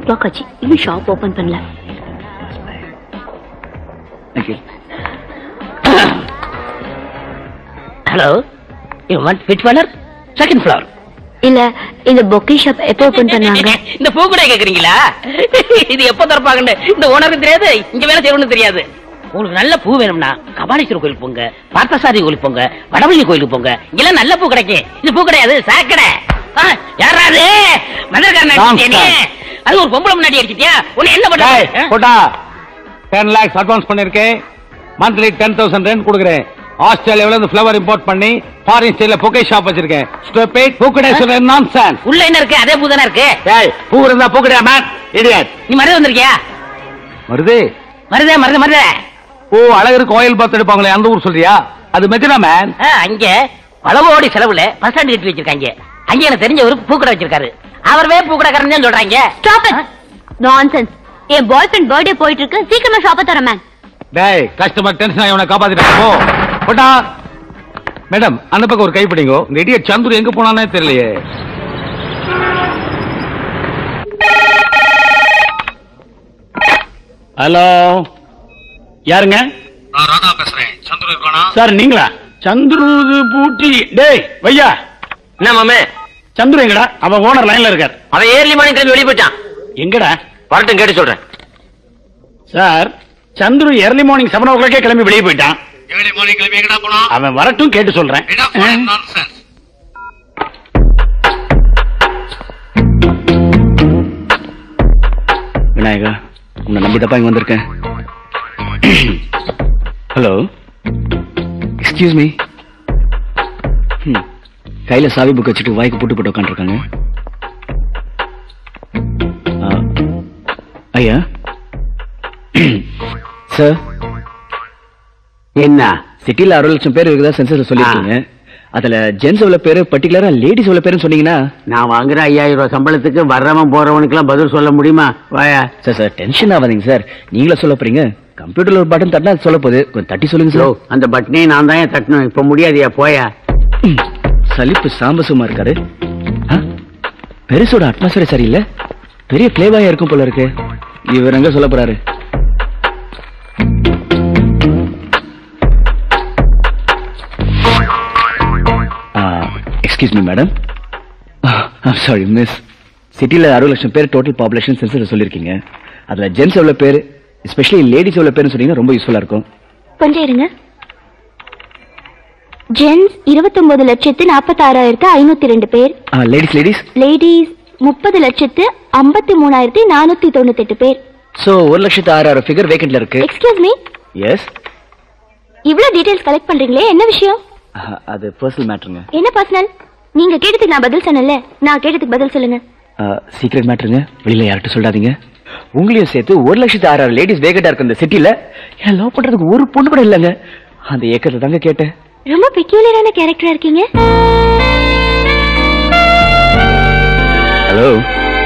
Clock ஆச்சு இன்னும் shop open பண்ணல thank you hello you want first floor second floor இல்ல இந்த பொக்கே ஷாப் எப்போ ஓபன் பண்ணாங்க இந்த பூ கூட கேக்குறீங்களா இது எப்ப திறப்பாங்கன்னு இந்த ஓனருக்கு தெரியாது இங்க வேலை செய்யணும்னு தெரியாது உங்களுக்கு நல்ல பூ வேணும்னா கபாலீஸ்வரர் கோயிலுக்கு போங்க பார்த்தசாரி கோயிலுக்கு போங்க வடபழனி கோயிலுக்கு போங்க இங்கெல்லாம் நல்ல பூ கிடைக்கும் இது பூ கிடையாது சாக்கடை ஆ, யாரா அது மதுரக்காரன் அடிச்சிட்டியா நீ? அது ஒரு பொம்பளை முன்னாடி அடிச்சிட்டியா உன்னை என்ன டேய், பண்ண போட்டா டென் லேக்ஸ் அட்வான்ஸ் பண்ணிருக்கேன் மந்த்லி டென் தௌசண்ட் ரெண்ட் கொடுக்குறேன் ஆஸ்திரேலியாவில இருந்து ஃபிளவர் இம்போர்ட் பண்ணி ஃபாரின் ஸ்டைல பொக்கே ஷாப் வச்சிருக்கேன் ஸ்டூபிட் பூக்கடை சொல்ற நான்சென்ஸ் உள்ள என்ன இருக்கு அதே பூ தானே இருக்கு டேய் பூ இருந்தா பூக்கடையா மேன் இடியட் நீ மருது வந்திருக்கியா வருது மருதே மருது மருதே ஓ அழகருக்கு கோயில் பார்த்து எடுப்பாங்களே அந்த ஊர் சொல்றியா அது மெத்தினா மேன் ஆ, அங்க பலவோடி செலவுல பஸ் ஸ்டாண்ட் கட்டி வச்சிருக்காங்க அங்க எனக்கு தெரிஞ்ச ஒரு பூக்கடை வச்சிருக்காரு அவரவே பூக்கடைக்காரன் தான் சொல்றாங்க ஸ்டாப் இட் நான்சென்ஸ் என் பாய் ஃப்ரெண்ட் பர்த்டே போயிட்டு இருக்கு சீக்கிரமா ஷாப்பை தர மேம் டேய் கஸ்டமர் டென்ஷன் ஆகி உன காப்பாத்திட்டாங்க போ போட்டா மேடம் அந்த பக்கம் ஒரு கை பிடிங்கோ இந்த இடியட் சந்துரு எங்க போனானே தெரியலையே ஹலோ யாருங்க ராதா பேசுறேன் சந்துரு இருக்கானா சார் நீங்களா சந்துரு பூட்டி டேய் வையா என்ன மாமே சந்துரு எங்கடா அவன் ஓனர் லைன்ல இருக்கார் அவன் ஏர்லி மார்னிங் கிளம்பி வெளியே போயிட்டான் எங்கடா வரட்டும் கேட்டு சொல்றேன் sir Chandru early morning seven ஓ கிளாக்கே கிளம்பி வெளியே போயிட்டான் ஏழு மணி கிளம்பி எங்கடா போனா அவன் வரட்டும் கேட்டு சொல்றேன் நான்சென்ஸ் விநாயகா உன்னை நம்பி தப்பா இங்க வந்திருக்கேன் ஹலோ எக்ஸ்கியூஸ் மீ கையில சாவி புக் வச்சுட்டு வாய்க்கு போட்டு போட்டு உட்காந்துருக்காங்க ஐயா சார் என்ன சிட்டில அறுபது லட்சம் பேர் இருக்குதா சென்சஸ்ல சொல்லிருக்கீங்க அதுல ஜென்ஸ் எவ்வளவு பேரு பர்டிகுலரா லேடிஸ் எவ்வளவு பேருன்னு சொன்னீங்கன்னா நான் வாங்குற ஐயாயிரம் ரூபாய் சம்பளத்துக்கு வர்றவன் போறவனுக்குலாம் பதில் சொல்ல முடியுமா வாயா சார் சார் டென்ஷன் ஆகாதீங்க சார் நீங்களா சொல்ல போறீங்க கம்ப்யூட்டர்ல ஒரு பட்டன் தட்டினா அது சொல்ல போகுது கொஞ்சம் தட்டி சொல்லுங்க யோ, சார் அந்த பட்டனையும் நான் தான் தட்டணும் இப்ப முடியாதியா போயா ம், சலிப்பு சாம்பசுமா இருக்காரு ஆ? பெருசோட அட்மாஸ்பியர் சரியில்லை பெரிய பிளேவாயா இருக்கும் போல இருக்கு இவர் எங்க சொல்ல போறாரு excuse me madam sorry miss சிட்டில அறுபது லட்சம் பேர் டோட்டல் பாப்புலேஷன் சென்சஸ் சொல்லியிருக்கீங்க அதுல ஜென்ஸ் எவ்வளவு பேர் எஸ்பெஷலி லேடிஸ் எவ்வளவு பேர்னு சொன்னீங்கன்னா ரொம்ப யூஸ்ஃபுல்லா இருக்கும் கொஞ்சம் இருங்க ஜென்ஸ் இருபத்தொன்பது லட்சத்து நாற்பத்தாறாயிரத்து ஐநூத்தி ரெண்டு பேர் லேடிஸ் லேடிஸ் லேடிஸ் முப்பது லட்சத்து ஐம்பத்தி மூணாயிரத்தி நானூத்தி தொண்ணூத்தி எட்டு பேர் சோ ஒரு லட்சத்து ஆறாயிரம் ஃபிகர் வேக்கெண்ட்ல இருக்கு எக்ஸ்கியூஸ் மீ எஸ் இவ்வளவு டீடைல்ஸ் கலெக்ட் பண்றீங்களே என்ன விஷயம் அது பர்சனல் மேட்டருங்க என்ன பர்சனல் நீங்க கேட்டதுக்கு நான் பதில் சொன்னேன்ல நான் கேட்டதுக்கு பதில் சொல்லுங்க சீக்ரெட் மேட்டருங்க வெளியில யார்கிட்ட சொல்லாதீங்க உங்களையும் சேர்த்து ஒரு லட்சத்து ஆறாயிரம் லேடிஸ் வேகட்டா இருக்கு இந்த சிட்டில ஏன் லவ் பண்றதுக்கு ஒரு பொண்ணு கூட இல்லைங்க அந்த ஏக்கத்துல தாங்க கேட்டேன் ரொம்ப பெக்யூலரான கேரக்டரா இருக்கீங்க ஹலோ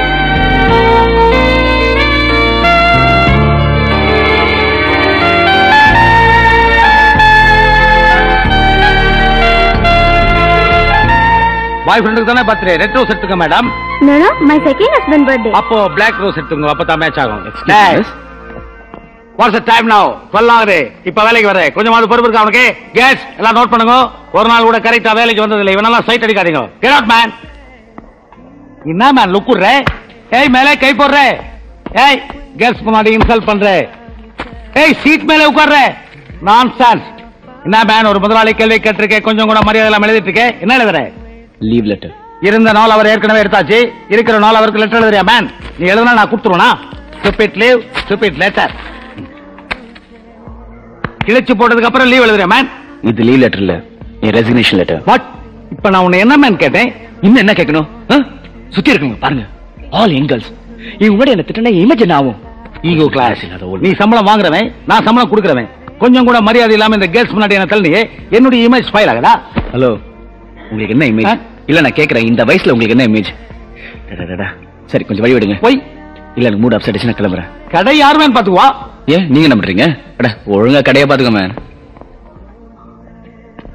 பாய் ஃப்ரெண்டுக்கு தானே பர்த்டே ரெட் ரோஸ் எடுத்துக்க madam no my second husband birthday அப்போ பிளாக் ரோஸ் எடுத்துங்க அப்பதான் மேட்ச் ஆகும் Excuse me. What's time now சொல்லாதே இப்ப வேலைக்கு வர கொஞ்சமாவது பொறுப்பு இருக்கா அவனுக்கு கேஸ் எல்லாம் நோட் பண்ணுங்க ஒரு நாள் கூட கரெக்டா வேலைக்கு வந்தது இல்லை இவனெல்லாம் சைட் அடிக்காதீங்க கெட் அவுட் மேன் என்ன மேன் லுக்குற ஏய் மேலே கை போடுற ஏய் கேஸ் முன்னாடி இன்சல்ட் பண்ற ஏய் சீட் மேலே உட்கார்ற நான்சென்ஸ் என்ன மேன் ஒரு முதலாளி கேள்வி கேட்டிருக்கேன் கொஞ்சம் கூட மரியாதை எல்லாம் எழுதிட்டு இருக்கேன் என்ன எழுதுற லீவ் லெட்டர் இருந்த நாள் அவர் ஏற்கனவே எடுத்தாச்சு இருக்கிற நாள் அவருக்கு லெட்டர் எழுதுறியா மேன் நீ எழுதுனா நான் கொடுத்துருவனா ஸ்டூபிட் லீவ் ஸ்டூபிட் லெட்டர் கிழிச்சு போட்டதுக்கு அப்புறம் லீவ் எழுதுறியா மேன் இது லீவ் லெட்டர் இல்ல என் ரெசிக்னேஷன் லெட்டர் வாட் இப்ப நான் உன்னை என்ன மேன் கேட்டேன் இன்னும் என்ன கேட்கணும் ஆ? சுத்தி இருக்குங்க பாருங்க ஆல் எங்கல்ஸ் இவங்க முன்னாடி என்ன திட்டினா இமேஜ் என்ன ஆகும் ஈகோ கிளாஸ் இல்லாத ஒரு- நீ சம்பளம் வாங்குறவன் நான் சம்பளம் கொடுக்குறவன் கொஞ்சம் கூட மரியாதை இல்லாம இந்த கேர்ள்ஸ் முன்னாடி என்ன தள்ளியே என்னுடைய இமேஜ் ஸ்பைல் ஆகுதா ஹலோ உங்களுக்கு என்ன இமேஜ் ஆ? இல்ல நான் கேக்குறேன் இந்த வயசுல உங்களுக்கு என்ன இமேஜ் சரி கொஞ்சம் வழி விடுங்க போய் இல்ல எனக்கு மூட் அப்செட் நான் கிளம்புறேன் கடை யாருமே பாத்துக்குவா ஏன் நீங்க என்ன பண்றீங்க அட ஒழுங்கா கடையை பாத்துக்க man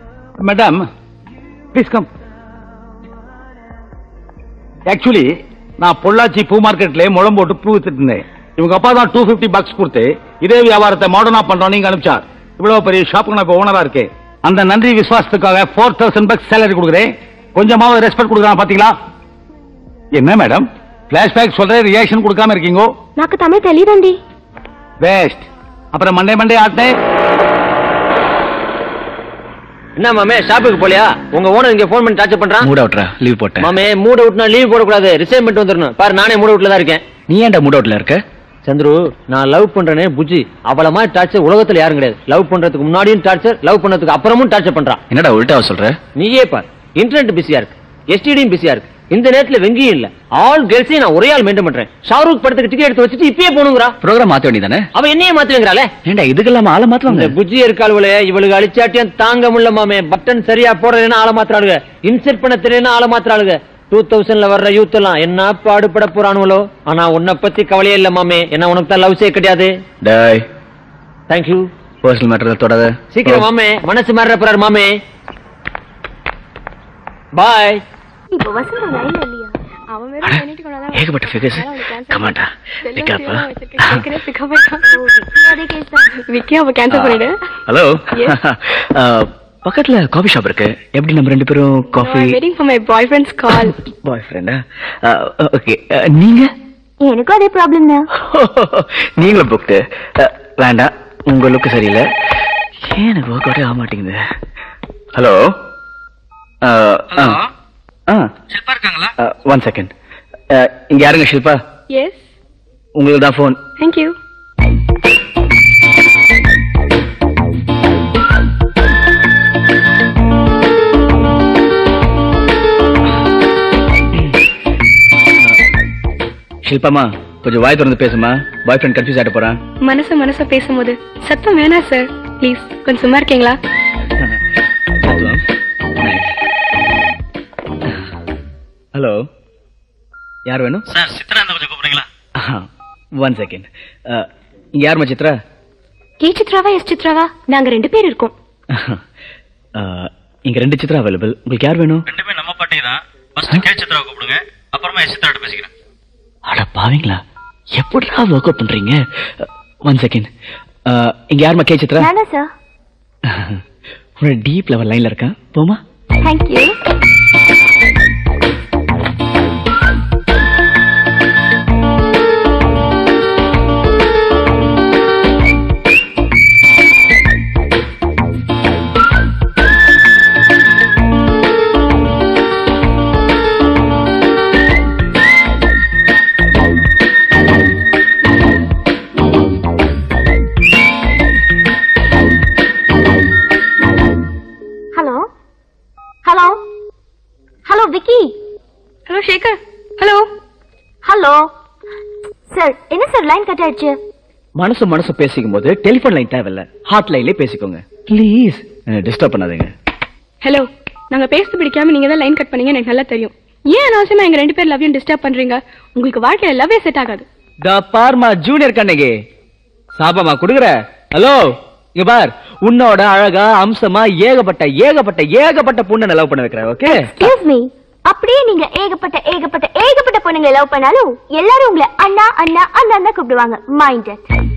madam please come actually நான் பொள்ளாச்சி பூ மார்க்கெட்ல முழம் போட்டு பூ வித்துட்டு இருந்தேன் இவங்க அப்பா தான் டூ பிப்டி பக்ஸ் கொடுத்து இதே வியாபாரத்தை மாடர்னா பண்றோம் நீங்க அனுப்பிச்சார் இவ்வளவு பெரிய ஷாப்புக்கு நான் இப்ப ஓனரா இருக்கேன் அந்த நன்றி விசுவாசத்துக்காக ஃபோர் தௌசண்ட் பக்ஸ் சேலரி கொடுக்குறேன் கொஞ்சமாவது ரெஸ்பெக்ட் கொடுக்குறான் பாத்தீங்களா என்ன மேடம் பிளாஷ்பேக் சொல்றேன் ரியாக்ஷன் கொடுக்காம இருக்கீங்க నాకు తమిళ తెలియదండి வேஸ்ட் அப்புறம் மண்டே மண்டே ஆட்டேன் என்ன மாமே ஷாப்புக்கு போலியா உங்க ஓனர் இங்க போன் பண்ணி டார்ச்சர் பண்றான் மூட் அவுட்ரா லீவ் போட்டேன் மாமே மூட விட்டுனா லீவ் போடக்கூடாது ரிசைன் பண்ணிட்டு வந்துடணும் பாரு நானே மூட விட்டுல தான் இருக்கேன் நீ ஏன்டா மூட் அவுட்ல இருக்க சந்துரு நான் லவ் பண்றேனே புஜி அவள மாதிரி டார்ச்சர் உலகத்துல யாரும் கிடையாது லவ் பண்றதுக்கு முன்னாடியும் டார்ச்சர் லவ் பண்றதுக்கு அப்புறமும் டார்ச்சர் பண்றான் என்னடா உல்டாவா சொல்ற நீயே பார் இன்டர்நெட் பிஸியா இருக்கு எஸ்டிடியும் பிஸியா இருக்கு இந்த நேரத்துல வெங்கியும் இல்ல ஆல் கேர்ள்ஸையும் நான் ஒரே ஆள் மெயின்டைன் பண்றேன் ஷாருக் படத்துக்கு டிக்கெட் எடுத்து வச்சுட்டு இப்பயே போகணுங்கிறா ப்ரோக்ராம் மாத்த வேண்டியதானே அவ என்னையே மாத்துவேங்கிறாளே ஏன்டா இதுக்கெல்லாம் ஆள இந்த மாத்துவாங்க புஜ்ஜி இருக்காளுவலே இவளுக்கு அழிச்சாட்டியும் தாங்க முடியல மாமே பட்டன் சரியா போடுறதுன்னா ஆள மாத்துறாளுங்க இன்செர்ட் பண்ண தெரியல ஆள மாத்துறாளுங்க டூ தௌசண்ட்ல வர்ற யூத் எல்லாம் என்ன பாடுபட போறானுவளோ ஆனா உன்னை பத்தி கவலையே இல்ல மாமே என்ன உனக்கு தான் லவ்ஸே கிடையாது டேய் தேங்க்யூ பர்சனல் மேட்டர் தொடாத சீக்கிரம் மாமே மனசு மாறுற போறாரு மாமே பாய் இப்போ வசந்த லைன்ல இல்லையா அவன் அட, வெறும் பண்ணிட்டு கொண்டாதான் ஏகப்பட்ட figures. Come on டா. Pick up, ஆ. அதே கேஸ் தான் விக்கி அவ கேன்சல் பண்ணிடு ஹலோ Yes. பக்கத்துல காஃபி ஷாப் இருக்கு எப்படி நம்ம ரெண்டு பேரும் coffee waiting for my boyfriend's call பாய் ஃப்ரெண்டா ஓகே நீங்க எனக்கும் அதே ப்ராப்ளம் தான் நீங்களும் புக்டு வேண்டாம் உங்க லுக்கு சரியில்லை ஏன் எனக்கு ஒர்க் அவுட்டே ஆக மாட்டேங்குது ஹலோ ஷில்பா இருக்காங்களா ஒன் செகண்ட் இங்க யாருங்க ஷில்பா எஸ் உங்களுக்கு தான் ஃபோன் தேங்க்யூ ஷில்பாமா கொஞ்சம் வாய் திறந்து பேசுமா பாய் ஃப்ரெண்ட் கன்ஃபியூஸ் ஆகிட்டு போறான் மனசு மனச பேசும்போது சத்தம் வேணாம் சார் ப்ளீஸ் கொஞ்சம் சும்மா இருக்கீங்களா ஹலோ யார் வேணும் சார் சித்ரா இருந்தா கொஞ்சம் கூப்பிடுறீங்களா ஒன் செகண்ட் இங்க யாருமா சித்ரா கே சித்ராவா எஸ் சித்ராவா நாங்க ரெண்டு பேர் இருக்கோம் Uh, இங்க ரெண்டு சித்ரா அவைலபிள் உங்களுக்கு யார் வேணும் ரெண்டுமே நம்ம பாட்டி தான் ஃபர்ஸ்ட் கே சித்ராவை கூப்பிடுங்க அப்புறமா எஸ் சித்ராட்ட பேசிக்கிறேன் அட பாவீங்களா எப்படிடா ஒர்க் அவுட் பண்றீங்க ஒன் செகண்ட் இங்க யாருமா கே சித்ரா நானா சார் உன்னோட டீப் லெவல் லைன்ல இருக்கா போமா thank you hello hello hello Vicky hello Sekar hello hello sir என்ன சார் லைன் கட் ஆயிடுச்சு மனசு மனசு பேசிக்கும் போது டெலிபோன் லைன் தேவையில்ல ஹாட் லைன்லயே பேசிக்கோங்க ப்ளீஸ் டிஸ்டர்ப் பண்ணாதீங்க ஹலோ நாங்க பேசுறது பிடிக்காம நீங்க தான் லைன் கட் பண்ணீங்க எனக்கு நல்லா தெரியும் ஏன் அனாவசியமா எங்க ரெண்டு பேர் லவ்யும் டிஸ்டர்ப் பண்றீங்க உங்களுக்கு வாழ்க்கையில லவ்வே செட் ஆகாது த பார்மா ஜூனியர் கண்ணகி சாபமா குடுக்குற ஹலோ இங்க பார் உன்னோட அழகா அம்சமா ஏகப்பட்ட ஏகப்பட்ட ஏகப்பட்ட பொண்ணை லவ் பண்ண வைக்கிற ஓகே எக்ஸ்கியூஸ் மீ அப்படியே நீங்க ஏகப்பட்ட ஏகப்பட்ட ஏகப்பட்ட பொண்ணுங்க லவ் பண்ணாலும் எல்லாரும் உங்களை அண்ணா அண்ணா அண்ணா தான் கூப்பிடுவாங்க மைண்ட்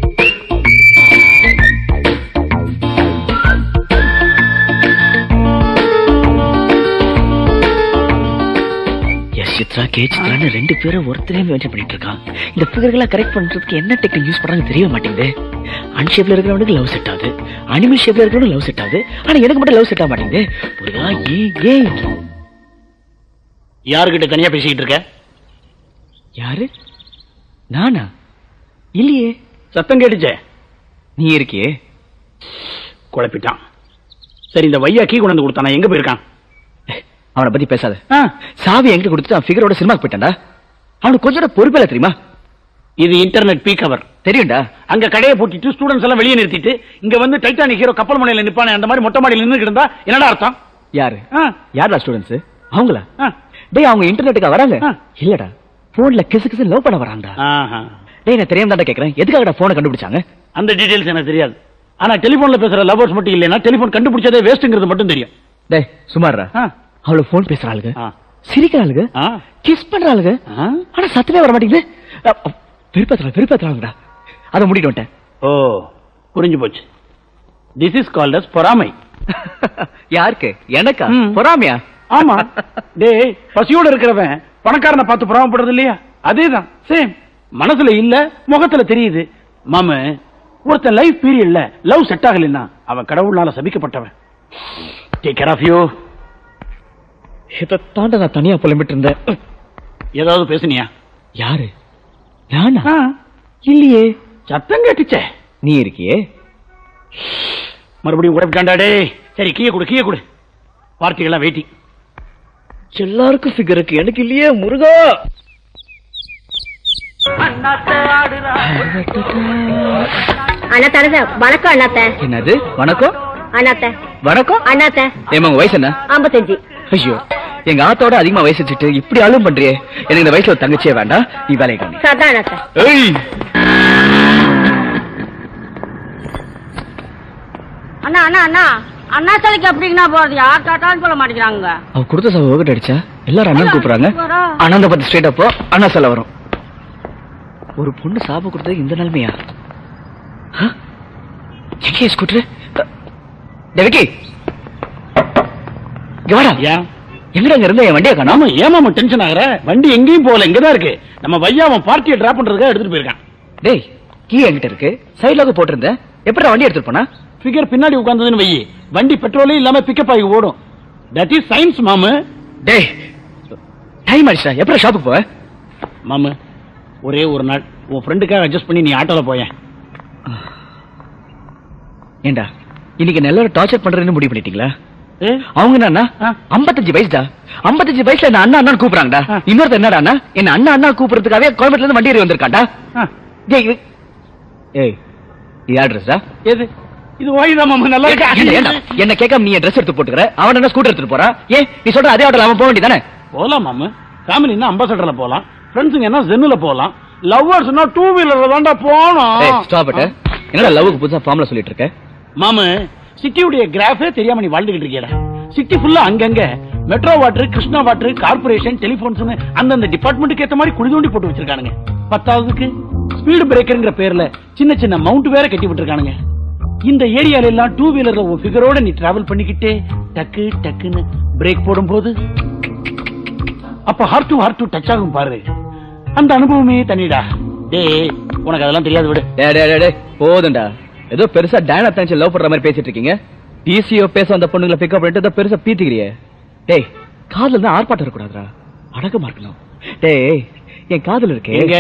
எஸ் சித்ரா கே சித்ரான்னு ரெண்டு பேரும் ஒருத்தரே மென்ஷன் பண்ணிட்டு இருக்கான் இந்த ஃபிகர்களை கரெக்ட் பண்றதுக்கு என்ன டெக்னிக் யூஸ் பண்றாங்க தெரிய மாட்டேங்குது அன்ஷேப்ல இருக்கிறவனுக்கு லவ் செட் ஆகுது அனிமல் ஷேப்ல இருக்கிறவனுக்கு லவ் செட் ஆகுது ஆனா எனக்கு மட்டும் லவ் செட் ஆக மாட்டேங்குது புரியுதா ஏன் ஏன் யாருகிட்ட தனியா பேசிக்கிட்டு இருக்க யாரு நானா இல்லையே சத்தம் கேட்டுச்சே நீ இருக்கியே குழப்பிட்டான் சரி இந்த வையா கீ கொண்டு வந்து கொடுத்தானா எங்க போயிருக்கான் அவனை பத்தி பேசாத ஆ, சாவி எங்க கொடுத்துட்டு அவன் ஃபிகரோட சினிமாக்கு போயிட்டான்டா அவனுக்கு கொஞ்சம் பொறுப்பில்ல தெரியுமா இது இன்டர்நெட் பீக் அவர் தெரியும்டா அங்க கடையை பூட்டிட்டு ஸ்டூடெண்ட்ஸ் எல்லாம் வெளியே நிறுத்திட்டு இங்க வந்து டைட்டானிக் ஹீரோ கப்பல் முனையில நிப்பானே அந்த மாதிரி மொட்டை மாடியில் நின்று இருந்தா என்னடா அர்த்தம் யாரு ஆ, யாரா ஸ்டூடெண்ட்ஸ் அவங்களா ஆ, டேய் அவங்க இன்டர்நெட்டுக்கு வராங்க ஆ. இல்லடா போன்ல கிசு கிசு லவ் பண்ண வரான்டா ஆஹா. டேய் நான் தெரியாம தான் கேக்குறேன் எதுக்காகடா போனை கண்டுபிடிச்சாங்க அந்த டீடைல்ஸ் எனக்கு தெரியாது ஆனா டெலிபோன்ல பேசுற லவர்ஸ் மட்டும் இல்லைன்னா டெலிபோன் கண்டுபிடிச்சதே வேஸ்ட்ங்கிறது மட்டும் தெரியும் டேய் சுமார்ரா ஆ, அவள போன் பேசுற ஆளுங்க ஆ. சிரிக்கிறாளுங்க ஆ? கிஸ் பண்றாளுங்க ஆ? ஆனா சத்தமே வர மாட்டேங்குது பெருப்பாத்துறாங்க பெருப்பாத்துறாங்கடா அதை மூடிட்டு வந்துட்டேன் ஓ புரிஞ்சு போச்சு திஸ் இஸ் கால்ட் அஸ் பொறாமை யாருக்கு எனக்கா ம். பொறாமையா ஆமா டேய் பசியோட இருக்கிறவன் பணக்காரனை பார்த்து பொறாமப்படுறது இல்லையா அதேதான் சேம் மனசுல இல்ல முகத்துல தெரியுது மாம ஒருத்தன் லைஃப் பீரியட்ல லவ் செட் ஆகலைன்னா அவன் கடவுளால சபிக்கப்பட்டவன் டேக் கேர் ஆஃப் யூ இதை தாண்ட நான் தனியா புலம்பிட்டு இருந்தேன் ஏதாவது பேசுனியா யாரு நானா ஆ, இல்லையே சத்தம் கேட்டுச்சே நீ இருக்கியே மறுபடியும் உடப்பிட்டாண்டா டேய் சரி கீழே கொடு கீழே கொடு பார்ட்டிகள்லாம் வெயிட்டிங் எல்லாருக்கும் ஃபிகர் இருக்கு எனக்கு இல்லையே முருகா அண்ணாத்த வணக்கம் அண்ணாத்த என்னது வணக்கம் அண்ணாத்த வணக்கம் அண்ணாத்த ஏமா உங்க வயசு என்ன ஐம்பத்தஞ்சு ஐயோ எங்க ஆத்தோட அதிகமா வயசு வச்சுட்டு இப்படி அலும் பண்றியே எனக்கு இந்த வயசுல ஒரு தங்கச்சியே வேண்டாம் நீ வேலையை கம்மி சதா அண்ணாத்த ஏய் அண்ணா அண்ணா அண்ணா அண்ணா சிலைக்கு அப்படிங்கன்னா போறது யார் டாட்டான்னு சொல்ல மாட்டேங்கிறாங்க அவ கொடுத்த சவ வகுட்டு அடிச்சா எல்லாரும் அண்ணன் கூப்பிடுறாங்க அண்ணன் பத்தி ஸ்ட்ரெயிட் அப்போ அண்ணா சொல்ல வரும் ஒரு பொண்ணு சாப கொடுத்தது இந்த நிலைமையா ஆ? எங்கே ஸ்கூட்டர் தேவகி இங்க வாடா ஏன் எங்கடா அங்க இருந்த என் வண்டியை காணோம் நாம ஏமாம டென்ஷன் ஆகுற வண்டி எங்கேயும் போகல இங்கதான் இருக்கு நம்ம பையா அவன் பார்ட்டியை டிராப் பண்றதுக்காக எடுத்துட்டு போயிருக்கான் டேய் கீ என்கிட்ட இருக்கு சைட்லாக போட்டிருந்தேன் எப்படி வண்டி எடுத்துட்டு போனா ஃபிகர் பின்னாடி உட்கார்ந்ததுன்னு வையி வண்டி பெட்ரோலே இல்லாம பிக்கப் ஆகி ஓடும் தட் இஸ் சயின்ஸ் மாமு டேய் டைம் ஆயிடுச்சா எப்படி ஷாப்புக்கு போவ மாமு ஒரே ஒரு நாள் உன் ஃப்ரெண்டுக்காக அட்ஜஸ்ட் பண்ணி நீ ஆட்டோல போயேன் ஏண்டா இன்னைக்கு நல்ல டார்ச்சர் பண்றேன்னு முடிவு பண்ணிட்டீங்களா ஏ, அவங்க என்னன்னா ஆ. ஐம்பத்தஞ்சு வயசுடா ஐம்பத்தஞ்சு வயசுல என்ன அண்ணா அண்ணா கூப்பிடுறாங்கடா ஆ. இன்னொருத்தர் என்னடா என்ன அண்ணா அண்ணா கூப்பிடுறதுக்காகவே கோயம்பேட்ல இருந்து வண்டி ஏறி வந்திருக்காண்டா ஆ, டேய் இது- ஏய் இது அட்ரஸ்டா எது இது ஓய்தான் மாமு நல்லா ஏண்டா இருக்கு என்ன கேட்காம நீ ட்ரெஸ் எடுத்து போட்டுக்கிற அவன் என்ன ஸ்கூட்டர் எடுத்துட்டு போறான் ஏன் நீ சொல்ற அதே ஆட்டோல அவன் போக வேண்டியதானே போலாம் மாமு ஃபேமிலினா அம்பாசடர்ல போலாம் ஃப்ரெண்ட்ஸுங்க என்ன ஜென்னுல போலாம் லவ்வர்ஸ்னா டூ வீலர்ல தான்டா ஏய் போனோம் ஸ்டாப் இட் என்னடா லவ்வுக்கு புதுசா ஃபார்ம்ல சொல்லிட்டு இருக்க மாமு சிட்டியுடைய கிராஃபே தெரியாம நீ வாழ்ந்துகிட்டு இருக்கியடா சிட்டி ஃபுல்லா அங்கங்க metro water Krishna water corporation telephones அந்தந்த டிபார்ட்மெண்ட்டுக்கு ஏத்த மாதிரி குழி தோண்டி போட்டு வச்சிருக்கானுங்க பத்தாவதுக்கு ஸ்பீடு பிரேக்கர்ங்கிற பேர்ல சின்ன சின்ன மவுண்ட் வேற கட்டி விட்டுருக்கானுங்க இந்த ஏரியால எல்லாம் டூ வீலர்ல ஒரு ஃபிகரோட நீ டிராவல் பண்ணிக்கிட்டே டக்கு டக்குன்னு பிரேக் போடும்போது அப்ப ஹார்ட் டு ஹார்ட் டு டச் ஆகும் பாரு அந்த அனுபவமே தனிடா டேய் உனக்கு அதெல்லாம் தெரியாது விடு டேய் டேய் டேய், டேய் போதும்டா ஏதோ பெருசா டேனா தனிச்சு லவ் பண்ற மாதிரி பேசிட்டு இருக்கீங்க டிசிஓ பேச வந்த பொண்ணுங்களை பிக்கப் பண்ணிட்டு ஏதோ பெருசா பீத்திக்கிறியே டேய் காதல் தான் ஆர்ப்பாட்டம் இருக்கக்கூடாதுடா அடக்கமா இருக்கணும் டேய் என் காதல் இருக்கே எங்க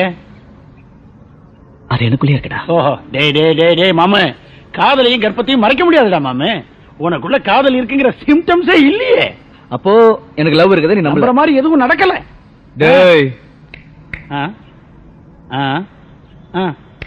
அது எனக்குள்ளே இருக்குடா ஓஹோ டேய் டேய் டேய் டேய் மாமு காதலையும் கர்ப்பத்தையும் மறைக்க முடியாதுடா மாமு உனக்குள்ள காதல் இருக்குங்கிற சிம்டம்ஸே இல்லையே அப்போ எனக்கு லவ் இருக்குது நீ நம்புற நம்புற மாதிரி எதுவும் நடக்கல டேய் ஆ ஆ ஆ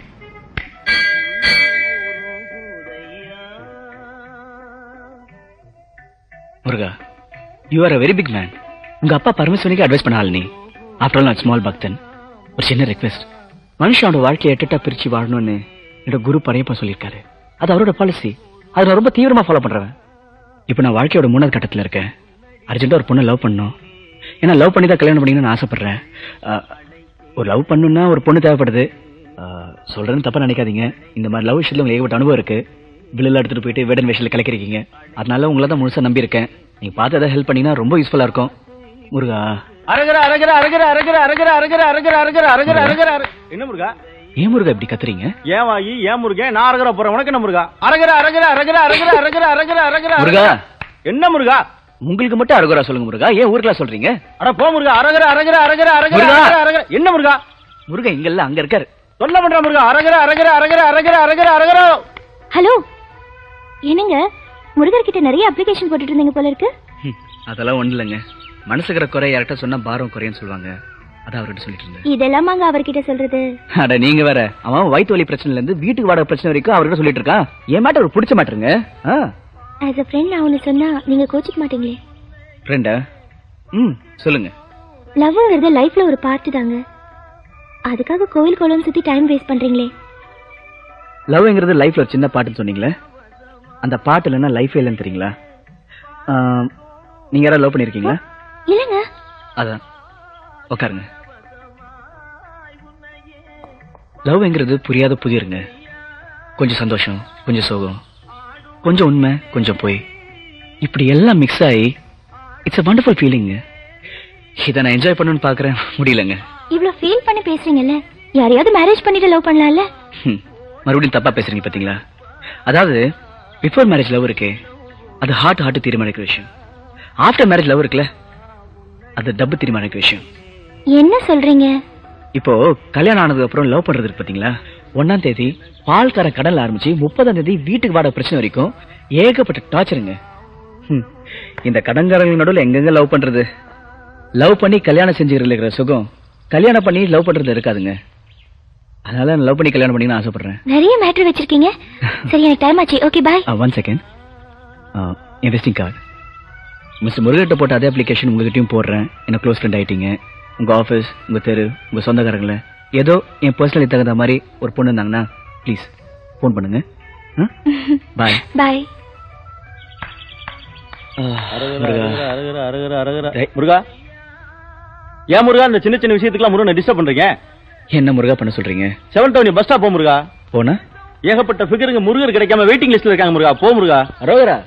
முருகா you are a very big man உங்க அப்பா பரமேஸ்வரிக்கு அட்வைஸ் பண்ண ஆள் நீ ஆஃப்டர் ஆல் நான் ஸ்மால் பக்தன் ஒரு சின்ன ரெக்வெஸ்ட் மனுஷனோட வாழ்க்கையை எட்டுட்டா பிரிச்சு வாழணும்னு என்னோட குரு பரையப்பா சொல்லியிருக்காரு அது அவரோட பாலிசி அதை நான் ரொம்ப தீவிரமா ஃபாலோ பண்றேன் இப்போ நான் வாழ்க்கையோட மூணாவது கட்டத்துல இருக்கேன் அர்ஜென்ட்டா ஒரு பொண்ணை லவ் பண்ணணும் ஏன்னா லவ் பண்ணி தான் கல்யாணம் பண்ணிக்கணும்னு ஆசைப்படுறேன் அஹ், ஒரு லவ் பண்ணணும்னா ஒரு பொண்ணு தேவைப்படுது அஹ், சொல்றேன்னு தப்பா நினைக்காதீங்க இந்த மாதிரி லவ் விஷயத்துல உங்களுக்கு ஏகப்பட்ட அனுபவம் இருக்கு பில்லில் எடுத்துட்டு போயிட்டு வேடன் வேஷத்தில் கலக்கிறீங்க அதனால உங்களை தான் முழுசா நம்பியிருக்கேன் நீங்க பார்த்து ஏதாவது ஹெல்ப் பண்ணீங்கன்னா ரொம்ப யூஸ்ஃபுல்லா இருக்கும் முருகா அரகர அரகர அரகர அரகர அரகர அரகர அரகர அரகர அரகர அரகர அரகர என்ன முருகா ஏன் முருகா இப்படி கத்துறீங்க ஏன் வாயி ஏன் முருகன் நான் அரகர போறேன் உனக்கு என்ன முருகா அரகர அரகர அரகர அரகர அரகர அரகர அரகர முருகா என்ன முருகா உங்களுக்கு மட்டும் அருகுரா சொல்லுங்க முருகா ஏன் ஊருக்குலாம் சொல்றீங்க அட போ முருகா அரகர அரகர அரகர அரகர முருகா. அரகர அரகர என்ன முருகா முருகா இங்கல்ல அங்க இருக்காரு சொல்ல பண்ற முருகா அரகர அரகர அரகர அரகர அரகர அரகர ஹலோ என்னங்க முருகர் கிட்ட நிறைய அப்ளிகேஷன் போட்டுட்டு இருந்தீங்க போல இருக்கு ஹம், அதெல்லாம் ஒண்ணு இல்லைங்க மனசுக்கிற குறை யார்கிட்ட சொன்னா பாரம் குறையன்னு சொல்லுவாங்க அதான் அவர்கிட்ட சொல்லிட்டு இருந்தேன் இதெல்லாமாங்க அவர்கிட்ட சொல்றது அட நீங்க வேற அவன் வயிற்று வலி பிரச்சனைல இருந்து வீட்டுக்கு வாடகை பிரச்சனை வரைக்கும் அவர்கிட்ட சொல்லிட்டு இருக்கான் என் மேட்டர் ஒரு பிடிச்ச மேட்டருங்க ஆஸ் அ ஃப்ரெண்ட் நான் ஒன்று சொன்னா நீங்க கோச்சிக்க மாட்டீங்களே ஃப்ரெண்டா ம் சொல்லுங்க லவ்ங்கிறது லைஃப்ல ஒரு பார்ட் தாங்க அதுக்காக கோயில் குளம் சுத்தி டைம் வேஸ்ட் பண்றீங்களே லவ்ங்கிறது லைஃப்ல ஒரு சின்ன பாட்டுன்னு சொன்னீங்களே அந்த பாட்டு இல்லைன்னா லைஃபே இல்லைன்னு தெரியுங்களா ஆம், நீங்க யாராவது லவ் பண்ணிருக்கீங்களா இல்லங்க அதான் உட்காருங்க லவ்ங்கிறது புரியாத புதிருங்க கொஞ்சம் சந்தோஷம் கொஞ்சம் சோகம் கொஞ்சம் உண்மை கொஞ்சம் பொய் இப்படி எல்லாம் மிக்ஸ் ஆகி இட்ஸ் a வண்டர்ஃபுல் ஃபீலிங் இதை நான் என்ஜாய் பண்ணணும்னு பார்க்கறேன் முடியலங்க இவ்ளோ ஃபீல் பண்ணி பேசுறீங்கல்ல யாரையாவது மேரேஜ் பண்ணிட்டு லவ் பண்ணலாம்ல ஹம், மறுபடியும் தப்பா பேசுறீங்க பாத்தீங்களா அதாவது பிஃபோர் மேரேஜ் லவ் இருக்கே அது ஹார்ட் ஹார்ட் தீர்மானிக்கிற விஷயம் ஆஃப்டர் மேரேஜ் லவ் இருக்குல்ல அது டப்பு தீர்மானிக்கிற விஷயம் என்ன சொல்றீங்க இப்போ கல்யாணம் ஆனதுக்கு அப்புறம் லவ் பண்றது இருக்கு பாத்தீங்களா ஒன்னாம் தேதி பால்கார கடல்ல ஆரம்பிச்சு முப்பதாம் தேதி வீட்டுக்கு வாட பிரச்சனை வரைக்கும் ஏகப்பட்ட டார்ச்சருங்க ஹம், இந்த கடன்காரங்க நடுவுல எங்கெங்க லவ் பண்றது லவ் பண்ணி கல்யாணம் செஞ்சுக்கிறதுல இருக்கிற சுகம் கல்யாணம் பண்ணி லவ் பண்றதுல இருக்காதுங்க அதனால நான் லவ் பண்ணி கல்யாணம் பண்ணிக்கணும்னு ஆசைப்படுறேன் நிறைய மேட்டர் வச்சிருக்கீங்க சரி எனக்கு டைம் ஆச்சு ஓகே பாய் ஒன் செகண்ட் என் விசிட்டிங் கார்டு மிஸ்டர் முருகட்ட போட்ட அதே அப்ளிகேஷன் உங்ககிட்டயும் போடுறேன் என்ன க்ளோஸ் ஃப்ரெண்ட் ஆயிட்டீங்க உங்க ஆஃபீஸ் உங்க தெரு உங்க சொந்தக்காரங்கள ஏதோ என் பர்சனலி தகுந்த மாதிரி ஒரு பொண்ணு இருந்தாங்கன்னா ப்ளீஸ் ஃபோன் பண்ணுங்க பாய் பாய் முருகா ஏன் முருகா இந்த சின்ன சின்ன விஷயத்துக்குலாம் முருகனை டிஸ்டர்ப் பண்றீங்க என்ன முருகா பண்ண சொல்றீங்க செவன் டவுன் பஸ் ஸ்டாப் போ முருகா போனா ஏகப்பட்ட ஃபிகருங்க முருகர் கிடைக்காம வெயிட்டிங் லிஸ்ட்ல இருக்காங்க முருகா போ முருகா ரோகரா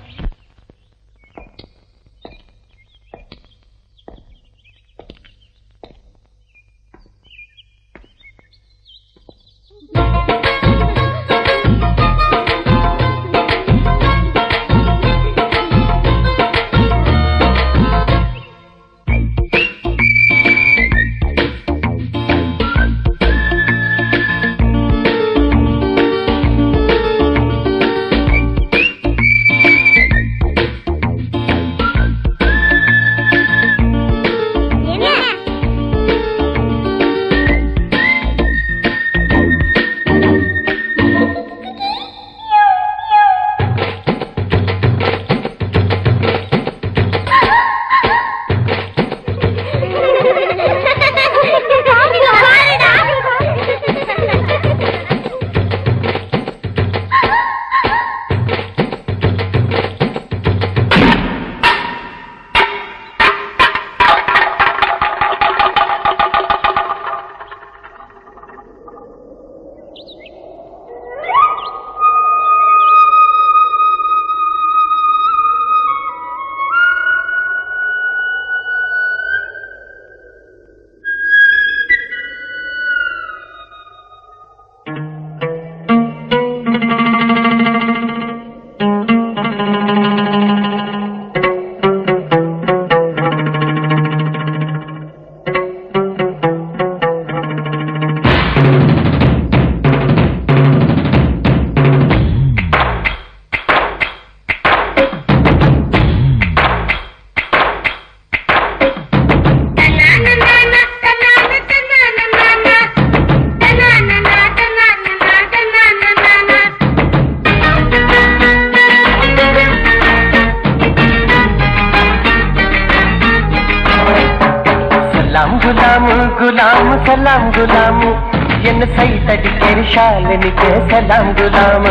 சலாம் குலாம் குலாம் சலாம் குலாம் என்ன சைத்தடிக்கிற ஷாலினிக்கு சலாம் குலாம்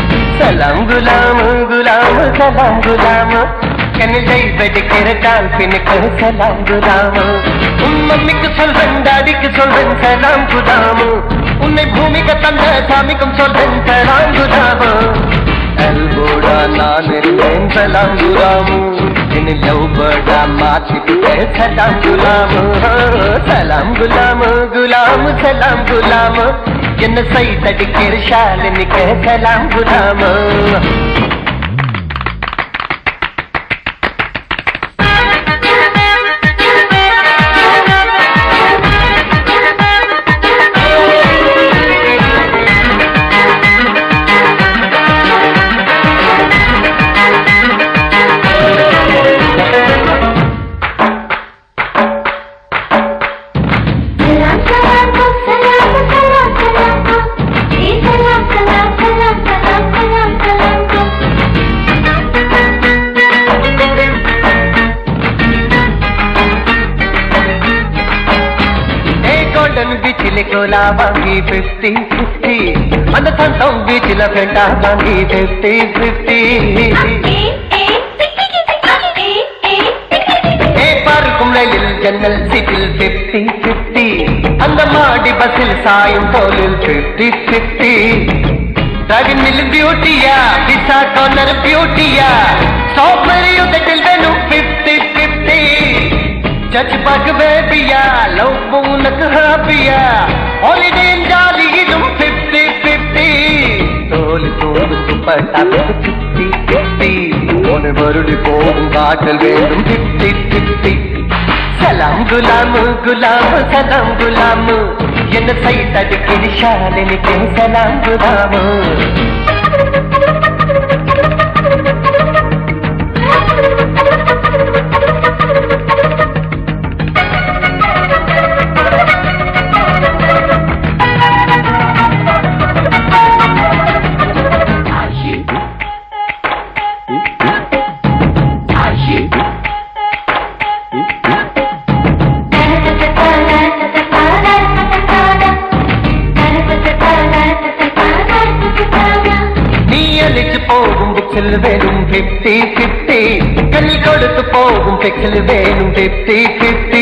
சலாம் குலாம் குலாம் சலாம் குலாம் என்ன ஜெய்படிக்கிற கால்பினுக்கு சலாம் குலாம் உன் மம்மிக்கு சொல்றேன் டாடிக்கு சொல்றேன் சலாம் குலாம் உன்னை பூமிக்கு தந்த சாமிக்கும் சொல்றேன் சலாம் குலாம் அல்போடா நான் இருந்தேன் சலாம் குலாமு என்னை லவ் பேர்டா மாத்திட்டு சலாம் குலாமு சலாம் குலாமு குலாமு சலாம் குலாமு என்ன சை தடிக்கிற ஷாலினிக்கு சலாம் குலாமு ஏ கோல்டன் பீச்சில் கோலா வாங்கி பிப்டி பிப்டி அந்த சந்தம் பீச்சில் ஃப்ரெண்டா வாங்கி பிப்டி பிப்டி ஏ பார்க்கும் ரயிலில் ஜன்னல் ஜன்னல் சீட்டில் பிப்டி பிப்டி அந்த மாடி பஸ்ஸில் சாயும் தோலில் பிப்டி பிப்டி ட்ரகினில் பியூட்டியா பிசா கார்னர் பியூட்டியா ஸ்ட்ராபெரி உதட்டில் வேணும் பிப்டி பிப்டி சர்ச் பார்க்க பேபியா லவ் உனக்கு ஹாப்பியா ஹாலிடே ஜாலி இதும் பிப்டி பிப்டி தோல் தோல் துப்பட்டா பிப்டி பிப்டி ஒரு மறுடி போகும் காற்றல் வேண்டும் பிப்டி பிப்டி சலாம் குலாமு குலாமு சலாம் குலாமு என்ன சைட் அடிக்கிற ஷாலினிக்கு சலாம் குலாமு நீ அழிச்சு போகும் பிக்சல் வேணும் பிப்டி பிப்டி கல் கொடுத்து போகும் பிக்சல் வேணும் பிப்டி பிப்டி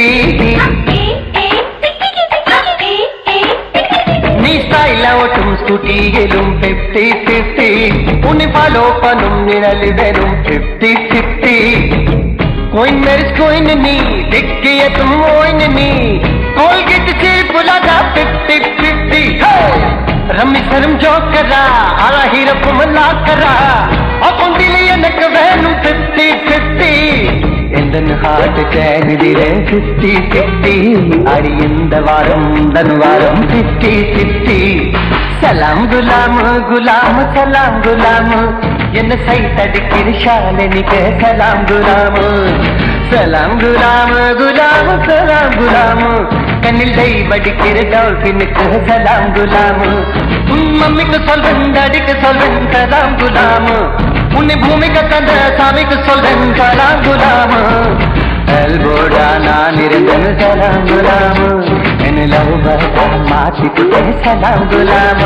நீ ஸ்டைல ஓட்டும் ஸ்கூட்டியிலும் பிப்டி பிப்டி உன்னை ஃபாலோ பண்ணும் நிழல் வேணும் பிப்டி பிப்டி कोइन मेरिस कोइन नी दिखिए तुम ओइन नी कोलगेट से बुलादा फिफ्टी फिफ्टी रम्मी शर्म जो करा आला ही रब मला करा अपन दिली எனக்கு வேணும் फिफ्टी फिफ्टी எந்தன் ஹார்ட் சேனதிலே ஃபிஃப்டி ஃபிஃப்டி அடி இந்த வாரம் தன் வாரம் ஃபிஃப்டி ஃபிஃப்டி சலாம் குலாம் குலாம் சலாம் குலாம் என்ன சைட் அடிக்கிற ஷாலினிக்கு சலாம் குலாம் சலாம் குலாம் குலாம் சலாம் குலாம் கண்ணில் டை வடிக்கிற டால்பினுக்கு சலாம் குலாம் உன் மம்மிக்கு சொல்றேன் டாடிக்கு சொல்றேன் சலாம் குலாம் உன்னை பூமிக்கு தந்த சாமிக்கு சொல்றேன் சலாம் குலாம் எல்போடா நான் இருந்தேன் சலாம் குலாம் என் லவ் மாற்றிக்கிட்டேன் சலாம் குலாம்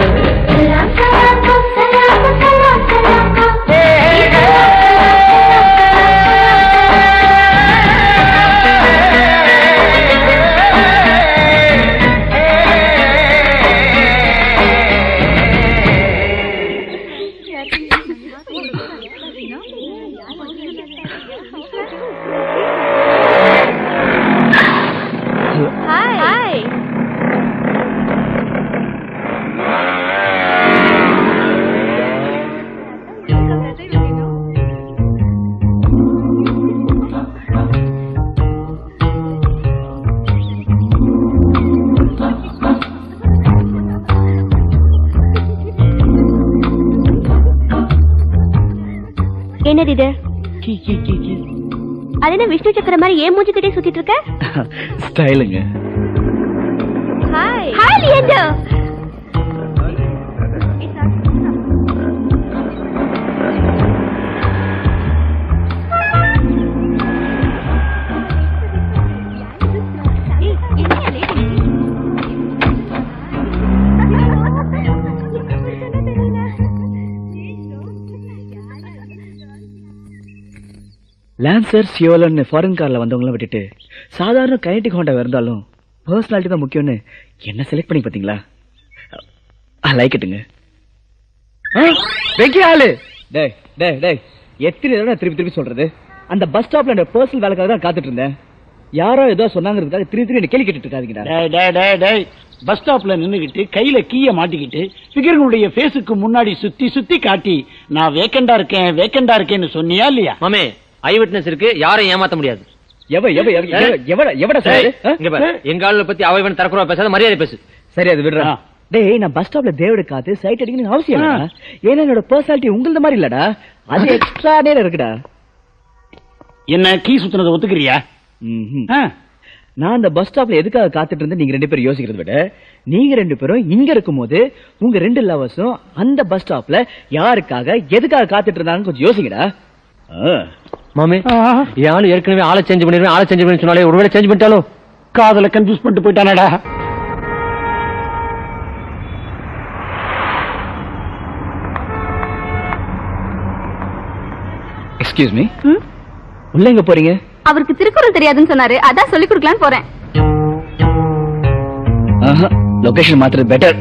ஹாய் என்னது இது கீ கீ கீ கீ அது என்ன விஷ்ணு சக்கர மாதிரி ஏன் மூஞ்சி கிட்டே சுத்திட்டு இருக்க ஸ்டைலுங்க ஹாய் ஹாய் லியண்டர் லான்சர் சியோலன்னு ஃபாரின் கார்ல வந்தவங்கள விட்டுட்டு சாதாரண கைனடிக் ஹோண்டா இருந்தாலும் பர்சனாலிட்டி தான் முக்கியம்னு என்ன செலக்ட் பண்ணி பாத்தீங்களா லைக் இட்டுங்க வெக்கி ஆளு டேய் டேய் டேய் எத்தனை தடவை திருப்பி திருப்பி சொல்றது அந்த பஸ் ஸ்டாப்ல அந்த பர்சனல் வேலைக்காக தான் காத்துட்டு இருந்தேன் யாரோ ஏதோ சொன்னாங்கிறதுக்காக திருப்பி திருப்பி என்ன கேள்வி கேட்டுட்டு இருக்காதீங்கடா டேய் டேய் டேய் டேய் பஸ் ஸ்டாப்ல நின்னுகிட்டு கையில கீய மாட்டிக்கிட்டு ஃபிகர்களுடைய ஃபேஸுக்கு முன்னாடி சுத்தி சுத்தி காட்டி நான் வேக்கண்டா இருக்கேன் வேக்கண்டா இருக்கேன்னு சொன்னியா இல்லையா மாமே ஐ விட்னஸ் இருக்கு யாரையும் ஏமாத்த முடியாது எவ எவ எவ எவ- எவட எவட ஏய், சார் இங்க பாரு எங்க ஆளுல பத்தி அவ இவன் தரக்குறவா பேசாத மரியாதை பேசு சரி அது விடுறா ஆ. டேய் நான் பஸ் ஸ்டாப்ல தேவட காத்து சைட் அடிக்கணும்னு அவசியம் இல்லடா ஏன்னா என்னோட பர்சனாலிட்டி உங்களது மாதிரி இல்லடா அது எக்ஸ்ட்ரா நேரம் இருக்குடா என்ன கீ சுத்தினதை ஒத்துக்கிறியா ம்ஹும். ஆ. நான் அந்த பஸ் ஸ்டாப்ல எதுக்காக காத்துட்டு இருந்து நீங்க ரெண்டு பேரும் யோசிக்கிறத விட நீங்க ரெண்டு பேரும் இங்க இருக்கும்போது உங்க ரெண்டு லவர்ஸும் அந்த பஸ் ஸ்டாப்ல யாருக்காக எதுக்காக காத்துட்டு இருந்தாங்கன்னு கொஞ்சம் யோசிங்கடா ஆ. மாமே என் ஆளு ஏற்கனவே ஆளை சேஞ்ச் பண்ணிருவேன் ஆளை சேஞ்ச் பண்ணி சொன்னாலே ஒருவேளை சேஞ்ச் பண்ணிட்டாலோ காதல கன்ஃபியூஸ் பண்ணிட்டு போயிட்டானடா எக்ஸ்கியூஸ் மீ உள்ள எங்க போறீங்க அவருக்கு திருக்குறள் தெரியாதுன்னு சொன்னாரு அதான் சொல்லி கொடுக்கலான்னு போறேன் லொகேஷன் மாத்துறது பெட்டர்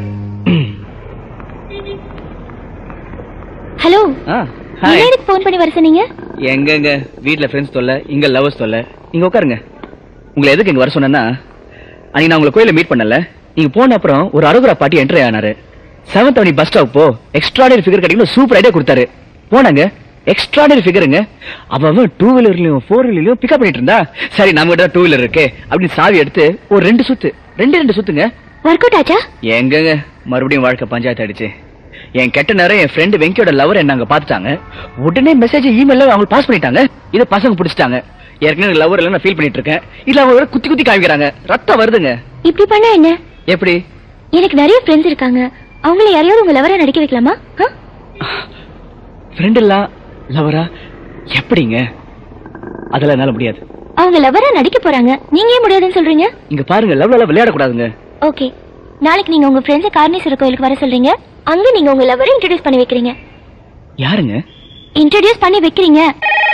ஹலோ ஹாய் எனக்கு ஃபோன் பண்ணி வர சொன்னீங்க எங்கங்க வீட்ல ஃப்ரெண்ட்ஸ் தொல்ல இங்க லவர்ஸ் தொல்ல இங்க உட்காருங்க உங்களை எதுக்கு இங்க வர சொன்னேன்னா அன்னைக்கு நான் உங்களை கோயில மீட் பண்ணல நீங்க போன அப்புறம் ஒரு அருகுரா பாட்டி என்ட்ரி ஆனாரு செவன்த் அவனி பஸ் ஸ்டாப் போ எக்ஸ்ட்ராடரி ஃபிகர் கிடைக்கணும் சூப்பர் ஐடியா கொடுத்தாரு போனாங்க எக்ஸ்ட்ராடரி ஃபிகருங்க அவன் டூ வீலர்லயும் ஃபோர் வீலர்லயும் பிக்கப் பண்ணிட்டு இருந்தா சரி நம்ம கிட்ட டூ வீலர் இருக்கே அப்படின்னு சாவி எடுத்து ஒரு ரெண்டு சுத்து ரெண்டு ரெண்டு சுத்துங்க ஒர்க் அவுட் ஆச்சா எங்கங்க மறுபடியும் வாழ்க்கை பஞ்சாயத்து ஆயிடுச்சு என் கெட்ட நேரம் என் ஃப்ரெண்டு வெங்கியோட லவர் என்ன அங்க பாத்துட்டாங்க உடனே மெசேஜ் இமெயில அவங்க பாஸ் பண்ணிட்டாங்க இத பசங்க பிடிச்சிட்டாங்க ஏற்கனவே லவர் எல்லாம் நான் ஃபீல் பண்ணிட்டு இருக்கேன் இல்ல அவங்க வேற குத்தி குத்தி காமிக்கிறாங்க ரத்தம் வருதுங்க இப்படி பண்ணா என்ன எப்படி எனக்கு நிறைய ஃப்ரெண்ட்ஸ் இருக்காங்க அவங்கள யாரையாவது உங்க லவரா நடிக்க வைக்கலாமா ஆ? ஃப்ரெண்ட் எல்லாம் லவரா எப்படிங்க அதெல்லாம் என்னால முடியாது அவங்க லவரா நடிக்க போறாங்க நீங்க ஏன் முடியாதுன்னு சொல்றீங்க இங்க பாருங்க லவ்ல எல்லாம் விளையாட கூடாதுங்க ஓகே நாளைக்கு நீங்க உங்க ஃப்ரெண்ட்ஸ் கார்னீஸ்வரர் கோயிலுக்கு வர சொல்றீங்க அங்க நீங்க உங்க லவரை இன்ட்ரோடியூஸ் பண்ணி வைக்கிறீங்க யாருங்க இன்ட்ரோடியூஸ் பண்ணி வைக்கிறீங்க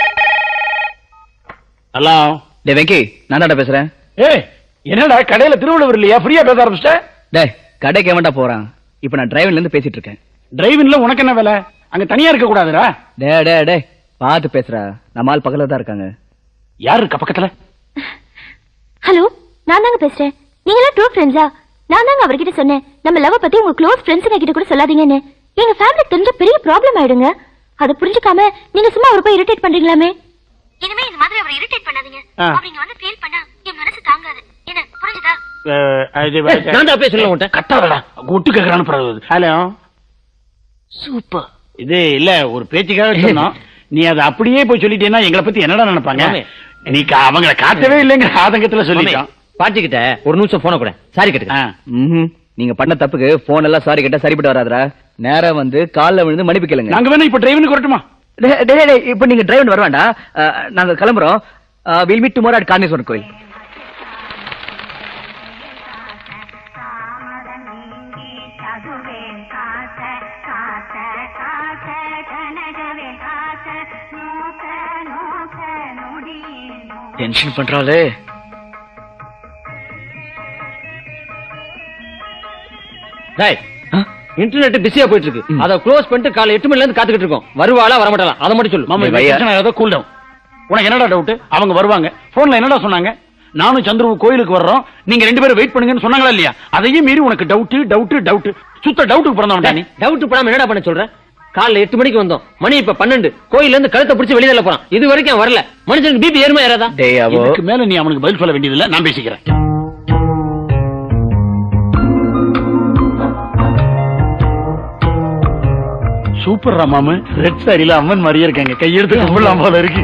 ஹலோ டே வெங்கி நான் தான்டா பேசுறேன் ஏய் என்னடா கடையில திருவள்ளுவர் இல்லையா ஃப்ரீயா பேச ஆரம்பிச்சிட்ட டேய் கடைக்கு எவன்டா போறான் இப்ப நான் டிரைவர்ல இருந்து பேசிட்டு இருக்கேன் டிரைவிங்ல உனக்கு என்ன வேலை அங்க தனியா இருக்க கூடாதுடா டே டே டே பாத்து பேசுறா நம்ம ஆள் பக்கத்துல தான் இருக்காங்க யாரு இருக்கா பக்கத்துல ஹலோ நான் தாங்க பேசுறேன் நீங்களா ட்ரூ ஃப்ரெண்ட்ஸா நான் தாங்க அவர்கிட்ட சொன்னேன் நம்ம லவ் பத்தி உங்க க்ளோஸ் ஃப்ரெண்ட்ஸுங்க கிட்ட கூட சொல்லாதீங்கன்னு எங்க ஃபேமிலி தெரிஞ்ச பெரிய ப்ராப்ளம் ஆயிடுங்க அதை புரிஞ்சுக்காம நீங்க சும்மா அவரை போய் இரிட்டேட் பண்றீங்களாமே இனிமே இந்த மாதிரி அவரை இரிட்டேட் பண்ணாதீங்க ஆ. அப்படிங்க வந்து ஃபீல் பண்ணா என் மனசு தாங்காது என்ன புரிஞ்சுதா நான் தான் பேசல உன்கிட்ட கட்டாதடா ஒட்டு கேக்குறான்னு பிறகு ஹலோ சூப்பர் இது இல்ல ஒரு பேச்சுக்காக சொன்னோம் நீ அதை அப்படியே போய் சொல்லிட்டேன்னா எங்களை பத்தி என்னடா நினைப்பாங்க மாமே. நீ கா- அவங்கள காட்டவே இல்லைங்க ஆதங்கத்துல சொல்லிட்டோம் பாட்டி கிட்ட ஒரு நிமிஷம் போன கூட சாரி கேட்டுக்க ஆ. ம்ஹும். நீங்க பண்ண தப்புக்கு போன் எல்லாம் சாரி கேட்டா சரிப்பட்டு வராதரா நேரா வந்து கால்ல விழுந்து மன்னிப்பு கேளுங்க நாங்க வேணா இப்ப டிரைவனுக்கு வரட்டுமா டேய், டேய், டேய், இப்ப நீங்க டிரைவர் வர வேண்டாம் அஹ், நாங்க கிளம்புறோம் will meet tomorrow at Karneswaran கோயில் டென்ஷன் பண்றாளே டேய் ஆ? இன்டர்நெட் பிஸியா போயிட்டு இருக்கு ம். அத க்ளோஸ் பண்ணிட்டு காலை எட்டு மணில இருந்து காத்துக்கிட்டு இருக்கோம் வருவாளா வரமாட்டாளா அதை மட்டும் சொல்லு மாமா டேய், வையா. ஏதோ கூல் டவுன் உனக்கு என்னடா டவுட் அவங்க வருவாங்க போன்ல என்னடா சொன்னாங்க நானும் சந்திரவு கோயிலுக்கு வர்றோம் நீங்க ரெண்டு பேரும் வெயிட் பண்ணுங்கன்னு சொன்னாங்களா இல்லையா அதையும் மீறி உனக்கு டவுட் டவுட் டவுட் சுத்த டவுட்டுக்கு பிறந்தவன்டா நீ டவுட் படாம என்னடா பண்ண சொல்ற காலைல எட்டு மணிக்கு வந்தோம் மணி இப்ப பன்னெண்டு கோயில்ல இருந்து கழுத்தை பிடிச்சு வெளியில போறான் இது வரைக்கும் அவன் வரல மனுஷனுக்கு பிபி ஏறுமா ஏறாதா டேய் அவோ இதுக்கு மேல நீ அவனுக்கு பதில் சொல்ல வேண்டியதில்லை நான் பேசிக்கிறேன் சூப்பர் மாமு ரெட் சாரியில அம்மன் மாதிரியே இருக்காங்க கையெடுத்து கும்பிடலாம் போல இருக்கு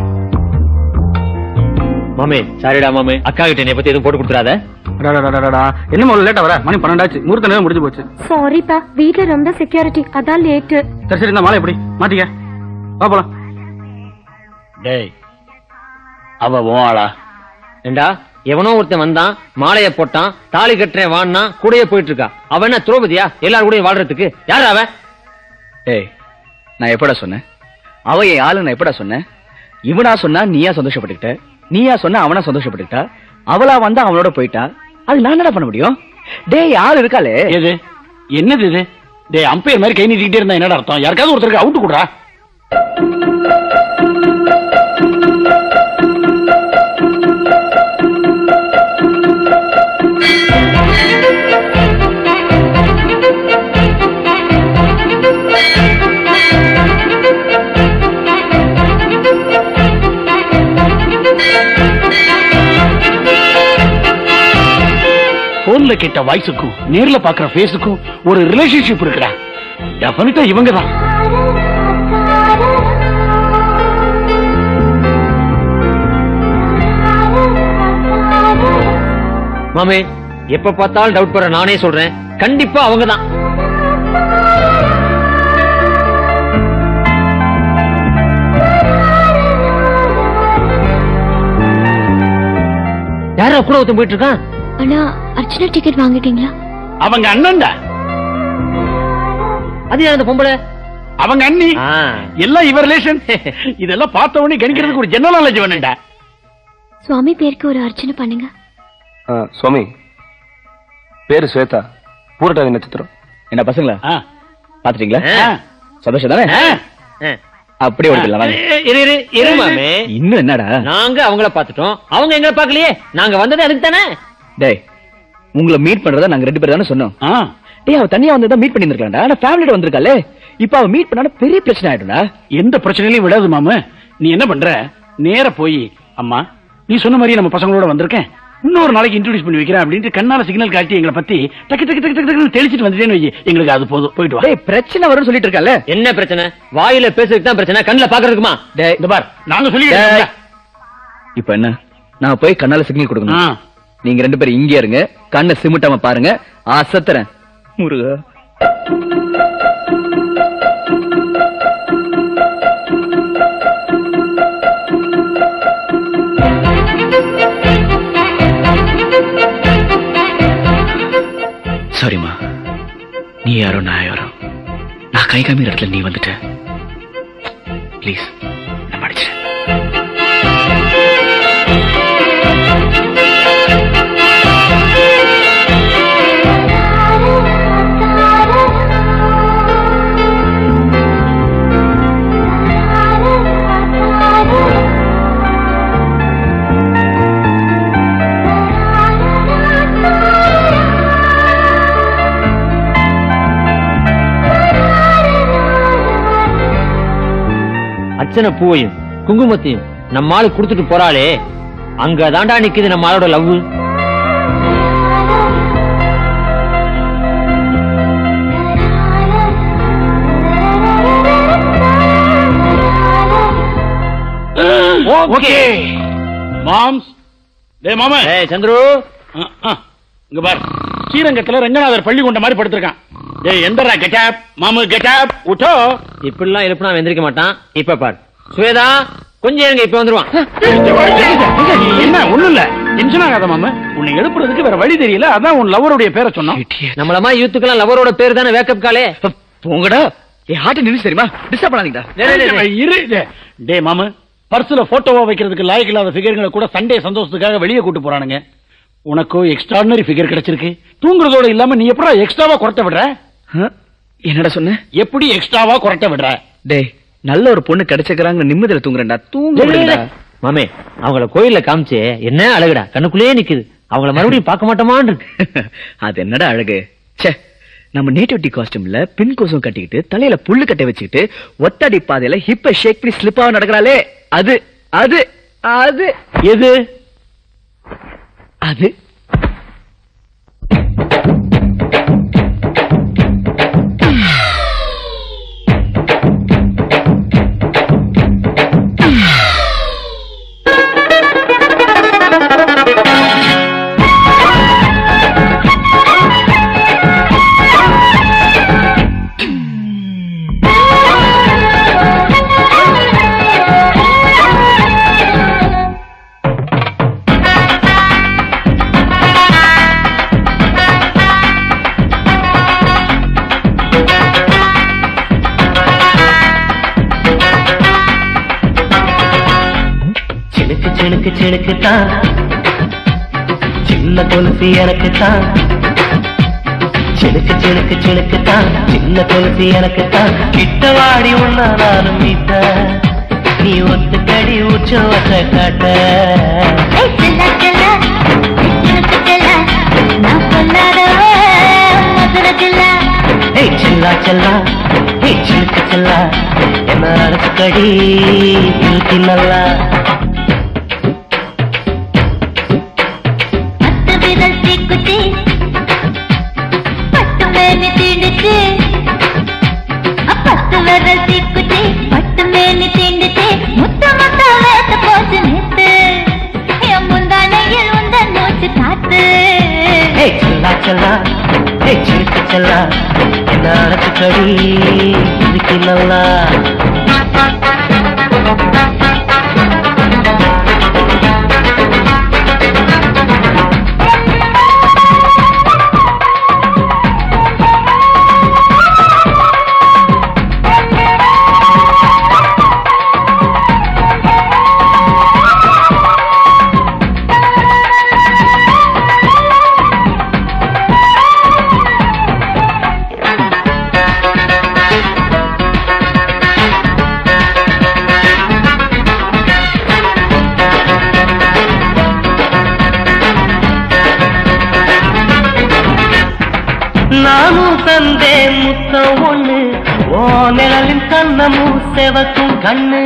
மாமே சாரிடா மாமே அக்கா கிட்ட என்னை பத்தி எதுவும் போட்டு கொடுத்துறாத என்ன முதல்ல லேட்டா வர மணி பன்னெண்டாச்சு முகூர்த்த நேரம் முடிஞ்சு போச்சு சாரிப்பா வீட்ல ரொம்ப செக்யூரிட்டி அதான் லேட்டு சரி சரி இந்த மாலை எப்படி மாட்டிக்க வா போலாம் டேய் அவ உன் ஆளா ஏண்டா எவனோ ஒருத்தன் வந்தான் மாலைய போட்டான் தாலி கட்டுறேன் வான்னா கூடயே போயிட்டு இருக்கா அவன் என்ன திரௌபதியா எல்லாரும் கூடயும் வாழ்றதுக்கு யார் அவன் டேய் நான் எப்படா சொன்னேன் அவ என் ஆளு நான் எப்படா சொன்னேன் இவனா சொன்னா நீயா சந்தோஷப்பட்டுக்கிட்ட நீயா சொன்னா அவனா சந்தோஷப்பட்டுக்கிட்டா அவளா வந்தா அவனோட போயிட்டா அது நான் என்னடா பண்ண முடியும் டேய் ஆள் இருக்காளே எது என்னது இது டேய் அம்பையர் மாதிரி கை நீட்டிக்கிட்டே இருந்தா என்னடா அர்த்தம் யாருக்காவது ஒருத்தருக்கு அவுட் கொடுறா போன்ல கேட்ட வாய்ஸுக்கும் நேர்ல பாக்குற ஃபேஸுக்கும் ஒரு ரிலேஷன்ஷிப் இருக்குடா டெஃபினட்டா இவங்க தான் மாமே எப்ப பார்த்தாலும் டவுட் பண்ற நானே சொல்றேன் கண்டிப்பா அவங்கதான் யாரா கூட ஒருத்தன் போயிட்டு இருக்கான் அண்ணா அர்ச்சனா டிக்கெட் வாங்கிட்டீங்களா அவங்க அண்ணன்டா அது யார் அந்த பொம்பளை அவங்க அண்ணி ஆ. எல்லாம் இவர் ரிலேஷன் இதெல்லாம் பார்த்த உடனே கணிக்கிறதுக்கு ஒரு ஜெனரல் நாலேஜ் வேணும்டா சுவாமி பேருக்கு ஒரு அர்ச்சனை பண்ணுங்க ஆ, சுவாமி பேரு ஸ்வேதா பூரட்டாதி நட்சத்திரம் என்ன பசங்களா ஆ. பாத்துட்டீங்களா ஆ. சந்தோஷம் தானே அப்படியே ஓடிக்கலாம் வாங்க இரு இரு இரு மாமே இன்னும் என்னடா நாங்க அவங்கள பாத்துட்டோம் அவங்க எங்களை பாக்கலையே நாங்க வந்தது அதுக்கு தானே டேய் உங்களை மீட் பண்றதா நாங்க ரெண்டு பேரும் தானே சொன்னோம் ஆ. டேய் அவ தனியா வந்ததா மீட் பண்ணிருக்கலாம்டா ஆனா ஃபேமிலியோட வந்திருக்காளே இப்ப அவ மீட் பண்ணாலும் பெரிய பிரச்சனை ஆயிடும்டா எந்த பிரச்சனையிலையும் விடாது மாமு நீ என்ன பண்ற நேர போய் அம்மா நீ சொன்ன மாதிரி நம்ம பசங்களோட வந்திருக்கேன் இன்னொரு நாளைக்கு இன்ட்ரோடியூஸ் பண்ணி வைக்கிறேன் அப்படின்ட்டு கண்ணால சிக்னல் காட்டி எங்களை பத்தி டக்கு டக்கு டக்கு டக்கு டக்குன்னு தெளிச்சிட்டு வந்துட்டேன்னு வை எங்களுக்கு அது போதும் போயிட்டு வா டேய் பிரச்சனை வரும்னு சொல்லிட்டு இருக்கல என்ன பிரச்சனை வாயில பேசுறதுக்கு தான் பிரச்சனை கண்ணுல பாக்குறதுக்குமா டேய் இந்த பார் நாங்க சொல்லி டேய். இப்ப என்ன நான் போய் கண்ணால சிக்னல் கொடுக்கணும் நீங்க ரெண்டு பேரும் இங்கே இருங்க கண்ணை சிமிட்டாம பாருங்க அசத்துறேன் முருகா சாரிம்மா நீ யாரோ நான் யாரோ நான் கை காமிக்கிற இடத்துல நீ வந்துட்ட ப்ளீஸ் நான் மன்னிச்சிடு அர்ச்சனை பூவையும் குங்குமத்தையும் நம்ம ஆளு கொடுத்துட்டு போறாளே அங்க தாண்டா நிக்குது நம்ம ஆளோட லவ் ஓகே மாம்ஸ் டேய் மாமா ஏய் சந்துரு ஆ, ஆ. இங்க பார் ஸ்ரீரங்கத்துல ரங்கநாதர் பள்ளி கொண்ட மாதிரி படுத்திருக்கான் டேய் எந்தரா கெட்டாப் மாமு கெட்டாப் உட்டோ இப்படிலாம் எழுப்புனா எந்திரிக்க மாட்டான் இப்ப பார் சுவேதா கொஞ்சம் இருங்க இப்ப வந்துருவான் என்ன ஒண்ணும் இல்ல டென்ஷன் ஆகாத மாமா உன்னை எழுப்புறதுக்கு வேற வழி தெரியல அதான் உன் லவருடைய பேரை சொன்னான் நம்மள மாதிரி யூத்துக்கெல்லாம் லவரோட பேர் தானே வேக்கப் காலே போங்கடா என் ஹார்ட் நின்று தெரியுமா டிஸ்டர்ப் பண்ணாதீங்கடா டேய், டேய், டேய். இரு டேய். டேய் மாமு பர்சுல போட்டோவா வைக்கிறதுக்கு லாயக்கு இல்லாத ஃபிகர்களை கூட சண்டே சந்தோஷத்துக்காக வெளியே கூட்டு போறானுங்க உனக்கோ எக்ஸ்ட்ராடினரி ஃபிகர் கிடைச்சிருக்கு தூங்குறதோட இல்லாம நீ எப்படா எக்ஸ்ட்ராவா குறைத்த விடுற ஆ? என்னடா சொன்ன எப்படி எக்ஸ்ட்ராவா குறைத்த விடுற டேய் நல்ல ஒரு பொண்ணு கிடைச்சிருக்காங்க நிம்மதியில தூங்குறேன்டா தூங்க டேய், டேய், விடுடா. டேய். மாமே அவங்கள கோயில்ல காமிச்சு என்ன அழகுடா கண்ணுக்குள்ளேயே நிக்குது அவங்கள மறுபடியும் பார்க்க மாட்டோமான்னு இருக்கு அது என்னடா அழகு ச்சே நம்ம நேட்டிவிட்டி காஸ்டியூம்ல பின் கோசம் கட்டிக்கிட்டு தலையில புல்லு கட்டை வச்சுக்கிட்டு ஒத்தடி பாதையில ஹிப்ப ஷேக் பண்ணி ஸ்லிப்பாக நடக்கிறாளே அது அது அது எது அது சிலுக்கு சிலுக்கு சிலுக்கு தான் சின்ன கொலுசு எனக்கு தான் சிலுக்கு சிலுக்கு சிலுக்கு தான் சின்ன கொலுசு எனக்கு தான் கிட்ட வாடி உள்ள நானும் மீட்ட நீ ஒத்து கடி உச்சவத்தை காட்ட ஏய் சில்லா செல்லா ஏய் சிலுக்கு செல்லா என்ன அரைச்சு கடி இழுத்தி நல்லா ஏய் செல்லா செல்லா ஏய் சிலுக்கு செல்லா என்ன அரைச்சு கடி இழுத்தி நல்லா நிழலின் கண்ணமும் செவக்கும் கண்ணு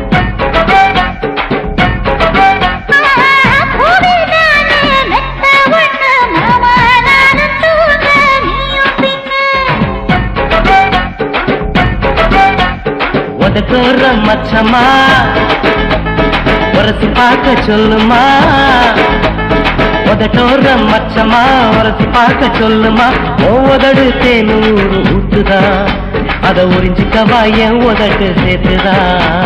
உதட்டோர மச்சமா உரசி பார்க்க சொல்லுமா உதட்டோர மச்சமா உரசி பார்க்க சொல்லுமா ஒவ்வொரு தேனூறு ஊத்துதா அத உறிஞ்சிக்கவா என் உதட்டு சேர்த்துதா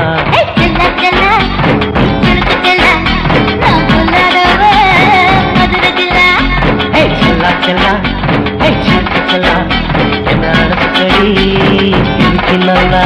ஏய் செல்லா செல்லா ஏய் செல்லா செல்லா என்ன அனுப்படி இருக்கு நல்லா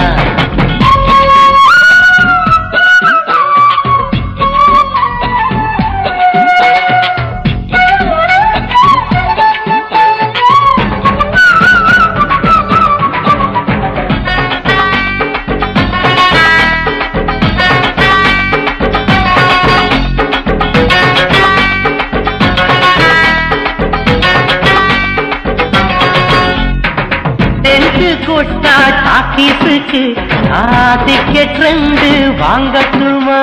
டென்த்து கொட்டா டாக்கீஸுக்கு டிக்கெட் ரெண்டு வாங்கட்டுமா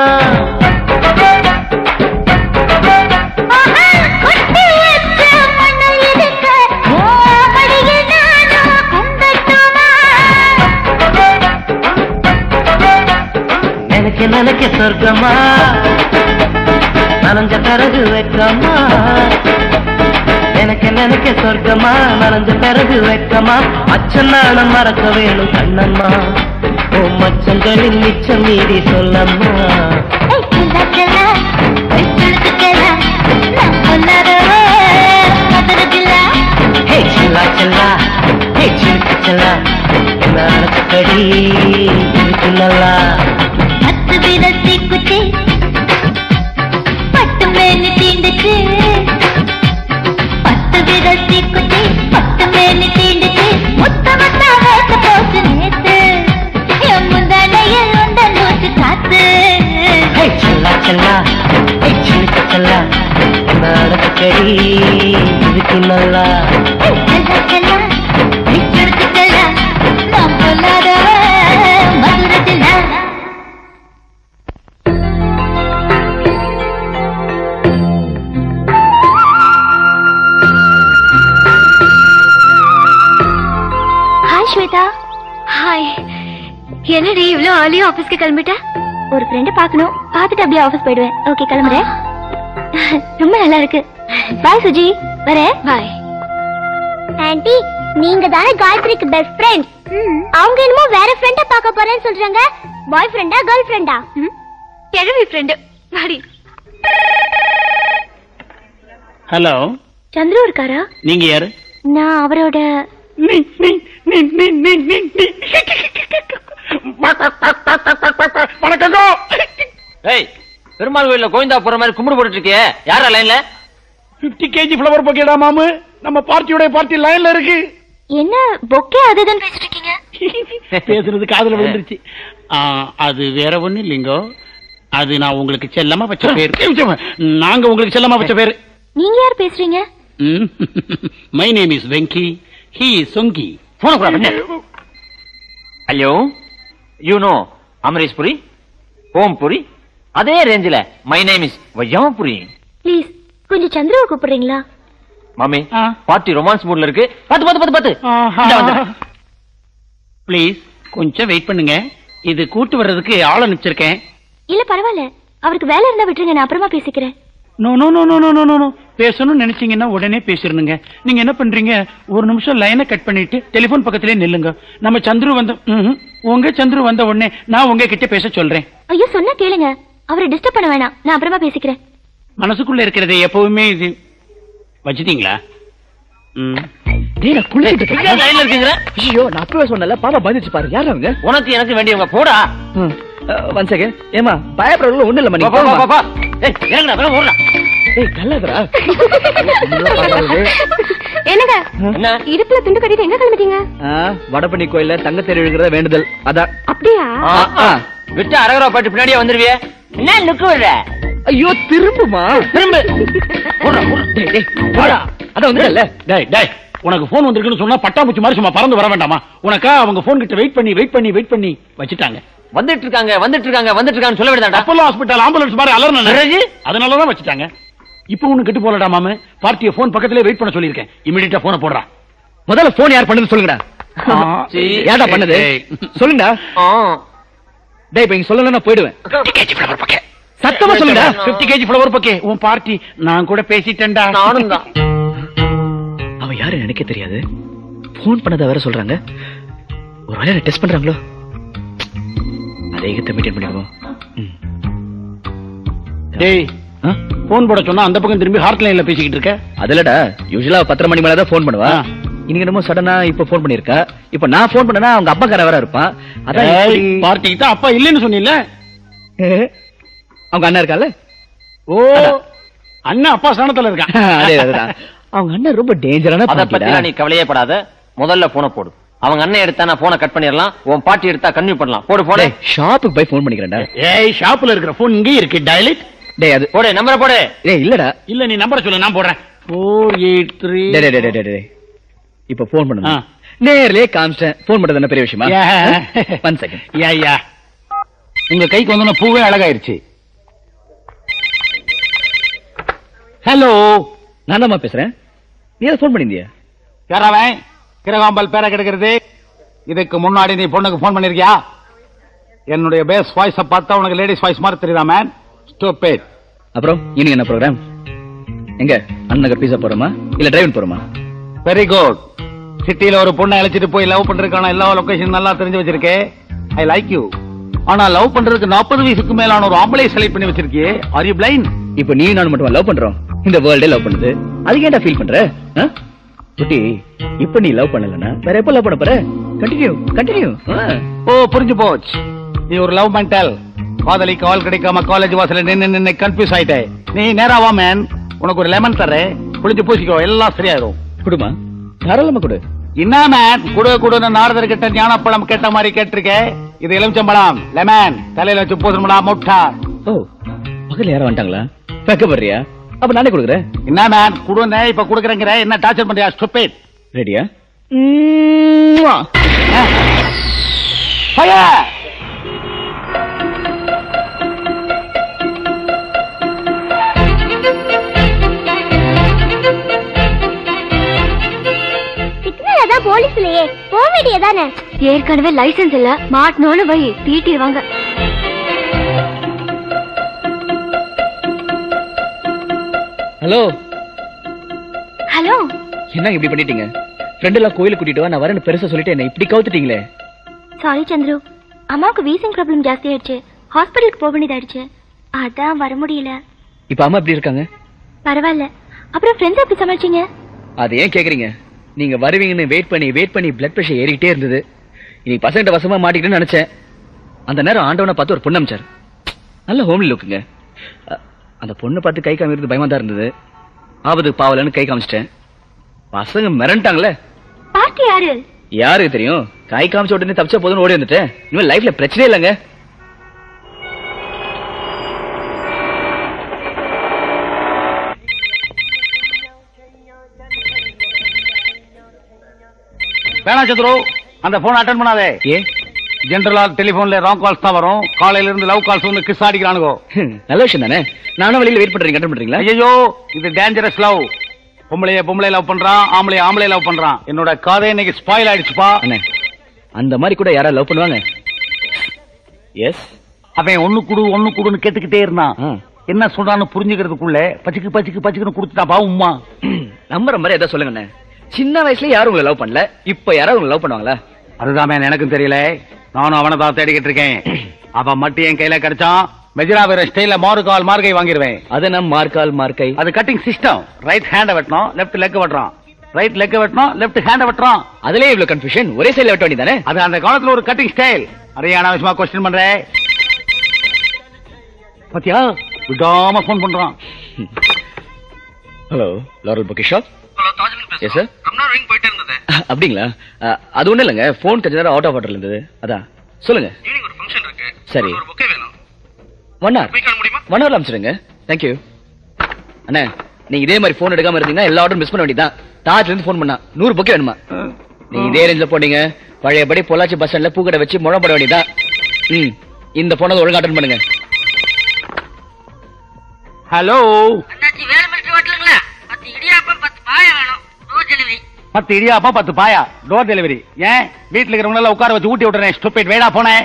எனக்கு நினைக்க சொர்க்கமா நனைஞ்ச பிறகு வெக்கமா எனக்கு நினைக்க சொர்க்கமா நனைஞ்ச பிறகு வெக்கமா அச்சன் நாணம் மறக்க வேணும் கண்ணம்மா ஓ மச்சங்களின் மிச்சம் மீறி சொல்லம்மா ஹே செல்லா செல்லா ஹே சிலுக்கு செல்லா என்ன அழைச்சபடி இருக்கு நல்லா பட்டு மேனி தீண்டுச்சு பத்து விரல் தீக்குச்சி பத்து மேனி தீண்டுச்சு முத்த முத்த வேத்த போச்சு நேத்து என் முந்தானையில் உண்ட நூற்று காத்து ஹே செல்லா செல்லா ஹே சிலுக்கு செல்லா என்ன அழைச்சபடி இருக்கு நல்லா செல்ல செல்ல விச்செடுத்து செல்ல நாம் சொல்லாத மதுரத்தில் ஹாய் ஸ்வேதா ஹாய் என்னடி இவ்வளோ ஆலியும் ஆஃபீஸ்க்கு கிளம்பிட்ட ஒரு ஃப்ரெண்டை பார்க்கணும் பார்த்துட்டு அப்படியே ஆஃபீஸ் போயிடுவேன் ஓகே கிளம்புறேன் ரொம்ப நல்லா இருக்கு பாய் சுஜி வரேன் பாய் ஆன்ட்டி நீங்க தானே காயத்ரிக்கு பெஸ்ட் ஃப்ரெண்ட் அவங்க என்னமோ வேற ஃப்ரெண்ட பார்க்க போறேன்னு சொல்றாங்க பாய் ஃப்ரெண்டா கேர்ள் ஃப்ரெண்டா கிழவி ஃப்ரெண்டு வாடி ஹலோ சந்துரு இருக்காரா நீங்க யாரு நான் அவரோட வணக்கங்கோ ஏய் பெருமாள் கோயில்ல கோயந்தா போற மாதிரி கும்பிடு போட்டுட்டு இருக்கியே யாரா லைன்ல பிப்டி கேஜி ஃபிளவர் பொக்கேடா மாமு நம்ம பார்ட்டியோட பார்ட்டி லைன்ல இருக்கு என்ன பொக்கே அதுதான் பேசிட்டு இருக்கீங்க பேசுறது காதுல விழுந்துருச்சு ஆ, அது வேற ஒண்ணு இல்லைங்கோ அது நான் உங்களுக்கு செல்லமா வச்ச பேரு நாங்க உங்களுக்கு செல்லமா வச்ச பேரு நீங்க யார் பேசுறீங்க my name is Venky he is சொங்கி போன கூட hello you know Amaresh Puri Om Puri அதே ரேஞ்சில my name is Vaiyapuri please கொஞ்சம் சந்திரவை கூப்பிடுறீங்களா மாமி பார்ட்டி ரொமான்ஸ் மூட்ல இருக்கு பத்து பத்து பத்து பத்து இந்தா வந்துடுறேன். ப்ளீஸ் கொஞ்சம் வெயிட் பண்ணுங்க இது கூட்டு வர்றதுக்கு ஆள் அனுப்பிச்சிருக்கேன் இல்ல பரவாயில்ல அவருக்கு வேலை இருந்தா விட்டுருங்க நான் அப்புறமா பேசிக்கிறேன் no no no no no no no no பேசணும்னு நினைச்சீங்கன்னா உடனே பேசிருனுங்க நீங்க என்ன பண்றீங்க ஒரு நிமிஷம் லைனை கட் பண்ணிட்டு டெலிபோன் பக்கத்திலே நில்லுங்க நம்ம சந்துரு வந்த ம்ஹும். உங்க சந்துரு வந்த உடனே நான் உங்க கிட்ட பேச சொல்றேன் ஐயோ சொன்னா கேளுங்க அவரை டிஸ்டர்ப் பண்ண வேணாம் நான் அப்புறமா பேசிக்கிறேன் மனசுக்குள்ள இருக்கிறது எப்பவுமே இது வச்சுட்டீங்களா ம். டேய் நான் குளிச்சிட்டு இருக்கேன். ஏன் லைன்ல இருக்கீங்க ஐயோ நான் அப்பவே சொன்னல பாப்பா பயந்துச்சு பாரு யார் அவங்க உனக்கு எனக்கு வேண்டியவங்க போடா ஒன் செகண்ட் ஏமா பயப்படுறதுல ஒண்ணு இல்ல பா, மணி பா, பா, பா, பா. ஏய் இறங்குடா வேற ஓடுடா ஏய் கல்லாதரா என்னங்க என்ன இடுப்புல துண்டு கட்டிட்டு எங்க கிளம்பிட்டீங்க வடபண்ணி கோயில்ல தங்கத்தேர் எழுகிறத வேண்டுதல் அதான் அப்படியா ஆ, ஆ. விட்டு அரகரா பாட்டு பின்னாடியே வந்துருவியே என்ன லுக்கு விடுற ஐயோ திரும்புமா திரும்ப டேய் டேய் போடா அதான் வந்துடல டேய் டேய் உனக்கு போன் வந்திருக்குன்னு சொன்னா பட்டாம்பூச்சி மாதிரி சும்மா பறந்து வர வேண்டாமா உனக்கா அவங்க போன் கிட்ட வெயிட் பண்ணி வெயிட் பண்ணி வெயிட் பண்ணி வச்சுட்டாங்க வந்துட்டு இருக்காங்க வந்துட்டு இருக்காங்க வந்துட்டு இருக்கான்னு சொல்ல வேண்டாம்டா அப்போலோ ஹாஸ்பிட்டல் ஆம்புலன்ஸ் மாதிரி அலர்ன அதனாலதான் வச்சுட்டாங்க இப்போ ஒண்ணு கெட்டு போலடா மாமு பார்ட்டிய போன் பக்கத்திலே வெயிட் பண்ண சொல்லியிருக்கேன் இமிடியட்டா போனை போடுறான் முதல்ல போன் யார் பண்ணது சொல்லுங்கடா ஏன்டா பண்ணது சொல்லுங்கடா டேய் இப்ப இங்க சொல்லல நான் போயிடுவேன் சத்தமா சொல்லுடா 50 கேஜி ஃப்ளவர் பக்கே உன் பார்ட்டி நான் கூட பேசிட்டேன்டா நானும் தான் அவ யாரு எனக்கே தெரியாது போன் பண்ணத வேற சொல்றாங்க ஒரு வேலை டெஸ்ட் பண்றாங்களோ அதே மெயின்டைன் பண்ணிடுவோம் டேய் போன் போட சொன்னா அந்த பக்கம் திரும்பி ஹார்ட் லைன்ல பேசிக்கிட்டு இருக்க அதுலடா யூஸ்வலா பத்தரை மணி மேல தான் போன் பண்ணுவா ஆ. இன்னைக்கு என்னமோ சடனா இப்ப போன் பண்ணிருக்கா இப்ப நான் போன் பண்ணனா அவங்க அப்பா வேற இருப்பான் அதான் இப்படி- பார்ட்டிக்கு தான் அப்பா இல்லைன்னு சொன்னீல்ல அவங்க அண்ணா இருக்கால ஓ அண்ணன் அப்பா ஸ்தானத்துல இருக்கான் அதே அதுதான் அவங்க அண்ணன் ரொம்ப டேஞ்சரான அத பத்தி நீ கவலையே படாத முதல்ல போனை போடு அவங்க அண்ணன் எடுத்தா நான் போனை கட் பண்ணிடலாம் உன் பாட்டி எடுத்தா கன்டினியூ பண்ணலாம் போடு போடு ஷாப்புக்கு போய் போன் பண்ணிக்கிறேன்டா ஏய் ஷாப்ல இருக்கிற போன் இங்கே இருக்கு டயலிட் டேய் அது போடு நம்பரை போடு டேய் இல்லடா இல்ல நீ நம்பரை சொல்லு நான் போடுறேன் ஃபோர் எயிட் த்ரீ டேய் டேய் டேய், டேய் டேய் இப்ப போன் ஆ. பண்ணணும் நேர்லயே காமிச்சேன் போன் பண்றது என்ன பெரிய விஷயமா Yeah. One second yeah yeah உங்க கைக்கு வந்தோன்னா பூவே அழகாயிருச்சு ஹலோ நான் தான் பேசுறேன் நீ ஏதாவது போன் பண்ணிருந்தியா யாராவன் கிரகாம்பல் பேர கிடைக்கிறது இதுக்கு முன்னாடி நீ பொண்ணுக்கு போன் பண்ணிருக்கியா என்னுடைய பேஸ் வாய்ஸ பார்த்தா உனக்கு லேடிஸ் வாய்ஸ் மாதிரி தெரியுதா மேன் ஸ்டூபிட் அப்புறம் இன்னைக்கு என்ன ப்ரோக்ராம் எங்க அண்ணன் பீஸா போறோமா இல்ல டிரைவன் போறோமா வெரி குட் சிட்டில ஒரு பொண்ணை அழைச்சிட்டு போய் லவ் பண்றதுக்கான எல்லா லொகேஷன் நல்லா தெரிஞ்சு வச்சிருக்கே ஐ லைக் யூ ஆனா லவ் பண்றதுக்கு நாற்பது வயசுக்கு மேலான ஒரு ஆம்பளை செலக்ட் பண்ணி வச்சிருக்கியே ஆர் யூ பிளைண்ட் இப்போ நீ நானும் மட்டும் லவ் பண்றோம் இந்த வேர்ல்டே லவ் பண்ணுது அதுக்கு ஏன்டா ஃபீல் பண்ற ஆ? குட்டி இப்ப நீ லவ் பண்ணலன்னா வேற எப்ப லவ் பண்ண போற கண்டினியூ கண்டினியூ ஓ புரிஞ்சு போச்சு நீ ஒரு லவ் மென்டல் காதலி கால் கிடைக்காம காலேஜ் வாசல்ல நின்னு நின்னு கன்ஃபியூஸ் ஆயிட்டே நீ நேரா வா மேன் உனக்கு ஒரு லெமன் தரேன் குளிச்சு பூசிக்கோ எல்லாம் சரியாயிரும் குடுமா தாராளமா கொடு என்ன மேன் குடு குடுன்னு நாரதர் கிட்ட ஞானப்பழம் கேட்ட மாதிரி கேட்டிருக்கே இது எலுமிச்சம்பழம் லெமன் தலையில வச்சு பூசணும்டா முட்டா ஓ பக்கத்துல யாரும் வந்துட்டாங்களா வைக்கப்படுறியா அப்ப நானே கொடுக்குறேன் என்ன மேன் குடுன்னு இப்ப குடுக்குறேங்கிற என்ன டார்ச்சர் பண்றியா ஸ்டூபிட் ரெடியா ஃபயர் சிக்னல் அதான் போலீஸ் இல்லையே போக வேண்டியதானே ஏற்கனவே லைசென்ஸ் இல்ல மாட்டணும்னு வை தீட்டிடுவாங்க ஹலோ ஹலோ என்ன இப்படி பண்ணிட்டீங்க ஃப்ரெண்ட் எல்லாம் கோயிலுக்கு கூட்டிட்டு வா நான் வரேன்னு பெருசா சொல்லிட்டு என்ன இப்படி கவுத்துட்டீங்களே சாரி சந்துரு அம்மாவுக்கு வீசிங் ப்ராப்ளம் ஜாஸ்தி ஆயிடுச்சு ஹாஸ்பிட்டலுக்கு போக வேண்டியதாயிடுச்சு அதான் வர முடியல இப்ப அம்மா எப்படி இருக்காங்க பரவாயில்ல அப்புறம் ஃப்ரெண்ட்ஸ் எப்படி சமாளிச்சீங்க அது ஏன் கேக்குறீங்க நீங்க வருவீங்கன்னு வெயிட் பண்ணி வெயிட் பண்ணி பிளட் பிரஷர் ஏறிக்கிட்டே இருந்தது இனி பசங்கிட்ட வசமா மாட்டிக்கிட்டேன்னு நினைச்சேன் அந்த நேரம் ஆண்டவனை பார்த்து ஒரு பொண்ணு அமிச்சார் நல்ல ஹோம்லி லுக்குங்க அ- அந்த பொண்ணை பார்த்து கை காமிக்கிறது பயமா தான் இருந்தது ஆபத்து பாவலன்னு கை காமிச்சிட்டேன் பசங்க மிரண்டாங்களே பார்ட்டி யாரு யாருக்கு தெரியும் கை காமிச்ச உடனே தப்பிச்சா போதும்னு ஓடி வந்துட்டேன் இனிமேல் லைஃப்ல பிரச்சனையே இல்லைங்க வேணா சத்ரு அந்த போன் அட்டன் பண்ணாதே ஏ ஜென்ரலா டெலிபோன்ல ராங் கால்ஸ் தான் வரும் காலையில இருந்து லவ் கால்ஸ் வந்து கிஸ் அடிக்கிறானுங்கோ நல்ல விஷயம் தானே நானும் வெளியில வெயிட் பண்றீங்க அட்டன் பண்றீங்களா ஐயோ இது டேஞ்சரஸ் லவ் பொம்பளைய பொம்பளை லவ் பண்றான் ஆம்பளைய ஆம்பளை லவ் பண்றான் என்னோட கதை இன்னைக்கு ஸ்பாயில் ஆயிடுச்சுப்பா அண்ணே அந்த மாதிரி கூட யாராவது லவ் பண்ணுவாங்க எஸ் அவன் ஒண்ணு குடு ஒண்ணு குடுன்னு கேட்டுக்கிட்டே இருந்தான் என்ன சொல்றான்னு புரிஞ்சுக்கிறதுக்குள்ள பச்சுக்கு பச்சுக்கு பச்சுக்குன்னு கொடுத்துட்டாப்பா உம்மா நம்புற மாதிரி ஏதாவது சொல்லுங்க அண்ணே சின்ன வயசுல யாரும் உங்களை லவ் பண்ணல இப்ப யாராவது உங்களை லவ் பண்ணுவாங்களா அதுதான் மேன் எனக்கும் தெரியல நானும் அவனை தான் தேடிக்கிட்டு இருக்கேன் அவன் மட்டும் என் கையில கிடைச்சான் மெஜரா வேற ஸ்டைல மாறு கால் மார்கை வாங்கிடுவேன் அது நம்ம மார்க்கால் மார்க்கை அது கட்டிங் சிஸ்டம் ரைட் ஹேண்ட வெட்டணும் லெஃப்ட் லெக் வெட்டுறான் ரைட் லெக் வெட்டணும் லெஃப்ட் ஹேண்ட வெட்டுறான் அதுலயே இவ்வளவு கன்ஃபியூஷன் ஒரே சைடுல வெட்ட வேண்டியதானே அது அந்த காலத்துல ஒரு கட்டிங் ஸ்டைல் அரையான விஷயமா கொஸ்டின் பண்றேன் பாத்தியா விடாம போன் பண்றான் ஹலோ லாரல் புக்கி ஷாப் எஸ் சார் அப்படிங்களா அஹ், அது ஒண்ணும் இல்லைங்க போன் கொஞ்ச நேரம் அவுட் ஆஃப் ஆர்டர்ல இருந்தது அதான் சொல்லுங்க சரி ஒன் ஹவர் ஒன் ஹவர்ல அனுப்பிச்சிடுங்க தேங்க்யூ அண்ணே நீங்க இதே மாதிரி போன் எடுக்காம இருந்தீங்கன்னா எல்லா ஆர்டரும் மிஸ் பண்ண வேண்டியதான் தாத்துல இருந்து போன் பண்ணா நூறு பொக்கே வேணுமா நீங்க இதே ரேஞ்சில போனீங்க பழையபடி பொள்ளாச்சி பஸ் ஸ்டாண்ட்ல பூக்கடை வச்சு முழப்பட வேண்டியதான் ம் இந்த போனதை ஒழுங்கா அட்டன் பண்ணுங்க ஹலோ அண்ணாச்சி வேலை மிலிட்டரி ஹோட்டலுங்களா பத்து இடியாப்பம் பத்து பாய வேணும் டோர் டெலிவரி பத்து இடியாப்பா பத்து பாயா டோர் டெலிவரி ஏன் வீட்டுல இருக்கிறவங்க எல்லாம் உட்கார வச்சு ஊட்டி விட்டுறேன் ஸ்டூபிட் வேடா போனேன்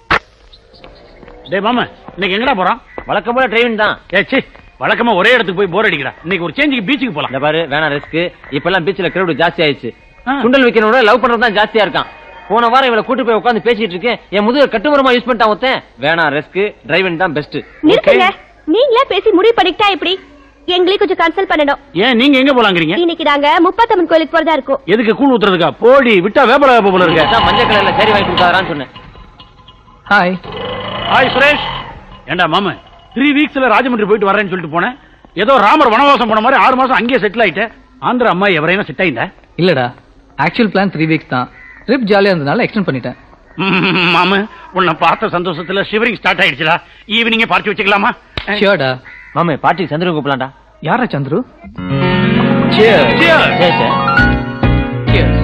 டேய் மாமா இன்னைக்கு எங்கடா போறோம் வழக்கம் போல டிரைவிங் தான் ஏ சி வழக்கமா ஒரே இடத்துக்கு போய் போர் அடிக்கிறா இன்னைக்கு ஒரு சேஞ்சுக்கு பீச்சுக்கு போலாம் இந்த பாரு வேணாம் ரிஸ்க் இப்ப எல்லாம் பீச்ல கிரௌட் ஜாஸ்தி ஆயிடுச்சு ஆ. குண்டல் வைக்கனோட லவ் பண்றது தான் ஜாஸ்தியா இருக்கான் போன வாரம் இவளை கூட்டு போய் உட்காந்து பேசிட்டு இருக்கேன் என் முதுக கட்டுமரமா யூஸ் பண்ணிட்டான் ஒருத்தன் வேணாம் ரிஸ்க் டிரைவிங் தான் பெஸ்ட் நிறுத்துங்க நீங்களே பேசி முடிவு பண்ணிக்கிட்டா எப்படி எங்களையும் கொஞ்சம் கன்சல்ட் பண்ணணும் ஏன் நீங்க எங்க போலாங்கிறீங்க இன்னைக்கு நாங்க முப்பத்தம்மன் கோயிலுக்கு போறதா இருக்கோம் எதுக்கு கூழ் ஊத்துறதுக்கா போடி விட்டா வேப்பல வேப்ப போல இருக்க அதான் மஞ்சள் கலர்ல சரி வாங்கி கொடுத்தாரான்னு சொன்னேன் ஹாய் ஹாய் சுரேஷ் ஏண்டா மாமா த்ரீ வீக்ஸ்ல ராஜமன்றி போயிட்டு வரேன்னு சொல்லிட்டு போனேன் ஏதோ ராமர் வனவாசம் போன மாதிரி ஆறு மாசம் அங்கேயே செட்டில் ஆயிட்டேன் ஆந்திர அம்மா எவரையும் செட் ஆயிட்டா இல்லடா ஆக்சுவல் பிளான் த்ரீ வீக்ஸ் தான் ட்ரிப் ஜாலியா இருந்தனால எக்ஸ்டெண்ட் பண்ணிட்டேன் மாமு உன்னை பார்த்த சந்தோஷத்துல ஷிவரிங் ஸ்டார்ட் ஆயிடுச்சுடா ஈவினிங்கே பார்ட்டி வச்சுக்கலாமா ஷியோர்டா மாமே பாட்டிக்கு சந்திரன் கூப்பிடலாம்டா யாரா சந்துரு Cheers. சரி sir Cheers.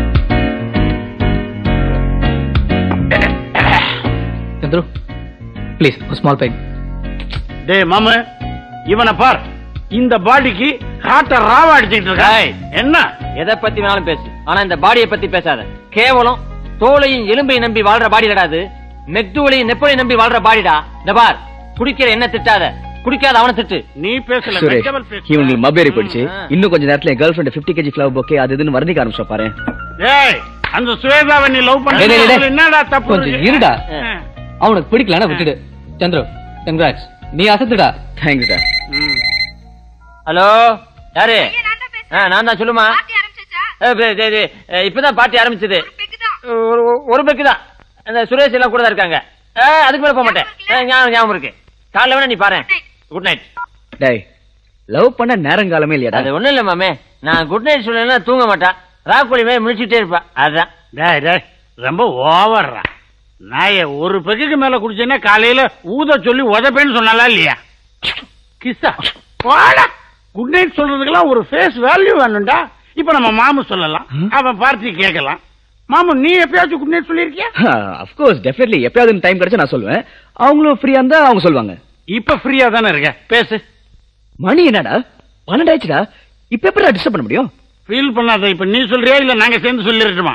Chandru please small peg டேய் மாமு இவனை பார் இந்த பாடிக்கு ஹார்ட்ட ராவா அடிச்சுட்டு இருக்கா என்ன எதை பத்தி வேணாலும் பேசு ஆனா இந்த பாடியை பத்தி பேசாத கேவலம் தோலையும் எலும்பையும் நம்பி வாழ்ற பாடிடா அது மெக்டுவலையும் நெப்பலையும் நம்பி வாழ்ற பாடிடா இந்த பார் குடிக்கிற என்ன திட்டாத குடிக்காத அவனை திட்டு நீ பேசல சுரேஷ் vegetable பேசு. இவங்களுக்கு மப்பேறி போயிடுச்சு இன்னும் கொஞ்ச நேரத்துல என் girlfriend fifty KG flower bouquet அது இதுன்னு வர்ணிக்க ஆரம்பிச்சா பாரு டேய் அந்த சுவேதாவை நீ லவ் பண்ண டேய், டேய், டேய். என்னடா தப்பு கொஞ்சம் இருக்கு? இருடா ஆ. அவனுக்கு பிடிக்கலன்னா விட்டுடு சந்துரு கங்க்ராட்ஸ் நீ அசத்துடா தேங்க்ஸ்டா ம். ஹலோ யாரு ஆ, நான் தான் சொல்லுமா ஏ, பே- டேய், டேய், ஏ, இப்பதான் பார்ட்டி ஆரம்பிச்சது ஒரு ஒரு- ஒரு பெக்கு தான் அந்த சுரேஷ் எல்லாம் கூட தான் இருக்காங்க ஏ, அதுக்கு மேல போக மாட்டேன் ஏ, ஞாபகம் ஞாபகம் இருக்கு காலைல வேணா நீ பாரு குட் நைட் டேய் லவ் பண்ண நேரங்காலமே இல்லையாடா அது ஒண்ணும் இல்ல மாமே நான் குட் நைட் சொல்லலைன்னா தூங்க மாட்டா ராக்கோழி மேல முடிச்சுட்டே இருப்பா அதான் டேய் டேய் ரொம்ப ஓவர்ரா நாய ஒரு பெக்குக்கு மேல குடிச்சேன்னா காலையில ஊத சொல்லி உதப்பேன்னு சொன்னாலா இல்லையா கிஸ்ஸா வாடா குட் நைட் சொல்றதுக்கெல்லாம் ஒரு ஃபேஸ் வேல்யூ வேணும்டா இப்ப நம்ம மாமு சொல்லலாம் அவன் பார்ட்டி கேட்கலாம் மாமு நீ எப்பயாச்சும் குட் நைட் சொல்லியிருக்கியா அஃப்கோர்ஸ் டெஃபினெட்லி எப்பயாவது டைம் கிடைச்சா நான் சொல்லுவேன் அவங்களும் ஃப்ரீயா இருந்தா அவங்க சொல்லுவாங்க இப்ப ஃப்ரீயா தானே இருக்க பேசு மணி என்னடா பன்னெண்டாயிடுச்சுடா இப்ப எப்படி டிஸ்டர்ப் பண்ண முடியும் ஃபீல் பண்ணாத இப்ப நீ சொல்றியா இல்ல நாங்க சேர்ந்து சொல்லிருட்டுமா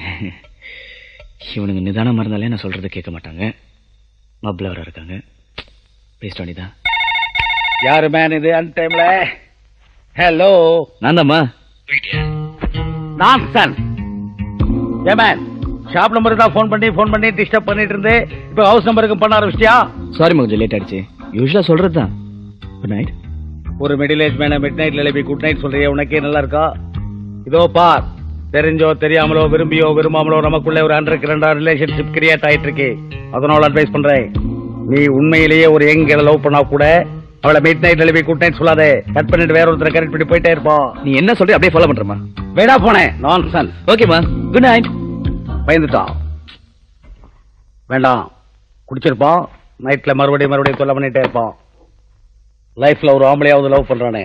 இவனுங்க நிதானமா இருந்தாலே நான் சொல்றதை கேட்க மாட்டாங்க மப்ல வர இருக்காங்க பேசிட்டு வேண்டியதான் யாரு மேன் இது அன் டைம்ல ஹலோ நான் தாம்மா நான் சன் ஏ மேன் ஷாப் நம்பருக்கு தான் ஃபோன் பண்ணி ஃபோன் பண்ணி டிஸ்டர்ப் பண்ணிட்டு இருந்து இப்போ ஹவுஸ் நம்பருக்கு பண்ண ஆரம்பிச்சிட்டியா சாரி கொஞ்சம் லேட் ஆயிடுச்சு யூஸ்வலா சொல்றது தான் குட் நைட் ஒரு மிடில் ஏஜ் மேன மிட் நைட்ல எழுப்பி குட் நைட் சொல்றிய உனக்கே நல்லா இருக்கா இதோ பார் தெரிஞ்சோ தெரியாமலோ விரும்பியோ விரும்பாமலோ நமக்குள்ள ஒரு அண்டர் கிரண்டா ரிலேஷன்ஷிப் கிரியேட் ஆயிட்டு இருக்கு அதனால அட்வைஸ் பண்றேன் நீ உண்மையிலேயே ஒரு யங் லவ் பண்ணா கூட அவளை மிட் நைட் எழுப்பி குட் நைட் சொல்லாதே கட் பண்ணிட்டு வேற ஒருத்தரை கரெக்ட் பண்ணி போயிட்டே இருப்பான் நீ என்ன சொல்ற அப்படியே ஃபாலோ பண்றமா வேடா போனேன் நான் சன் ஓகேமா குட் நைட் பயந்துட்டான் வேண்டாம் குடிச்சிருப்பான் நைட்ல மறுபடியும் மறுபடியும் தொல்லை பண்ணிட்டே இருப்பான் லைஃப்ல ஒரு ஆம்பளையாவது லவ் பண்றானே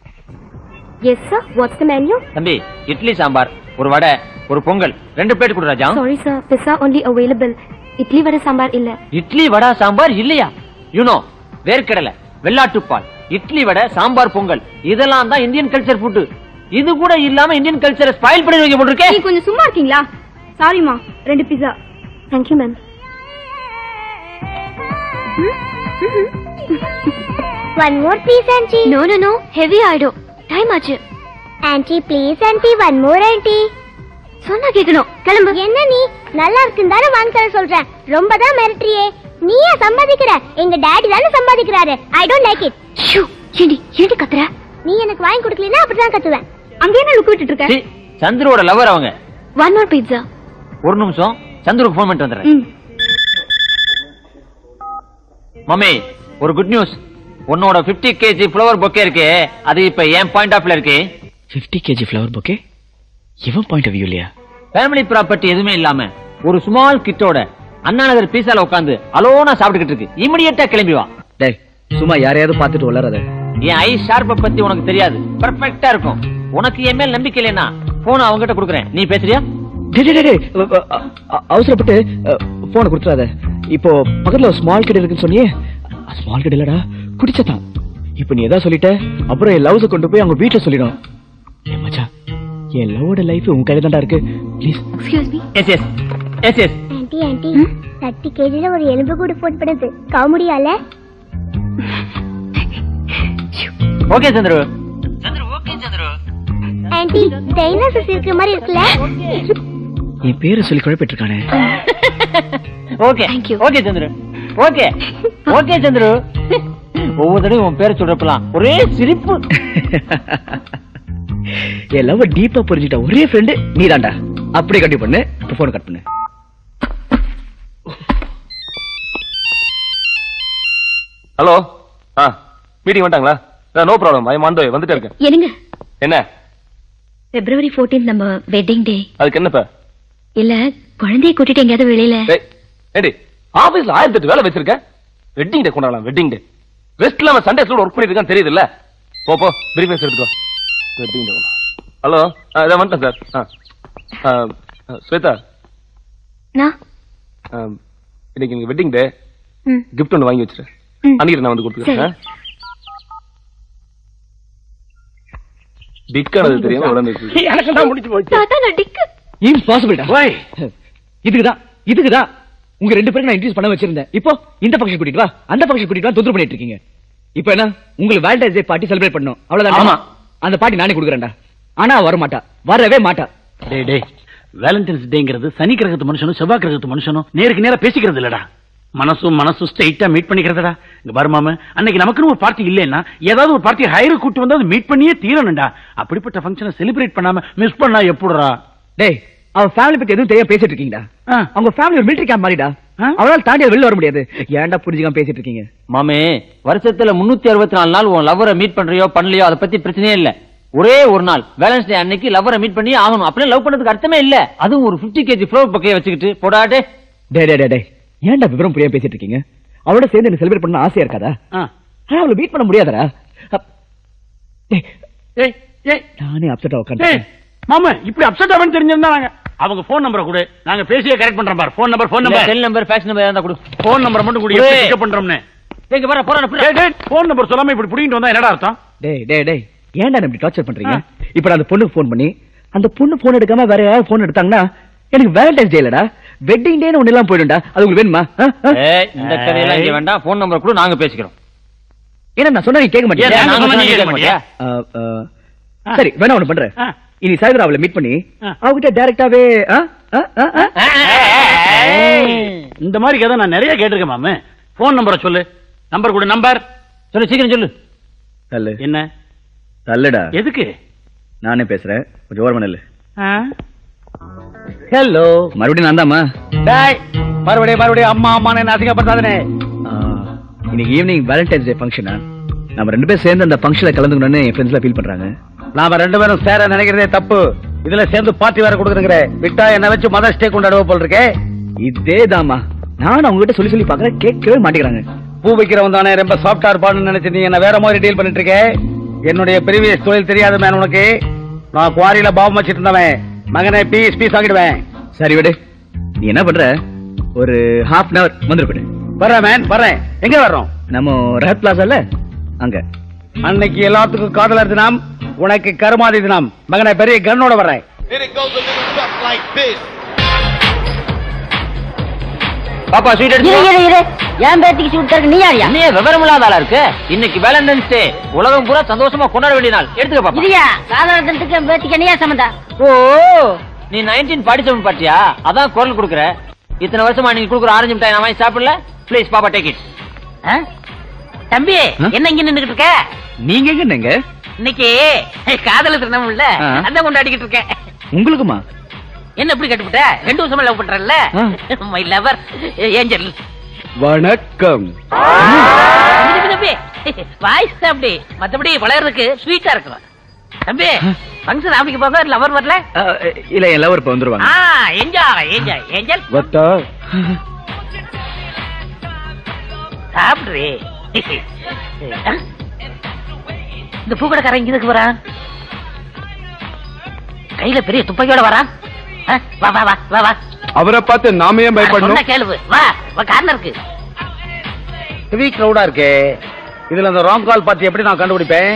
yes sir what's the menu தம்பி இட்லி சாம்பார் ஒரு வடை ஒரு பொங்கல் ரெண்டு பிளேட் கொடு ராஜா sorry sir pizza only available idli vada sambar இல்ல இட்லி வடை சாம்பார் இல்லையா யூனோ வேர்க்கடலை வெள்ளாட்டுப்பால் இட்லி வடை சாம்பார் பொங்கல் இதெல்லாம் தான் இந்தியன் கல்ச்சர் ஃபுட் இது கூட இல்லாம இந்தியன் கல்ச்சரை ஸ்பாயில் பண்ணி வைக்க போட்டிருக்கேன் நீ கொஞ்சம் சும்மா இருக்கீங்களா சாரிமா ரெண்டு pizza thank you ma'am One more please, auntie. No no no heavy ஆயிடும் டைம் ஆச்சு Auntie, please, auntie. One more, auntie. சொன்னா கேட்கணும் கிளம்பு என்ன நீ நல்லா இருக்குன்னு தானே வாங்கி தர சொல்றேன் ரொம்ப தான் மிரட்டுறியே நீ ஏன் சம்பாதிக்கிற எங்க டாடி தானே சம்பாதிக்கிறாரு I don't like it shoo ஏண்டி ஏண்டி கத்துற நீ எனக்கு வாங்கி கொடுக்கலனா அப்படிதான் கத்துவேன் அங்க என்ன லுக்கு விட்டுட்டு இருக்க சீ, சந்துருவோட லவர் அவங்க ஒன் மோர் பீட்சா ஒரு நிமிஷம் சந்துருக்கு ஃபோன் பண்ணிட்டு வந்துடுறேன் ம் மம்மி ஒரு குட் நியூஸ் உன்னோட 50 கேஜி ஃப்ளவர் பொக்கே இருக்கு அது இப்ப என் பாயிண்ட் ஆஃப்ல இருக்கு ஃபிஃப்டி கேஜி ஃப்ளவர் பொக்கே இவன் பாயிண்ட் ஆஃப் வியூ இல்லையா ஃபேமிலி ப்ராப்பர்ட்டி எதுவுமே இல்லாம ஒரு ஸ்மால் கிட்டோட அண்ணா நகர் பீஸால உட்காந்து அலோனா சாப்பிட்டுக்கிட்டு இருக்கு இமிடியேட்டா கிளம்பி வா டேய் சும்மா யாரையாவது பார்த்துட்டு வளராத என் ஐ ஷார்ப்ப பத்தி உனக்கு தெரியாது பெர்ஃபெக்ட்டா இருக்கும் உனக்கு என் மேல் நம்பிக்கை இல்லைன்னா போன அவங்ககிட்ட கொடுக்குறேன் நீ பேசுறியா டேய், டேய், டேய், அ, அ, அ, அவசரப்பட்டு போனை கொடுத்துறாத இப்போ பக்கத்துல ஒரு ஸ்மால் கிட்ட இருக்குன்னு சொன்னியே ஸ்மால் கிட்ட இல்லடா குடிச்சதான் இப்போ நீ எதா சொல்லிட்ட அப்புறம் என் லவ்ஸ கொண்டு போய் அவங்க வீட்டுல சொல்லிடும் ஏ மச்சான் என் லவ்வோட லைஃப் உன் கையில தான்டா இருக்கு please excuse me yes yes yes yes auntie auntie தட்டி கேஜில ஒரு எலும்பு கூடு போட்டு படுது காமெடியால ஓகே சந்திரு ஆண்டி டைனோசஸ் இருக்கிற மாதிரி இருக்குல்ல என் பேரை சொல்லி குழப்பிட்டு இருக்கானே okay okay Chandru okay okay Chandru ஒவ்வொரு தடவையும் உன் பேரை சொல்றப்பலாம் ஒரே சிரிப்பு என் லவ் டீப்பா புரிஞ்சுட்ட ஒரே ஃப்ரெண்டு நீ தான்டா அப்படியே கண்டிப்பா பண்ணு இப்போ போன் கட் பண்ணு ஹலோ ஆ மீட்டிங் வந்துட்டாங்களா நோ ப்ராப்ளம் ஐ மாண்டோ வந்துட்டே இருக்கேன் என்னங்க என்ன பிப்ரவரி 14 நம்ம வெட்டிங் டே அதுக்கு என்னப்ப இல்ல குழந்தைய கூட்டிட்டு எங்கேயாவது வெளியில ஏய் ஏடி ஆபீஸ்ல ஆயிரத்தி எட்டு வேலை வச்சிருக்கேன் வெட்டிங் டே கொண்டாடலாம் வெட்டிங் டே ரெஸ்ட் இல்லாம சண்டே கூட ஒர்க் பண்ணிட்டு இருக்கான்னு தெரியுது இல்ல போ போ பிரீஃபேஸ் எடுத்துக்கோ வெட்டிங் டே ஹலோ இதை வந்துட்டேன் சார் ஆ ஆ, ஸ்வேதா நான் ஆ, இன்னைக்கு எங்க வெட்டிங் டே ம். கிஃப்ட் ஒன்று வாங்கி வச்சிரு ம். அன்னைக்கு நான் வந்து கொடுத்துக்கிறேன் டிக்கானது தெரியாம உடனே எனக்கு தான் முடிச்சு போச்சு தாத்தா நான் டிக்கு இம்பாசிபிள்டா இதுக்குதான் இதுக்குதான் உங்க ரெண்டு பேரும் நான் இன்ட்ரடியூஸ் பண்ண வச்சிருந்தேன் இப்போ இந்த ஃபங்க்ஷன் கூட்டிட்டு வா அந்த ஃபங்க்ஷன் கூட்டிட்டு வா தொந்தரவு பண்ணிட்டு இருக்கீங்க இப்போ என்ன உங்களுக்கு வேலண்டைன்ஸ் டே பார்ட்டி செலிப்ரேட் பண்ணணும் அவ்வளவுதான் ஆமா. அந்த பார்ட்டி நானே கொடுக்குறேன்டா ஆனா அவ வர மாட்டா வரவே மாட்டா டேய் டேய் வேலண்டைன்ஸ் டேங்கிறது சனி கிரகத்து மனுஷனும் செவ்வாய் கிரகத்து மனுஷனும் நேருக்கு நேரா பேசிக்கிறது இல்லடா மனசும் மனசும் ஸ்ட்ரைட்டா மீட் பண்ணிக்கிறதுடா இங்க பாரு மாம அன்னைக்கு நமக்குன்னு ஒரு பார்ட்டி இல்லைன்னா ஏதாவது ஒரு பார்ட்டி ஹையர் கூட்டு வந்து மீட் பண்ணியே தீரணும்டா அப்படிப்பட்ட ஃபங்க்ஷனை செலிப்ரேட் பண்ணாம மிஸ் பண்ணா எப்படிடா டேய் அவ ஃபேமிலி பத்தி எதுவும் தெரியாம பேசிட்டு இருக்கீங்கடா ஆ. அவங்க ஃபேமிலி ஒரு மிலிட்டரி கேம்ப் மாதிரிடா அவளால தாண்டி வெளில வர முடியாது ஏன்டா புரிஞ்சுக்காம பேசிட்டு இருக்கீங்க மாமே வருஷத்துல முன்னூத்தி அறுபத்தி நாலு நாள் உன் லவ்வரை மீட் பண்றியோ பண்ணலையோ அதை பத்தி பிரச்சனையே இல்ல ஒரே ஒரு நாள் வேலன்ஸ் டே அன்னைக்கு லவ்வரை மீட் பண்ணி ஆகணும் அப்படியே லவ் பண்ணதுக்கு அர்த்தமே இல்ல அதுவும் ஒரு 50 கேஜி ஃப்ளோர் பக்கைய வச்சுக்கிட்டு போடாடே டே டே டே டே ஏன்டா விவரம் புரியாம பேசிட்டு இருக்கீங்க அவளோட சேர்ந்து எனக்கு செலிப்ரேட் பண்ண ஆசையா இருக்காதா ஆனா அவளை மீட் பண்ண முடியாதடா அப்- டேய், ஏய் ஏய் நானே அப்செட்டா ஏய் உட்காந்து மாமா இப்படி அப்செட் ஆவன்னு தெரிஞ்சிருந்தா நாங்க அவங்க ஃபோன் நம்பரை கொடு நாங்க பேசியே கரெக்ட் பண்றோம் பாரு phone number phone number cell number fax number இருந்தா கொடு ஃபோன் நம்பர் மட்டும் கொடு எப்படி பிக்கப் பண்றோம்னு எங்க வர போறான டேய் டேய் ஃபோன் நம்பர் சொல்லாம இப்படி புடிங்கிட்டு வந்தா என்னடா அர்த்தம் டேய் டேய் டேய் ஏன்டா என்ன இப்படி டார்ச்சர் பண்றீங்க இப்ப நான் அந்த பொண்ணுக்கு ஃபோன் பண்ணி அந்த பொண்ணு ஃபோன் எடுக்காம வேற யாராவது ஃபோன் எடுத்தாங்கன்னா எனக்கு வேலண்டைன்ஸ் டே இல்லடா வெட்டிங் டேன்னு ஒண்ணு எல்லாம் போயிடும்டா அது உங்களுக்கு வேணுமா ஆ? ஆ? ஏய் இந்த கதையெல்லாம் இங்க வேண்டாம் போன் நம்பர் கூட நாங்க பேசிக்கிறோம் ஏன்னா நான் சொன்னா நீங்க கேட்க மாட்டீங்க ஏன் நாங்க சொன்னா நீங்க கேட்க மாட்டியா? ஆ, ஆ. சரி வேணா ஒண்ணு பண்றேன் ஆ. இனி சாயந்தரம் அவளை மீட் பண்ணி ஆ. அவகிட்ட டைரக்டாவே இந்த மாதிரி கதை நான் நிறைய கேட்டிருக்கேன் மாமே ஃபோன் நம்பரை சொல்லு நம்பர் கொடு நம்பர் சொல்லு சீக்கிரம் சொல்லு தள்ளு என்ன தள்ளுடா எதுக்கு நானே பேசுறேன் கொஞ்சம் ஓரமா நெல்லு ஆ? ஹலோ மறுபடியும் நான் தாமா டேய் மறுபடியும் மறுபடியும் அம்மா அம்மா என்ன அசிங்கப்படுத்தாதனே இன்னைக்கு ஈவினிங் வேலண்டைன்ஸ் டே ஃபங்க்ஷனா நம்ம ரெண்டு பேரும் சேர்ந்து அந்த ஃபங்க்ஷன்ல கலந்துக்கணும்னு என் ஃப்ரெண்ட்ஸ்லாம் ஃபீல் பண்றாங்க நாம ரெண்டு பேரும் சேர நினைக்கிறதே தப்பு இதுல சேர்ந்து பார்ட்டி வேற கொடுக்குறேங்கிற விட்டா என்ன வச்சு மதர்ஸ் டே கொண்டாடுவ போல் இருக்கே இதே தாமா நான் அவங்க கிட்ட சொல்லி சொல்லி பாக்குறேன் கேட்கவே மாட்டேங்கிறாங்க பூ விக்கிறவன் தானே ரொம்ப சாஃப்டா இருப்பான்னு நினைச்சு நீ என்ன வேற மாதிரி டீல் பண்ணிட்டு இருக்க என்னுடைய பிரீவியஸ் தொழில் தெரியாத மேன் உனக்கு நான் குவாரியில பாவம் வச்சிட்டு இருந்தவன் மகனை பீஸ் பீஸ் ஆகிடுவேன் சரி விடு நீ என்ன பண்ற ஒரு ஹாஃப் அன் அவர் வந்துரு போயிடு வர்றேன் மேன் வர்றேன் எங்க வர்றோம் நம்ம ரஹத் பிளாசால அங்க அன்னைக்கு எல்லாத்துக்கும் காதலர் தினம் உனக்கு கருமாதி தினம் மகனை பெரிய கன்னோட வர்றேன் பாப்பா ஸ்வீட் இரு எடுத்து இரு இரு என் பேத்திக்கு சூட் தரக்கு நீ யாரியா நீ விவரம் இல்லாத ஆளா இருக்கு இன்னைக்கு வேலண்டைன்ஸ் டே உலகம் பூரா சந்தோஷமா கொண்டாட வேண்டிய நாள் எடுத்துக்க பாப்பா இரியா காதலத்திற்கு என் பேத்திக்கு என்னையா சம்மந்தம் ஓ நீ நைன்டீன் ஃபார்ட்டி செவன் பாட்டியா அதான் குரல் கொடுக்குற இத்தனை வருஷமா நீங்க கொடுக்குற ஆரஞ்சு மிட்டாய் நான் வாங்கி சாப்பிடல ப்ளீஸ் பாப்பா டேக் இட் ஆ? தம்பி ஆ? என்ன இங்க நின்னுகிட்டு இருக்க நீங்க எங்க என்னங்க இன்னைக்கு காதல தினம் இல்ல ஆ. அதான் கொண்டாடிக்கிட்டு இருக்கேன் உங்களுக்குமா என்ன இப்படி கட்டுப்பிட்ட ரெண்டு வருஷமா லவ் பண்றல்ல ஆ. மை லவர் ஏஞ்சல் வணக்கம் தம்பி வாய்ஸ் தான் அப்படி மத்தபடி வளர்றதுக்கு ஸ்வீட்டா இருக்கும் தம்பி ஃபங்க்ஷன் ஆரம்பிக்க போக லவர் வரல அஹ், இல்ல என் லவர் இப்ப வந்துருவாங்க ஆ என்ஜாய் என்ஜாய் ஏஞ்சல் வத்தா சாப்பிடுறே இந்த பூக்கடைக்காரன் இங்க இதுக்கு வரான் கையில பெரிய துப்பாக்கியோட வரான் ஆ, வா வா வா வா வா அவரை பார்த்து நாம ஏன் சொன்ன பயப்படணும் கேளு வா வா கார்னருக்கு ஹெவி கிரௌடா இருக்கே இதுல அந்த ராங் கால் பார்த்து எப்படி நான் கண்டுபிடிப்பேன்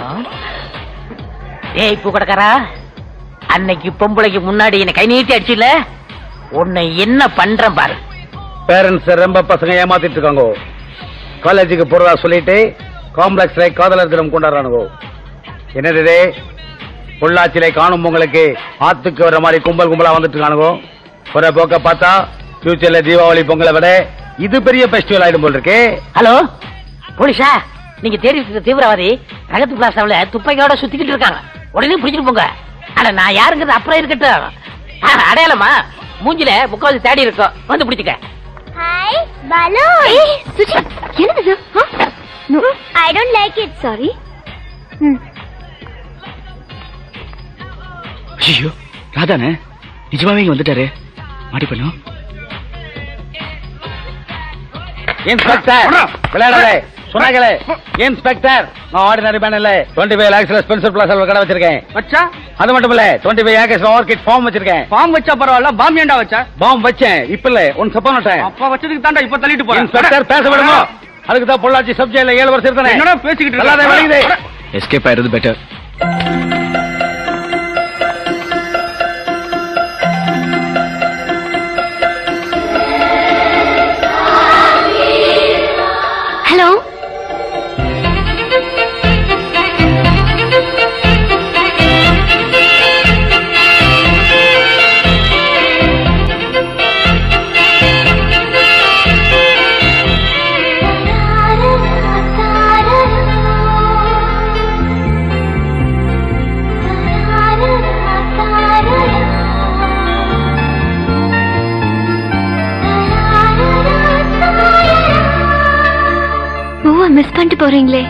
ஏய் பூ கடைக்காரா அன்னைக்கு பொம்பளைக்கு முன்னாடி என்ன கை நீட்டி அடிச்சுல உன்னை என்ன பண்றேன் பாரு பேரண்ட்ஸ் ரொம்ப பசங்க ஏமாத்திட்டு இருக்காங்க காலேஜுக்கு போறதா சொல்லிட்டு காம்ப்ளெக்ஸ்ல காதலர் தினம் கொண்டாடுறானுங்க என்னது இது? பொள்ளாச்சியில காணும் உங்களுக்கு ஆத்துக்கு வர மாதிரி கும்பல் கும்பலா வந்துட்டு இருக்கானுங்க ஒரு போக்க பார்த்தா ஃபியூச்சர்ல தீபாவளி பொங்கலை விட இது பெரிய ஃபெஸ்டிவல் ஆயிடும் போல் இருக்கே ஹலோ போலீஸா நீங்க தேடி இருக்க தீவிரவாதி ரகத்து பிளாஸ்டாவில துப்பாக்கியோட சுத்திக்கிட்டு இருக்காங்க உடனே பிடிச்சிட்டு போங்க அட நான் யாருங்கிறது அப்புறம் இருக்கட்டும் ஆ, அடையாளமா மூஞ்சில முக்காவது தேடி இருக்கோம் வந்து பிடிச்சுக்க ஹாய் பாலு சுஜி என்னது இது? ஆ? No. I don't like it sorry ஐயோ ராதானே நிஜமாவே இங்க வந்துட்டாரு மாடி பண்ணும் இன்ஸ்பெக்டர் விளையாடல சொன்னாங்களே இன்ஸ்பெக்டர் நான் ஆர்டினரி மேன் இல்ல டுவெண்ட்டி ஃபைவ் லேக்ஸ்ல ஸ்பென்சர் பிளாஸ் கடை வச்சிருக்கேன் வச்சா அது மட்டும் இல்ல twenty five acres orchid farm வச்சிருக்கேன் பாம்பு வச்சா பரவாயில்ல பாம்பு ஏன்டா வச்சா பாம் வச்சேன் இப்ப இல்ல ஒன் சப்போன் அப்பா வச்சதுக்கு தாண்டா இப்ப தள்ளிட்டு போறேன் இன்ஸ்பெக்டர் பேச விடுங்க அதுக்கு தான் பொள்ளாச்சி சப்ஜெக்ட்ல ஏழு வருஷம் இருந்தேன் என்னடா பேசிக்கிட்டு நல்லாதான் இருக்க? விளையுது எஸ்கேப் ஆயிருது பெட்டர் ஹலோ பூவை மிஸ் பண்ணிட்டு போறீங்களே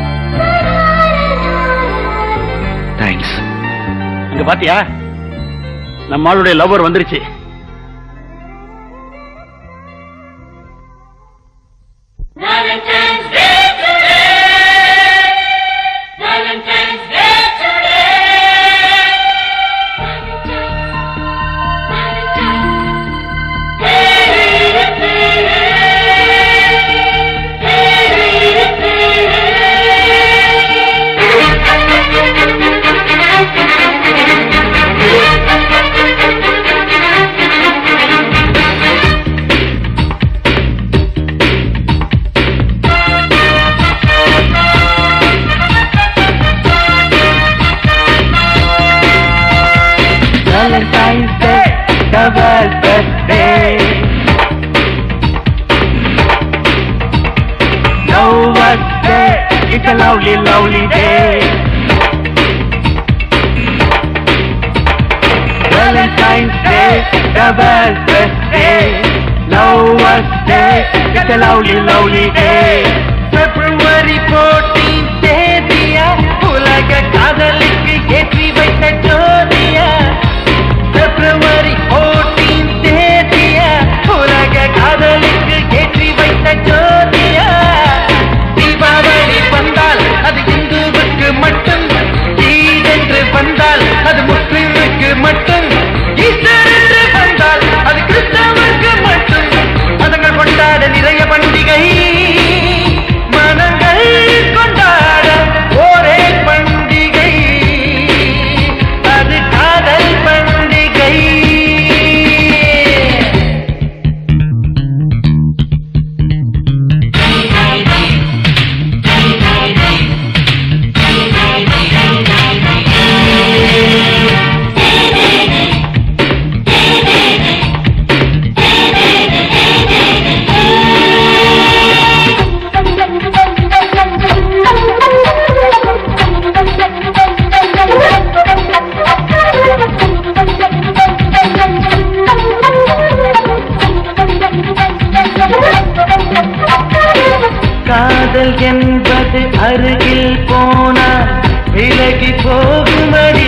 தேங்க்ஸ் இங்க பாத்தியா நம்ம ஆளுடைய லவர் வந்துருச்சு Valentine's Day, the world's best day. Lover's Day, it's a lovely, lovely day. Valentine's Day, the world's best day. Lover's Day, it's a lovely, lovely day. February 14th தேதியா உலக காதலுக்கு ஏற்றி வைத்த ஜோதியா பிப்ரவரி 14 தேதியா உலக காதலுக்கு ஏற்றி வைத்த ஜோதியா தீபாவளி வந்தால் அது இந்துவுக்கு மட்டும் ஈத் என்று வந்தால் அது முஸ்லிமுக்கு மட்டும் ஈஸ்டர் என்று வந்தால் அது கிறிஸ்தவருக்கு மட்டும் மதங்கள் கொண்டாட நிறைய பண்டிகை மனங்கள் கொண்டாட ஒரே பண்டிகை அது காதல் பண்டிகை காதல் என்பது அருகில் போனால் விலகி போகுமடி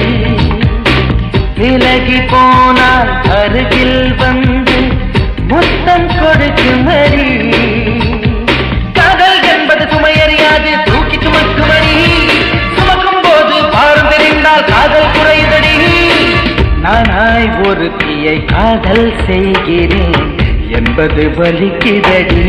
விலகி போனால் அருகில் வந்து முத்தம் கொடுக்குமடி காதல் என்பது சுமையறியாது தூக்கி சுமக்குமடி சுமக்கும் போது பாரம் தெரிந்தால் காதல் குறைதடி காதல் செய்கிறேன் என்பது வலிக்குதடி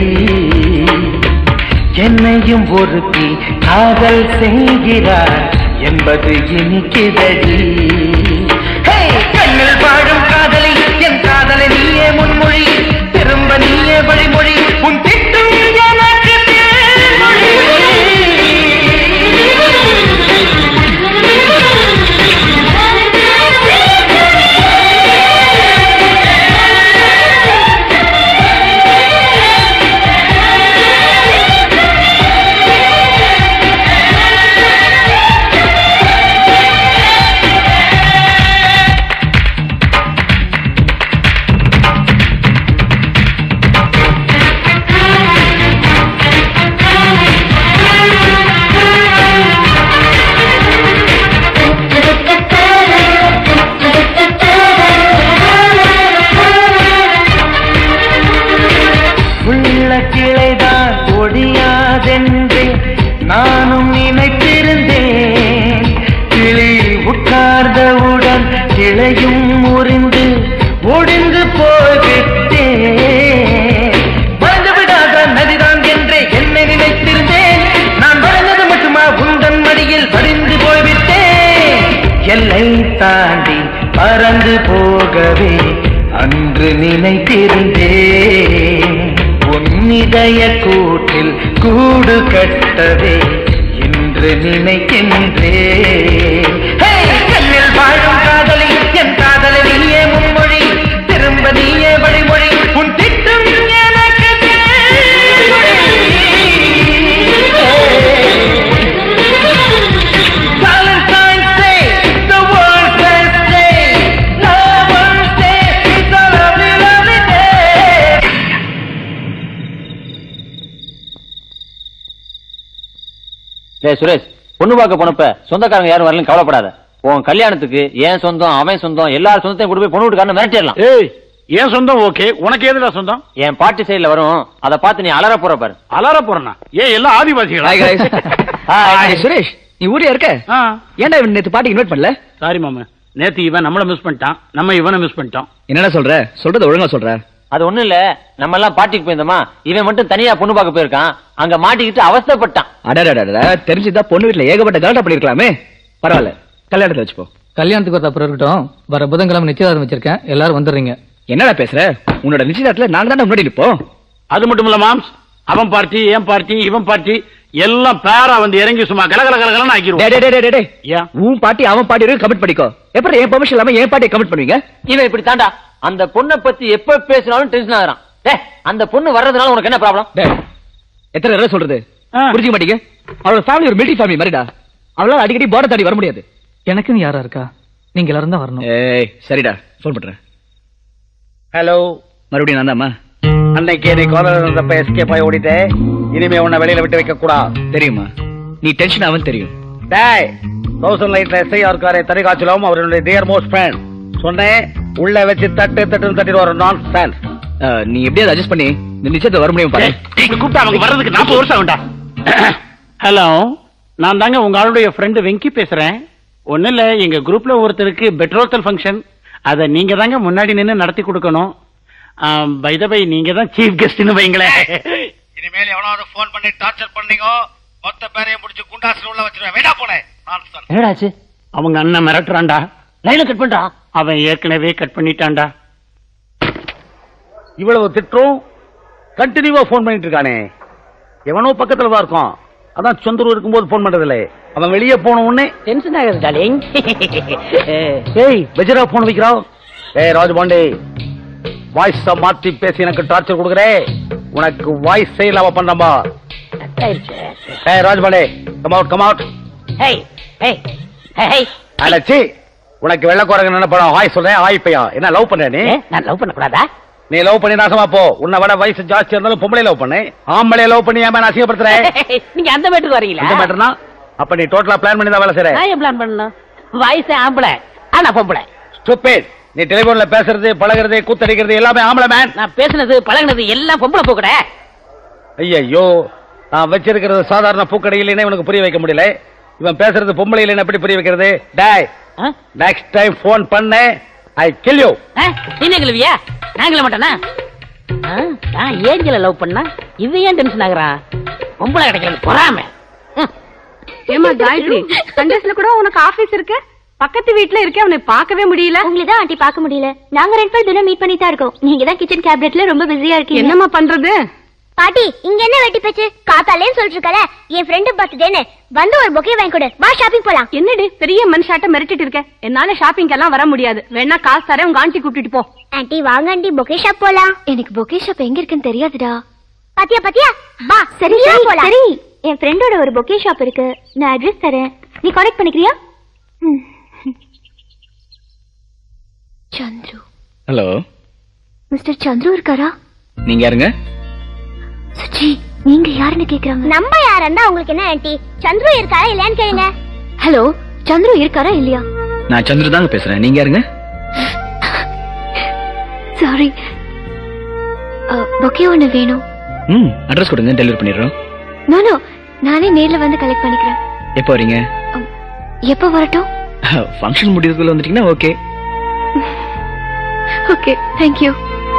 என்னையும் ஒருத்தி காதல் செய்கிறார் என்பது இனிக்குதடி ஹே, கண்ணில் பாடும் காதலி என் காதலை நீயே முன்மொழி திரும்ப நீயே வழிமொழி உன் திட்டம் எனக்கு தேன்மொழி. உள்ள கிளைதான் ஒடியாதென்று நானும் நினைத்திருந்தேன் கிளி உட்கார்ந்தவுடன் கிளையும் முறிந்து ஒடிந்து போய்விட்டேன் வளர்ந்து விடாத நதிதான் என்று என்னை நினைத்திருந்தேன் நான் வளர்ந்தது மட்டுமா உந்தன் மடியில் வடிந்து போய்விட்டேன் எல்லை தாண்டி பறந்து போகவே அன்று நினைத்திருந்தேன் உன்னிதய கூட்டில் கூடு கட்டவே இன்று நினைக்கின்றேன் ஹே, கண்ணில் வாழும் காதலி என் காதலை நீயே முன்மொழி திரும்ப நீயே வழிமொழி உன் திட்டம் எனக்கு Valentine's Day, the world's best day. Lover's Day, it's a lovely, lovely day. டேய் சுரேஷ் பொண்ணு பார்க்க போனப்ப சொந்தக்காரங்க யாரும் வரலன்னு கவலைப்படாத உன் கல்யாணத்துக்கு ஏன் சொந்தம் அவன் சொந்தம் எல்லார் சொந்தத்தையும் கொண்டு போய் பொண்ணு வீட்டுக்காரன் மிரட்டிடலாம் ஏய் என் சொந்தம் ஓகே உனக்கு எதுடா சொந்தம் என் பாட்டி சைடுல வரும் அதை பார்த்து நீ அலற போற பாரு அலார போறனா ஏன் எல்லாம் ஆதிவாசிகளா Hi guys. Hi, சுரேஷ் நீ ஊர்ல இருக்க ஏன்டா இவன் நேத்து பாட்டி இன்வைட் பண்ணல சாரி மாமா நேத்து இவன் நம்மள மிஸ் பண்ணிட்டான் நம்ம இவனை மிஸ் பண்ணிட்டோம் என்னடா சொல்ற சொல்றத ஒழுங்கா சொல்ற அது ஒண்ணும் இல்ல நம்ம எல்லாம் பாட்டிக்கு போயிருந்தோமா இவன் மட்டும் தனியா பொண்ணு பார்க்க போயிருக்கான் அங்க மாட்டிக்கிட்டு அவஸ்தைப்பட்டான் அடடடடா தெரிஞ்சுதா பொண்ணு வீட்டுல ஏகப்பட்ட கலாட்டா பண்ணிருக்கலாமே பரவாயில்ல கல்யாணத்தை வச்சுப்போ கல்யாணத்துக்கு வரது அப்புறம் இருக்கட்டும் வர புதன்கிழமை நிச்சயதார்த்தம் வச்சிருக்கேன் எல்லாரும் வந்துடுறீங்க என்னடா பேசுற உன்னோட நிச்சயதார்த்தத்துல நாங்க தான் முன்னாடி நிப்போம் அது மட்டும் இல்ல மாம்ஸ் அவன் பார்ட்டி என் பார்ட்டி இவன் பார்ட்டி எல்லாம் பேரா வந்து இறங்கி சும்மா கலகல கலகலன்னு டேய், டேய், ஆக்கிடுவோம் டேய், டேய், டேய். உன் பாட்டி அவன் பாட்டி கமிட் பண்ணிக்கோ எப்படி என் பெர்மிஷன் இல்லாம என் பாட்டியை கமிட் பண்ணுவீங்க இவன் இப்படி தாண்டா அந்த பொண்ணை பத்தி எப்ப பேசினாலும் டென்ஷன் ஆகுறான் டேய் அந்த பொண்ணு வர்றதுனால உனக்கு என்ன ப்ராப்ளம் டேய், எத்தனை தடவை சொல்றது புரிஞ்சுக்க மாட்டீங்க அவளோட ஃபேமிலி ஒரு மிலிட்டரி ஃபேமிலி மாதிரிடா அவளால அடிக்கடி போர்டை தாண்டி வர முடியாது எனக்குன்னு யாரா இருக்கா நீங்க எல்லாரும் தான் வரணும் ஏய் சரிடா ஃபோன் பண்றேன் ஹலோ மறுபடியும் நான் தான்மா அன்னைக்கு நீ காலர் இருந்தப்ப எஸ்கேப் ஆகி ஓடிட்டே இனிமே உன்னை வெளியில விட்டு வைக்க கூடாது தெரியுமா நீ டென்ஷன் ஆவன் தெரியும் டேய் தௌசண்ட் லைட்ல எஸ்ஐ இருக்காரே தனி காய்ச்சலும் அவருடைய டியர் மோஸ்ட் ஃப்ரெண்ட் சொன்னேன் உள்ள வச்சு தட்டு தட்டுன்னு தட்டிட்டு வர நான் ஸ்டாண்ட் அஹ், நீ எப்படியாவது அட்ஜஸ்ட் பண்ணி இந்த நிச்சயத்தை வர முடியும் பாரு கூப்பிட்டு அவங்க வர்றதுக்கு நாற்பது வருஷம் ஆகும்டா ஹலோ நான் தாங்க உங்க ஆளுடைய ஃப்ரெண்டு வெங்கி பேசுறேன் ஒண்ணும் இல்ல எங்க குரூப்ல ஒருத்தருக்கு பெட்ரோத்தல் ஃபங்க்ஷன் அதை நீங்க தாங்க முன்னாடி நின்னு நடத்தி கொடுக்கணும் பை பை நீங்க தான் சீஃப் கெஸ்ட்னு வைங்களேன் இனிமேல் எவனாவது போன் பண்ணி டார்ச்சர் பண்ணீங்க மொத்த பேரையும் முடிச்சு குண்டாசுல உள்ள வச்சிருவேன் வேடா போனேன் என்னடாச்சு அவங்க அண்ணன் மிரட்டுறான்டா லைனை கட் பண்றான் அவன் ஏற்கனவே கட் பண்ணிட்டான்டா இவ்வளவு திட்டம் கண்டினியூவா போன் பண்ணிட்டு இருக்கானே எவனோ பக்கத்துல தான் இருக்கும் அதான் சொந்தூர் இருக்கும்போது போன் பண்றது இல்ல அவன் வெளியே போன உடனே டென்ஷன் ஆகுது டார்லிங் ஏய் வெஜரா போன் வைக்கிறான் ஏய் ராஜபாண்டே வாய்ஸ் மாத்தி பேசி எனக்கு டார்ச்சர் கொடுக்குறே உனக்கு வாய்ஸ் இல்லாம பண்றமா ஏய் ராஜபாண்டே come out come out hey hey hey அடச்சி உனக்கு வெள்ளக்கோரங்க என்ன படம் ஹாய் சொல்றேன் ஹாய் பையா என்ன லவ் பண்ற நீ நான் லவ் பண்ண கூடாதா நீ லவ் பண்ணி நாசமா போ உன்னை விட வயசு ஜாஸ்தியா இருந்தாலும் பொம்பளை லவ் பண்ணு ஆம்பளை லவ் பண்ணி ஏன் நான் அசிங்கப்படுத்துறேன் நீங்க அந்த மேட்டுக்கு வரீங்களா இந்த மேட்டர்னா அப்ப நீ டோட்டலா பிளான் பண்ணி தான் வேலை செய்ற நான் ஏன் பிளான் பண்ணணும் வயசு ஆம்பளை ஆனா பொம்பளை ஸ்டூபிட் நீ டெலிபோன்ல பேசுறது பழகுறது கூத்தடிக்கிறது எல்லாமே ஆம்பளை மேன் நான் பேசுனது பழகுனது எல்லாம் பொம்பளை பூக்கட ஐயோ நான் வச்சிருக்கிறது சாதாரண பூக்கடை இல்லைன்னு இவனுக்கு புரிய வைக்க முடியல இவன் பேசுறது பொம்பளை இல்லைன்னு எப்படி புரிய வைக்கிறது டாய் நெக்ஸ்ட் டைம் போன் பண்ண ஐ கில் யூ நீங்க கிளவியா நாங்கள மாட்டேனா ஆ, நான் ஏஞ்சல லவ் பண்ணா இவன் ஏன் டென்ஷன் ஆகுறான் பொம்பளை கிடைக்கல பொறாம ஏமா காயத்ரி சண்டேஸ்ல கூட உனக்கு ஆபீஸ் இருக்கு பக்கத்து வீட்ல இருக்கே உன்னை பார்க்கவே முடியல உங்களை தான் ஆண்டி பார்க்க முடியல நாங்க ரெண்டு பேரும் தினம் மீட் பண்ணி தான் இருக்கோம் நீங்க தான் கிச்சன் கேபினெட்ல ரொம்ப பிஸியா இருக்கீங்க என்னம்மா பண்றது பாட்டி இங்க என்ன வெட்டி பேச்சு காத்தாலேன்னு சொல்லிட்டு இருக்கல என் ஃப்ரெண்டு பர்த்டேன்னு வந்து ஒரு பொக்கே வாங்கி கொடு வா ஷாப்பிங் போலாம் என்னடி பெரிய மனுஷாட்ட மிரட்டிட்டு இருக்க என்னால ஷாப்பிங் எல்லாம் வர முடியாது வேணா காசு தரேன் உங்க ஆண்டி கூட்டிட்டு போ ஆண்டி வாங்க ஆண்டி பொக்கே ஷாப் போலாம் எனக்கு பொக்கே ஷாப் எங்க இருக்குன்னு தெரியாதுடா பாத்தியா பாத்தியா வா சரி நீயா சரி போலாம் சரி என் ஃப்ரெண்டோட ஒரு பொக்கே ஷாப் இருக்கு நான் அட்ரஸ் தரேன் நீ கான்டாக்ட் பண்ணிக்கிறியா ம். சந்துரு ஹலோ மிஸ்டர் சந்துரு இருக்காரா நீங்க யாருங்க சுச்சி நீங்க யாருன்னு கேக்குறாங்க நம்ம யாரண்டா உங்களுக்கு என்ன ஆண்டி சந்துரு இருக்காரா இல்லையான்னு கேளுங்க ஹலோ சந்துரு இருக்காரா இல்லையா நான் சந்திர தாங்க பேசுறேன் நீங்க யாருங்க சாரி பொக்கே ஒன்று வேணும் ம் அட்ரஸ் கொடுங்க டெலிவரி பண்ணிடுறோம் நோ நோ நானே நேர்ல வந்து கலெக்ட் பண்ணிக்கிறேன் எப்போ வரீங்க எப்போ வரட்டும் ஃபங்க்ஷன் முடியறதுக்குள்ள வந்துட்டீங்கன்னா ஓகே ஓகே தேங்க்யூ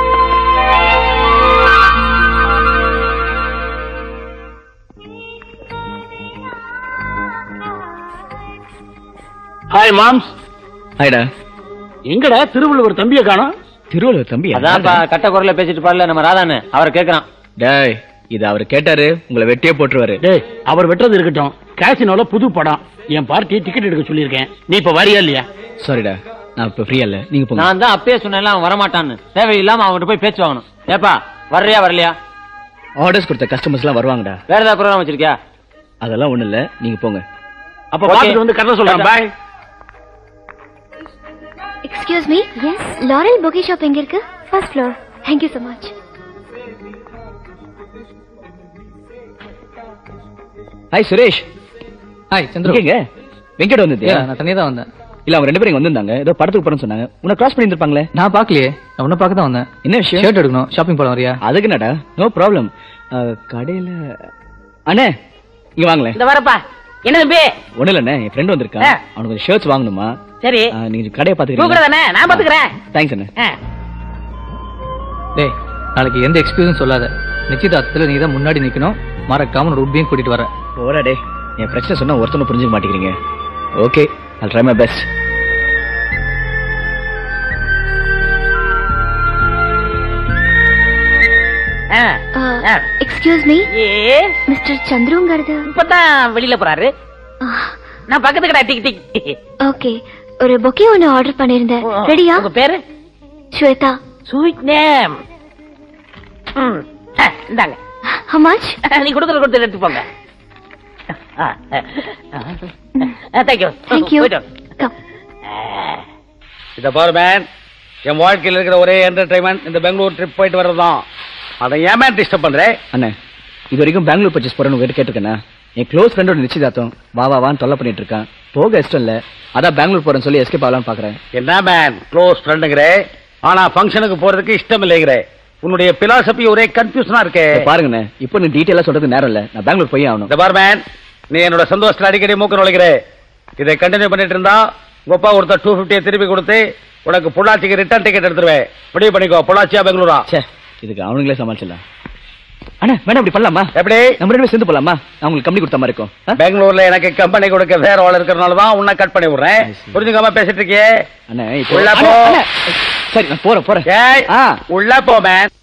ஹாய் மாம்ஸ் ஹாய்டா எங்கடா திருவள்ளுவர் தம்பியை காணோம் திருவள்ளுவர் தம்பி அதான்ப்பா கட்ட குரல்ல பேசிட்டு பாடல நம்ம ராதானு அவரை கேக்குறான் டேய் இது அவர் கேட்டாரு உங்களை வெட்டியே போட்டுருவாரு டேய் அவர் வெட்டுறது இருக்கட்டும் காசினோல புது படம் என் பார்ட்டி டிக்கெட் எடுக்க சொல்லியிருக்கேன் நீ இப்ப வரியா இல்லையா சாரிடா நான் இப்ப ஃப்ரீயா இல்ல நீங்க போங்க நான் தான் அப்பயே சொன்னேன்ல அவன் வரமாட்டான்னு தேவையில்லாம அவன்கிட்ட போய் பேச்சு வாங்கணும் ஏப்பா வர்றியா வரலையா ஆர்டர்ஸ் கொடுத்த கஸ்டமர்ஸ் எல்லாம் வருவாங்கடா வேற ஏதாவது ப்ரோக்ராம் வச்சிருக்கியா அதெல்லாம் ஒண்ணு இல்ல நீங்க போங்க அப்ப பார்த்துட்டு வந்து கரெக்டா சொல்றேன் bye excuse me yes Laurel bouquet shop எங்க இருக்கு first floor thank you so much hi Suresh hi Chandru எங்க வெங்கட் வந்தது Yeah, நான் தனியா தான் வந்தேன் இல்ல அவங்க ரெண்டு பேரும் இங்க வந்திருந்தாங்க ஏதோ படத்துக்கு போறேன்னு சொன்னாங்க உன்னை கிராஸ் பண்ணி இருப்பாங்களே நான் பார்க்கலையே நான் உன்ன பார்க்க தான் வந்தேன் என்ன விஷயம் ஷர்ட் எடுக்கணும் ஷாப்பிங் போலாம் வரியா அதுக்கு என்னடா நோ ப்ராப்ளம் கடையில அண்ணே இங்க வாங்களேன் இந்த வரப்பா என்ன தம்பி ஒண்ணு இல்லண்ணே என் ஃப்ரெண்ட் வந்திருக்கான் ஆ. அவனுக்கு ஒரு ஷர்ட்ஸ் வாங்கணுமா சரி ஆ, நீங்க கடையை பாத்துக்கிறீங்க தூக்குறதானே நான் பாத்துக்கிறேன் தேங்க்ஸ் அண்ணே ஆ. டேய் நாளைக்கு எந்த எக்ஸ்கியூஸும் சொல்லாத நிச்சயதார்த்தத்துல நீ தான் முன்னாடி நிக்கணும் மறக்காம ஒரு உட்பியும் கூட்டிட்டு வர போடா டே என் பிரச்சனை சொன்னா ஒருத்தனும் புரிஞ்சுக்க மாட்டேங்கிறீங்க okay I'll try my best ஆ. ஆ. Excuse me Yes. மிஸ்டர் சந்துருங்கிறது இப்பதான் வெளியில போறாரு நான் பக்கத்து கடை டிக் டிக் ஓகே ஒரு பொக்கே ஒன்று ஆர்டர் பண்ணியிருந்தேன் ரெடியா உங்க பேரு ஸ்வேதா ஸ்வீட் நேம் இந்தாங்க how much நீ கொடுக்கற கொடுத்து எடுத்து போங்க தேங்க்யூ Thank you. Come. இத பாரு மேன் என் வாழ்க்கையில் இருக்கிற ஒரே என்டர்டைன்மெண்ட் இந்த பெங்களூர் ட்ரிப் போயிட்டு வர்றதுதான் அதை ஏன் மேன் டிஸ்டர்ப் பண்றேன் அண்ணே இது வரைக்கும் பெங்களூர் பர்ச்சேஸ் போறேன்னு உங்ககிட்ட கேட்டிருக்கேண்ணா என் க்ளோஸ் ஃப்ரெண்டோட நிச்சயதார்த்தம் வா வா வான்னு தொல்லை பண்ணிட்டு இருக்கான் போக இஷ்டம் இல்ல அதான் பெங்களூர் போறேன்னு சொல்லி எஸ்கேப் ஆகலாம்னு பாக்குறேன் என்ன மேன் க்ளோஸ் ஃப்ரெண்டுங்கிற ஆனா ஃபங்க்ஷனுக்கு போறதுக்கு இஷ்டம் இல்லைங்கிற உன்னுடைய பிலாசபி ஒரே கன்ஃபியூஷனா இருக்கே இத பாருங்கண்ணே இப்போ நீ டீட்டெயிலா சொல்றது நேரம் இல்ல நான் பெங்களூர் போய் ஆகணும் இந்த பார் மேன் நீ என்னோட சந்தோஷத்துல அடிக்கடி மூக்க நுழைக்கிற இதை கண்டினியூ பண்ணிட்டு இருந்தா உங்க அப்பா ஒருத்தர் டூ பிப்டியை திருப்பி கொடுத்து உனக்கு பொள்ளாச்சிக்கு ரிட்டர்ன் டிக்கெட் எடுத்துருவேன் முடிவு பண்ணிக்கோ பொள்ளாச்சியா பெங்களூரா ச்சே இதுக்கு அவனுங்களே சமாளிச்சிடலாம் அண்ணா வேணா இப்படி பண்ணலாமா எப்படி நம்ம ரெண்டு பேரும் சேர்ந்து போலாமா நான் உங்களுக்கு கம்பெனி கொடுத்த மாதிரி இருக்கும் ஆ? பெங்களூர்ல எனக்கு கம்பெனி கொடுக்க வேற ஆள் இருக்கிறனால தான் உன்னை கட் பண்ணி விடுறேன் புரிஞ்சுக்காம பேசிட்டு இருக்கியே அண்ணே இப்போ உள்ள போ. அண்ணே, அண்ணே. சரி நான் போறேன் போறேன் ஏய் ஆ உள்ள போ மேன்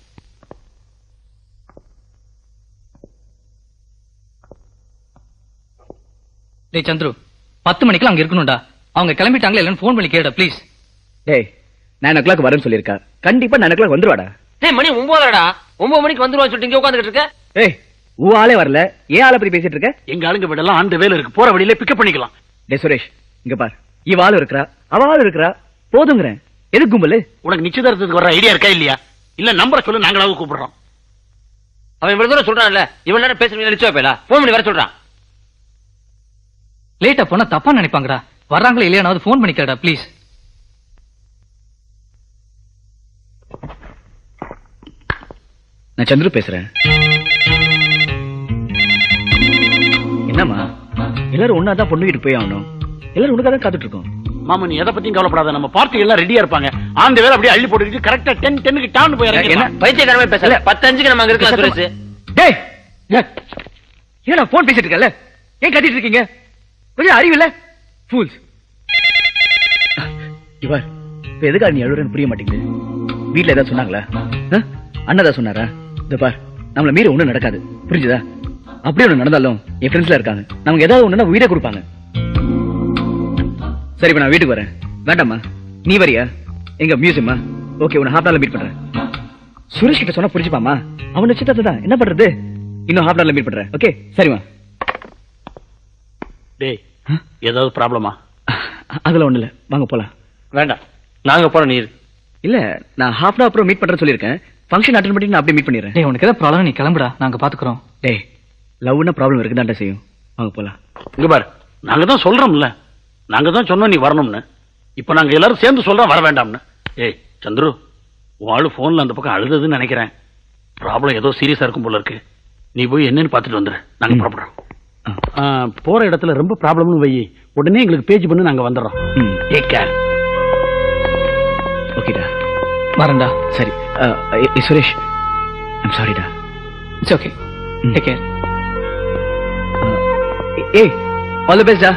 டேய் சந்துரு பத்து மணிக்கெல்லாம் அங்க இருக்கணும்டா அவங்க கிளம்பிட்டாங்களே இல்லைன்னு ஃபோன் பண்ணி கேடா ப்ளீஸ் டேய் நைன் ஓ கிளாக் வரேன்னு சொல்லியிருக்கா கண்டிப்பா நைன் ஓ கிளாக் வந்துருவாடா டேய் மணி ஒன்பதரடா ஒன்பது மணிக்கு வந்துருவான்னு சொல்லிட்டு இங்க உட்காந்துட்டு இருக்க ஏய் உன் ஆளே வரல ஏன் ஆளை பத்தி பேசிட்டு இருக்க எங்க ஆளுங்க வீடெல்லாம் அந்த வேலை இருக்கு போற வழியில பிக்கப் பண்ணிக்கலாம் டேய் சுரேஷ் இங்க பார் இவ ஆளு இருக்கிறா அவ ஆளு இருக்கிறா போதுங்கிறேன் எதுக்கு கும்பலு உனக்கு நிச்சயதார்த்தத்துக்கு வர ஐடியா இருக்கா இல்லையா இல்ல நம்பரை சொல்லு நாங்களாவது கூப்பிடுறோம் அவன் இவ்வளவு தூரம் சொல்றான்ல இவன் நேரம் பேசுறீங்க நிச்சயம் வைப்பேல போன் பண்ணி வர சொல்றான் லேட்டா போனா தப்பா நினைப்பாங்கடா வர்றாங்களா இல்லையானாவது ஃபோன் பண்ணி கேடா ப்ளீஸ் நான் சந்துரு பேசுறேன் என்னம்மா எல்லாரும் ஒன்னா தான் பொண்ணு வீட்டு போய் ஆகணும் எல்லாரும் உனக்காக தான் காத்துட்டு இருக்கோம் மாமா நீ எதை பத்தியும் கவலைப்படாத நம்ம பார்ட்டி எல்லாம் ரெடியா இருப்பாங்க ஆந்த வேலை அப்படியே அள்ளி போட்டுக்கிட்டு கரெக்டா டென் டென்னுக்கு டான் போய் இறங்கி என்ன பைத்தியக்காரமே பேசல பத்து அஞ்சுக்கு நம்ம அங்க இருக்கலாம் சுரேஷ் டேய் ஏன் நான் போன் பேசிட்டு இருக்கல ஏன் கத்திட்டு இருக்கீங்க கொஞ்சம் அறிவில்ல ஃபூல்ஸ் இவர் இப்ப எதுக்காக நீ அழுறன்னு புரிய மாட்டேங்குது வீட்ல ஏதாவது சொன்னாங்களா ஆ? அண்ணா ஏதாவது சொன்னாரா இந்த பார் நம்மள மீறி ஒண்ணும் நடக்காது புரிஞ்சுதா அப்படியே ஒண்ணு நடந்தாலும் என் ஃப்ரெண்ட்ஸ்ல இருக்காங்க நமக்கு ஏதாவது ஒண்ணுனா உயிரை கொடுப்பாங்க சரி இப்ப நான் வீட்டுக்கு வரேன் வேண்டாம்மா நீ வரியா எங்க மியூசியமா ஓகே உன்னை ஹாஃப் மீட் பண்றேன் சுரேஷ் கிட்ட சொன்னா புரிஞ்சுப்பாமா அவன் நிச்சயத்தை தான் என்ன பண்றது இன்னும் ஹாஃப் மீட் பண்றேன் ஓகே சரிமா டேய் ஏதாவது ப்ராப்ளமா அதுல ஒண்ணு இல்ல வாங்க போலாம் வேண்டாம் நாங்க போறோம் நீர் இல்ல நான் ஹாஃப் அப்புறம் மீட் பண்றேன்னு சொல்லியிருக்கேன் ஃபங்க்ஷன் அட்டன் பண்ணி நான் அப்படியே மீட் பண்ணிடுறேன் டேய் உனக்கு ஏதாவது ப்ராப்ளம் நீ கிளம்புடா நாங்க பாத்துக்கிறோம் டேய் லவ்னா ப்ராப்ளம் இருக்குதான்டா செய்யும் வாங்க போலாம் இங்க பாரு நாங்க தான் சொல்றோம்ல நாங்க தான் சொன்னோம் நீ வரணும்னு இப்ப நாங்க எல்லாரும் சேர்ந்து சொல்றோம் வர வேண்டாம்னு ஏய் சந்துரு உன் ஆளு போன்ல அந்த பக்கம் அழுதுன்னு நினைக்கிறேன் ப்ராப்ளம் ஏதோ சீரியஸா இருக்கும் போல இருக்கு நீ போய் என்னன்னு பார்த்துட்டு வந்துரு நாங்க புறப்படுறோம் ஆ, போற இடத்துல ரொம்ப ப்ராப்ளம்னு வை உடனே எங்களுக்கு பேஜ் பண்ணி நாங்க வந்துடுறோம் டேக் கேர் ஓகேடா வரேன்டா சரி அஹ், ஏய், சுரேஷ் ஐம் சாரிடா இட்ஸ் ஓகே டேக் கேர் ஏய் ஆல் தி பெஸ்டா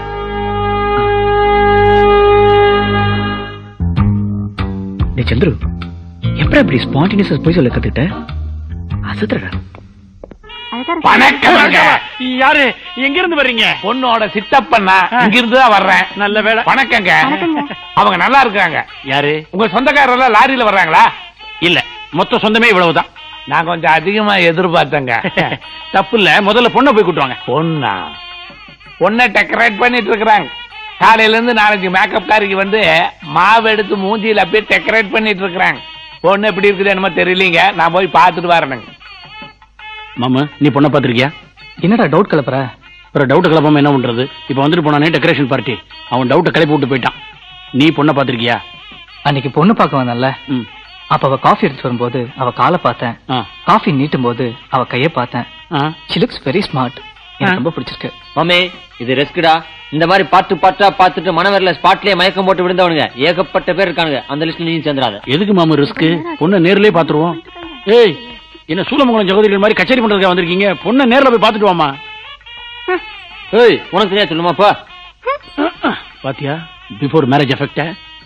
டேய் சந்துரு எப்பறம் இப்படி ஸ்பான்டேனியஸா போய் சொல்ல கத்துக்கிட்ட அசத்துறடா வணக்கம் யாரு எங்க இருந்து வர்றீங்க பொண்ணோட சித்தப்பண்ணா இங்க இருந்து தான் வர்றேன் நல்ல வேலை வணக்கங்க அவங்க நல்லா இருக்காங்க யாரு உங்க சொந்தக்காரர் எல்லாம் லாரியில வர்றாங்களா இல்ல மொத்த சொந்தமே இவ்வளவுதான் நான் கொஞ்சம் அதிகமா எதிர்பார்த்தேங்க தப்பு இல்ல முதல்ல பொண்ணை போய் கூட்டுவாங்க பொண்ணா பொண்ணை டெக்கரேட் பண்ணிட்டு இருக்கிறாங்க காலையில இருந்து நாளைக்கு மேக்கப் காரிக்கு வந்து மாவு எடுத்து மூஞ்சியில அப்படியே டெக்கரேட் பண்ணிட்டு இருக்கிறாங்க பொண்ணு எப்படி இருக்குது என்னமோ தெரியலீங்க நான் போய் பார்த்துட்டு வரணுங்க மாமா நீ பொண்ணை பாத்திருக்கியா என்னடா டவுட் கலப்புற அப்புறம் டவுட் கிளப்பாம என்ன பண்றது இப்ப வந்துட்டு போனானே டெக்கரேஷன் பார்ட்டி அவன் டவுட்டை கிளப்பி விட்டு போயிட்டான் நீ பொண்ணை பாத்திருக்கியா அன்னைக்கு பொண்ணு பார்க்க வந்தேன்ல ம் அப்ப அவ காஃபி எடுத்து வரும்போது அவ காலை பார்த்தேன் ஆ காஃபி நீட்டும் போது அவ கைய பார்த்தேன் ஆ ஷி லுக்ஸ் வெரி ஸ்மார்ட் எனக்கு ரொம்ப பிடிச்சிருக்கு மாமே இது ரெஸ்க்குடா இந்த மாதிரி பாட்டு பாட்டா பார்த்துட்டு மனவரில் ஸ்பாட்லயே மயக்கம் போட்டு விழுந்தவனுங்க ஏகப்பட்ட பேர் இருக்கானுங்க அந்த லிஸ்ட்ல நீ சேர்ந்துடாத எதுக்கு மாமா ரிஸ்க் பொண்ணை நேர்லயே பாத்துருவோம் ஏய் என்ன சூலமங்கலம் சகோதரிகள் மாதிரி கச்சேரி பண்றதுக்கு வந்திருக்கீங்க பொண்ணை நேர்ல போய் பாத்துட்டு வாமா ஏய் உனக்கு தெரியாது சொல்லுமாப்பா பாத்தியா பிஃபோர் மேரேஜ் எஃபெக்ட்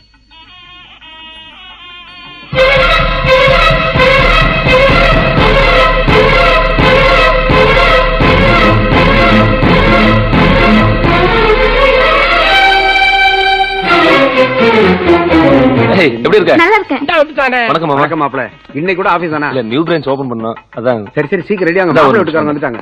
ஏய், எப்படி இருக்க நல்லா இருக்கேன் வணக்கம் மாமா வணக்கம் மாப்பிள இன்னைக்கு கூட ஆபீஸ் தானே இல்ல நியூ பிரான்ச் ஓபன் பண்ணோம் அதான் சரி சரி சீக்கிரம் ரெடி அங்க இந்தா ஒரு மாப்பிள நிமிஷம். வீட்டுக்காரங்க வந்துட்டாங்க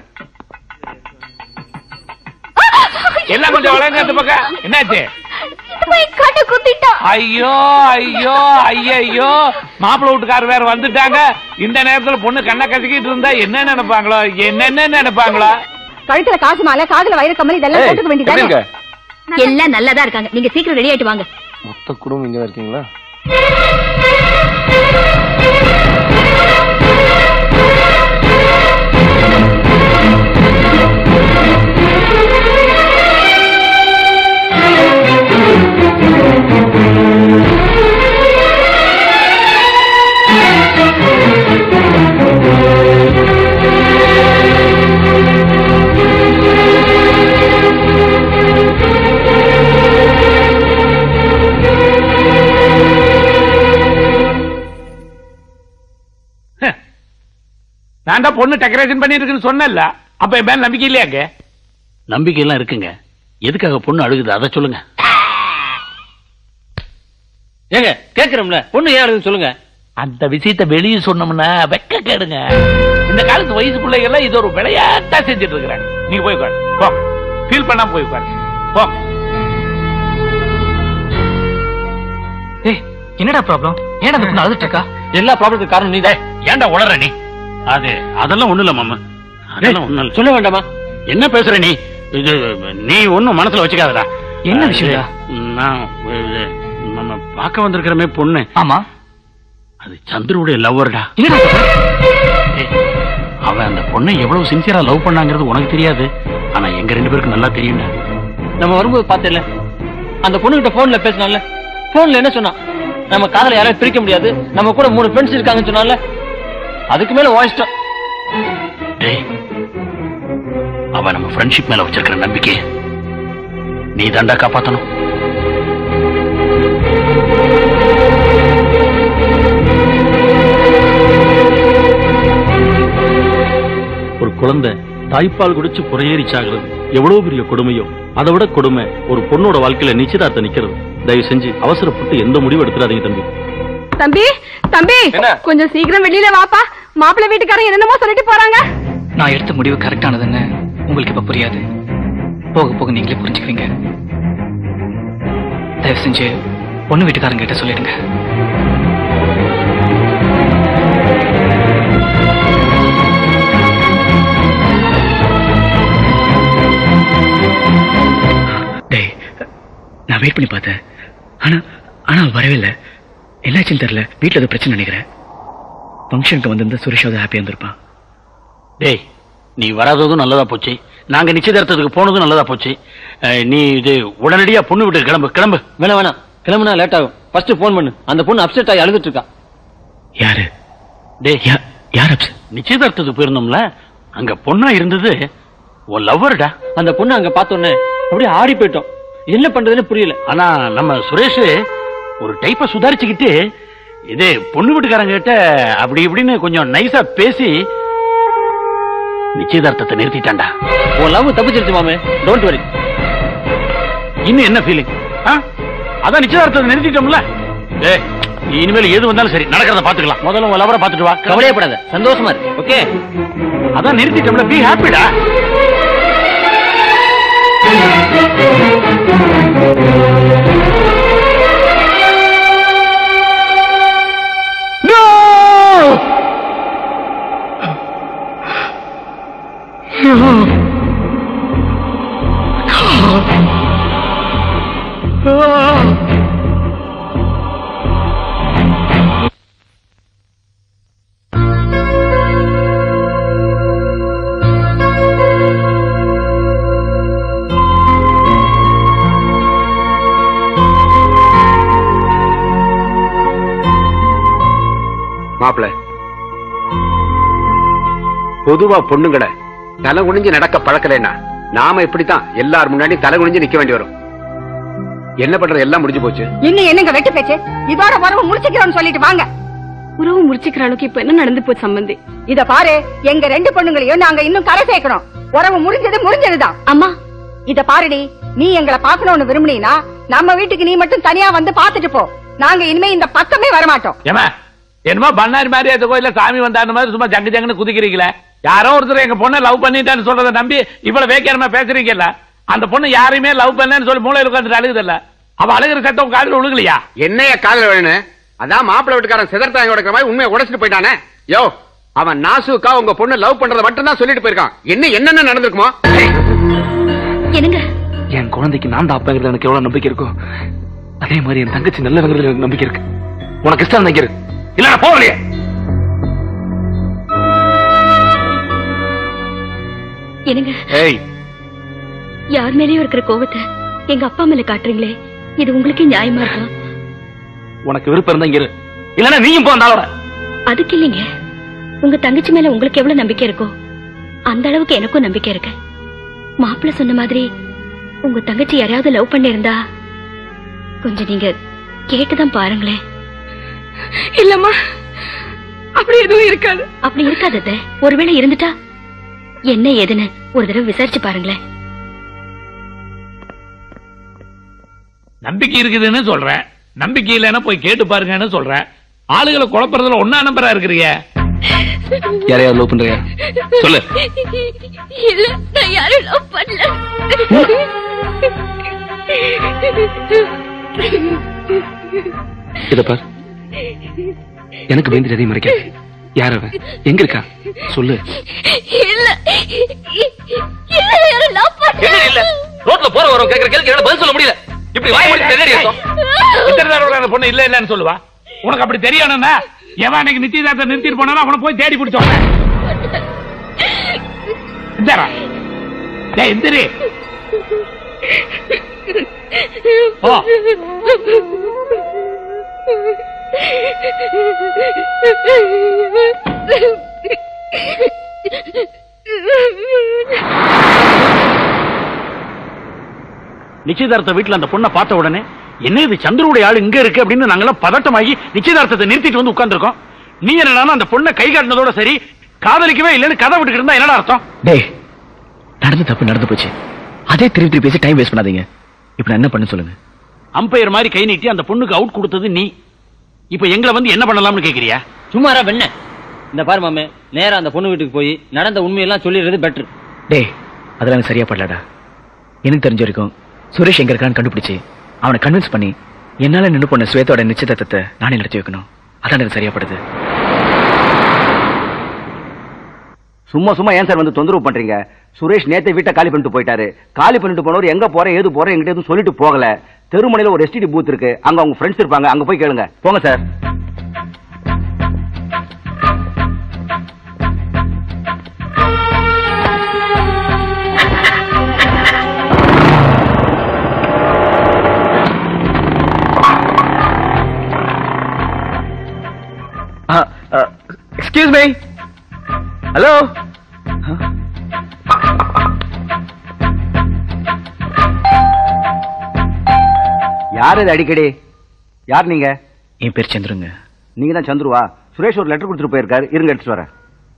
எல்லாம் கொஞ்சம் வளர்ந்து அந்த பக்கம் என்னாச்சு காட்ட குத்திட்டா ஐயோ ஐயோ ஐயோ மாப்பிள்ளை வீட்டுக்காரர் வேற வந்துட்டாங்க இந்த நேரத்துல பொண்ணு கண்ணை கசக்கிட்டு இருந்தா என்ன நினைப்பாங்களோ என்னென்ன நினைப்பாங்களோ கழுத்துல காசு மாலை காதுல வைர கம்மல் இதெல்லாம் ஏய், போட்டுக்க எப்படி வேண்டியதானே இருக்க எல்லாம் நல்லாதான் இருக்காங்க நீங்க சீக்கிரம் ரெடி ஆயிட்டு வாங்க மொத்த குடும்பம் இங்க இருக்கீங்களா நான் தான் பொண்ணு டெக்கரேஷன் பண்ணிட்டு இருக்குன்னு சொன்னேன்ல அப்ப என் மேல நம்பிக்கை இல்லையாங்க நம்பிக்கை எல்லாம் இருக்குங்க எதுக்காக பொண்ணு அழுகுது அதை சொல்லுங்க ஏங்க கேக்குறோம்ல பொண்ணு ஏன் அழுதுன்னு சொல்லுங்க அந்த விஷயத்தை வெளியே சொன்னோம்னா வெக்க கேடுங்க இந்த காலத்து வயசு பிள்ளைங்க எல்லாம் இது ஒரு விளையாட்டா செஞ்சுட்டு இருக்கிறாங்க நீங்க போய் உட்காரு போ ஃபீல் பண்ணாம போய் உட்காரு போ ஏய் என்னடா ப்ராப்ளம் ஏன்டா அந்த பொண்ணு அழுதுட்டு இருக்கா எல்லா ப்ராப்ளத்துக்கு காரணம் நீ ஏன்டா உளற நீ அது அதெல்லாம் ஒண்ணு இல்ல மாமா அதெல்லாம் ஒண்ணும் இல்ல சொல்ல வேண்டாமா என்ன பேசுற நீ இது நீ ஒண்ணும் மனசுல வச்சுக்காதடா என்ன விஷயம்டா? இது, நான் இது, நம்ம பார்க்க வந்திருக்கிறமே பொண்ணு ஆமா அது சந்துருடைய லவ்வர்டா என்னடா சொல்ற? அவன் அந்த பொண்ணை எவ்வளவு சின்சியரா லவ் பண்ணாங்கிறது உனக்கு தெரியாது ஆனா எங்க ரெண்டு பேருக்கு நல்லா தெரியும்டா நம்ம வரும்போது பார்த்தல அந்த பொண்ணுகிட்ட போன்ல பேசினால போன்ல என்ன சொன்னா நம்ம காதல யாரையும் பிரிக்க முடியாது நம்ம கூட மூணு ஃப்ரெண்ட்ஸ் இருக்காங்கன்னு சொன்னால அதுக்கு மேல வாய்ஸ்டம் டேய் அவ நம்ம ஃப்ரெண்ட்ஷிப் மேல வச்சிருக்கிற நம்பிக்கை நீ தாண்டா காப்பாத்தணும் ஒரு குழந்தை தாய்ப்பால் குடிச்சு புறையேறி சாகுறது எவ்வளவு பெரிய கொடுமையோ அதை விட கொடுமை ஒரு பொண்ணோட வாழ்க்கையில நிச்சயதார்த்தம் நிக்கிறது தயவு செஞ்சு அவசரப்பட்டு எந்த முடிவு எடுத்துறாதீங்க தம்பி தம்பி தம்பி கொஞ்சம் சீக்கிரம் வெளியில வாப்பா மாப்பிள்ளை வீட்டுக்காரங்க என்னென்னமோ சொல்லிட்டு போறாங்க நான் எடுத்த முடிவு கரெக்டானதுன்னு உங்களுக்கு இப்ப புரியாது போக போக நீங்களே புரிஞ்சுக்குவீங்க தயவு செஞ்சு பொண்ணு வீட்டுக்காரங்க கிட்ட சொல்லிடுங்க டேய் நான் வெயிட் பண்ணி பார்த்தேன் ஆனா ஆனா அவ வரவே இல்லை என்னாச்சுன்னு தெரியல வீட்டுல ஏதோ பிரச்சனை நினைக்கிறேன் ஃபங்க்ஷனுக்கு வந்திருந்தா சுரேஷாவது ஹாப்பியா இருந்திருப்பான் டேய் நீ வராததும் நல்லதா போச்சு நாங்க நிச்சயதார்த்தத்துக்கு போனதும் நல்லதா போச்சு அஹ், நீ இது உடனடியா பொண்ணு வீட்டுக்கு கிளம்பு கிளம்பு வேணாம் வேணாம் கிளம்புனா லேட் ஆகும் ஃபர்ஸ்ட் போன் பண்ணு அந்த பொண்ணு அப்செட் ஆகி அழுதுட்டு இருக்கா யாரு டேய் யார் நிச்சயதார்த்தத்துக்கு போயிருந்தோம்ல அங்க பொண்ணா இருந்தது உன் லவ்வர்டா அந்த பொண்ணு அங்க பார்த்தோன்னே அப்படியே ஆடி போயிட்டோம் என்ன பண்றதுன்னு புரியல ஆனா நம்ம சுரேஷ் ஒரு டைப்ப சுதாரிச்சுக்கிட்டு இது பொண்ணு வீட்டுக்காரங்க கிட்ட அப்படி இப்படின்னு கொஞ்சம் நைஸா பேசி நிச்சயதார்த்தத்தை நிறுத்திட்டான்டா உன் லவ் தப்பிச்சிருச்சு மாமே டோன்ட் வரி இன்னும் என்ன ஃபீலிங் அதான் நிச்சயதார்த்தத்தை நிறுத்திட்டோம்ல ஏய் நீ இனிமேல் எது வந்தாலும் சரி நடக்கிறத பாத்துக்கலாம் முதல்ல உன் லவரை பாத்துட்டு வா கவலையப்படாத சந்தோஷமா இருக்கு ஓகே அதான் நிறுத்திட்டோம்ல பி ஹாப்பிடா மாப்பிள பொதுவா பொண்ணுங்கட தலை குனிஞ்சு நடக்க பழக்கலைன்னா நாம இப்படித்தான் எல்லார் முன்னாடி தலை குனிஞ்சு நிக்க வேண்டி வரும் என்ன பண்றது எல்லாம் முடிஞ்சு போச்சு இன்னும் என்னங்க வெட்டு பேச்சு இதோட உறவு முடிச்சுக்கிறோம்னு சொல்லிட்டு வாங்க உறவு முடிச்சுக்கிற அளவுக்கு இப்ப என்ன நடந்து போச்சு சம்பந்தி இத பாரு எங்க ரெண்டு பொண்ணுங்களையும் நாங்க இன்னும் கரை சேர்க்கணும் உறவு முடிஞ்சது முடிஞ்சதுதான் அம்மா இத பாருடி நீ எங்களை பாக்கணும்னு விரும்புனீனா நம்ம வீட்டுக்கு நீ மட்டும் தனியா வந்து பாத்துட்டு போ நாங்க இனிமே இந்த பக்கமே வரமாட்டோம் ஏமா என்னமோ பண்ணாரி மாதிரி அந்த கோயில சாமி வந்தாருன மாதிரி சும்மா ஜங்கு ஜங்குன்னு குதிக்கிறீங்களே யாரோ ஒருத்தர் எங்க பொண்ணை லவ் பண்ணிட்டான்னு சொல்றத நம்பி இவ்வளவு வேக்கியமா பேசுறீங்கல்ல அந்த பொண்ணு யாரையுமே லவ் பண்ணலன்னு சொல்லி மூலையில உட்காந்துட்டு அழுகுதில்ல அவ அழுகிற சத்தம் உங்க காதுல விழுகலையா என்னைய காதல வேணும் அதான் மாப்பிள்ளை வீட்டுக்காரன் சிதறத்தாங்க உடைக்கிற மாதிரி உண்மையை உடைச்சிட்டு போயிட்டானே யோ அவன் நாசுக்கா உங்க பொண்ணு லவ் பண்றத மட்டும் தான் சொல்லிட்டு போயிருக்கான் என்ன என்னென்ன நடந்திருக்குமோ என்னங்க என் குழந்தைக்கு நான் தான் அப்பாங்கிறது எனக்கு எவ்வளவு நம்பிக்கை இருக்கும் அதே மாதிரி என் தங்கச்சி நல்லவங்கிறது எனக்கு நம்பிக்கை இருக்கு உனக்கு இஷ்டம் நினைக்கிற இல்ல நான் போகலையே என்னங்க ஏய் யார் மேலயும் இருக்கிற கோவத்தை எங்க அப்பா மேல காட்டுறீங்களே இது உங்களுக்கே நியாயமா இருக்கா உனக்கு விருப்பம் இருந்தா இங்க இரு இல்லன்னா நீயும் போ அந்த ஆளோட அதுக்கு இல்லைங்க உங்க தங்கச்சி மேல உங்களுக்கு எவ்வளவு நம்பிக்கை இருக்கோ அந்த அளவுக்கு எனக்கும் நம்பிக்கை இருக்கு மாப்பிள்ள சொன்ன மாதிரி உங்க தங்கச்சி யாரையாவது லவ் பண்ணிருந்தா கொஞ்சம் நீங்க கேட்டுதான் பாருங்களேன் இல்லம்மா அப்படி எதுவும் இருக்காது அப்படி இருக்காது அத்தை. ஒருவேளை இருந்துட்டா என்ன ஏதுன்னு ஒரு தடவை விசாரிச்சு பாருங்களேன் நம்பிக்கை இருக்குதுன்னு சொல்றேன் நம்பிக்கை இல்லைன்னா போய் கேட்டு பாருங்கன்னு சொல்றேன் ஆளுகளை குழப்பறதுல ஒன்னா நம்பரா இருக்கிறீங்க யாரையாவது லவ் பண்றியா சொல்லு இல்ல நான் யாரும் லவ் பண்ணல இத பார் எனக்கு பயந்து எதையும் மறைக்க யார் அவன் எங்க இருக்கா சொல்லு இல்ல இல்ல யாரும் லவ் பண்ணல இல்ல ரோட்ல போற வரோம் கேக்குற கேள்வி என்னால பதில் சொல்ல முடியல இப்படி வாய் மூடி தெரியாடி அர்த்தம் எத்தனை தடவை அந்த பொண்ணு இல்ல இல்லன்னு சொல்லுவா உனக்கு அப்படி தெரியணும்னா எவன் அன்னைக்கு நிச்சயதார்த்தம் நிறுத்திட்டு போனாலும் அவனை போய் தேடி பிடிச்சோம் எந்திரா டேய் எந்திரி போ. நிச்சயதார்த்த வீட்டுல அந்த பொண்ணை பார்த்த உடனே என்ன இது சந்திரனுடைய ஆள் இங்க இருக்கு அப்படின்னு நாங்கெல்லாம் பதட்டமாகி நிச்சயதார்த்தத்தை நிறுத்திட்டு வந்து உட்கார்ந்துருக்கோம் நீ என்னடா அந்த பொண்ணை கை காட்டினதோட சரி காதலிக்கவே இல்லைன்னு கதை விட்டுக்கிட்டு இருந்தா என்னடா அர்த்தம் டேய் நடந்து தப்பு நடந்து போச்சு அதே திருப்பி திருப்பி பேசி டைம் வேஸ்ட் பண்ணாதீங்க இப்ப நான் என்ன பண்ண சொல்லுங்க அம்பையர் மாதிரி கை நீட்டி அந்த பொண்ணுக்கு அவுட் கொடுத்தது நீ இப்ப எங்களை வந்து என்ன பண்ணலாம்னு கேக்குறியா சும்மாரா வெண்ண இந்த பாரு மாமே நேரா அந்த பொண்ணு வீட்டுக்கு போய் நடந்த உண்மையெல்லாம் சொல்லிடுறது பெட்டர் டேய் அதெல்லாம் எனக்கு சரியா படலடா எனக்கு தெரிஞ்ச வரைக்கும் சுரேஷ் எங்க இருக்கான்னு கண்டுபிடிச்சு அவனை கன்வின்ஸ் பண்ணி என்னால நின்று போன ஸ்வேதோட நிச்சயதார்த்தத்தை நானே நடத்தி வைக்கணும் அதான் எனக்கு சரியா படுது சும்மா சும்மா ஏன் சார் வந்து தொந்தரவு பண்றீங்க சுரேஷ் நேத்தே வீட்டை காலி பண்ணிட்டு போயிட்டாரு காலி பண்ணிட்டு போனவர் எங்க போறேன் ஏது போறேன் எங்கிட்ட எதுவும் சொல்லிட்டு போகல தெருமனையில ஒரு எஸ்டிடி பூத் இருக்கு அங்க அவங்க ஃப்ரெண்ட்ஸ் இருப்பாங்க அங்க போய் கேளுங்க போங்க சார் எக்ஸ்கியூஸ் மீ ஹலோ யார் இது அடிக்கடி யார் நீங்க என் பேர் சந்திரங்க நீங்க தான் சந்துருவா சுரேஷ் ஒரு லெட்டர் கொடுத்துட்டு போயிருக்காரு இருங்க எடுத்துட்டு வரேன்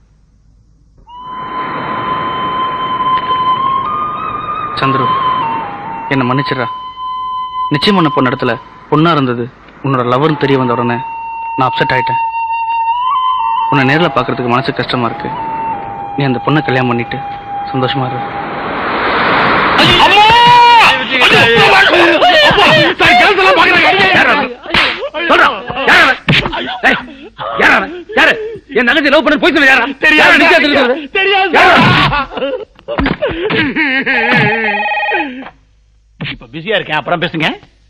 சந்துரு என்னை மன்னிச்சிடுறா நிச்சயம் பண்ண போன இடத்துல பொண்ணா இருந்தது உன்னோட லவர்னு தெரிய வந்த உடனே நான் அப்செட் ஆயிட்டேன் உன்னை நேரில் பார்க்கறதுக்கு மனசு கஷ்டமா இருக்கு நீ அந்த பொண்ணை கல்யாணம் பண்ணிட்டு சந்தோஷமா இரு என் நகத்தை லவ் பண்ண போய் சொல்ல யாரா யாரா நிச்சயத்துல இருக்கிறது? இப்ப பிஸியா இருக்கேன் அப்புறம் பேசுங்க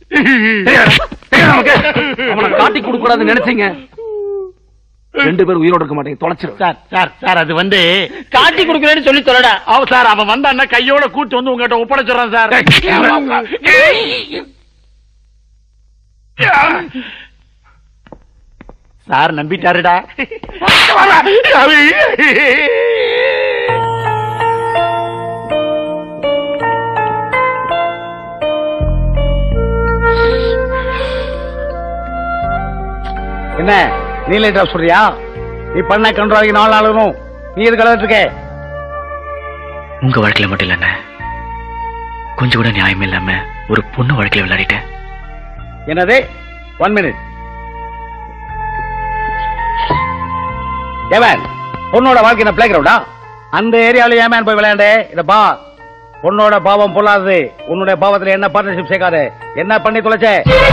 அவனை காட்டி கொடுக்க கூடாதுன்னு நினைச்சீங்க ரெண்டு பேரும் உயிரோட இருக்க மாட்டேங்க தொலைச்சிரும் சார் சார் சார் அது வந்து காட்டி கொடுக்கறேன்னு சொல்லி சொல்லடா அவ சார் அவன் வந்தான்னா கையோட கூட்டு வந்து உங்ககிட்ட ஒப்படைச்சிடறான் சார் சார் நம்பிட்டாருடா என்ன நீ லேட்டா சொல்றியா நீ பண்ண கண்ட்ரோலிங் நாலு நாள் வரும் நீ எது கலந்துட்டு இருக்க உங்க வாழ்க்கையில மட்டும் இல்லைண்ணே கொஞ்சம் கூட நியாயம் இல்லாம ஒரு பொண்ணு வாழ்க்கையில விளையாடிட்டேன் என்னது ஒன் மினிட் ஏமேன் பொண்ணோட வாழ்க்கை பிளே கிரவுண்டா அந்த ஏரியாவில ஏமேன் போய் விளையாண்டு இத பா பொண்ணோட பாவம் பொல்லாதது உன்னுடைய பாவத்துல என்ன பார்ட்னர்ஷிப் சேர்க்காது என்ன பண்ணி தொலைச்ச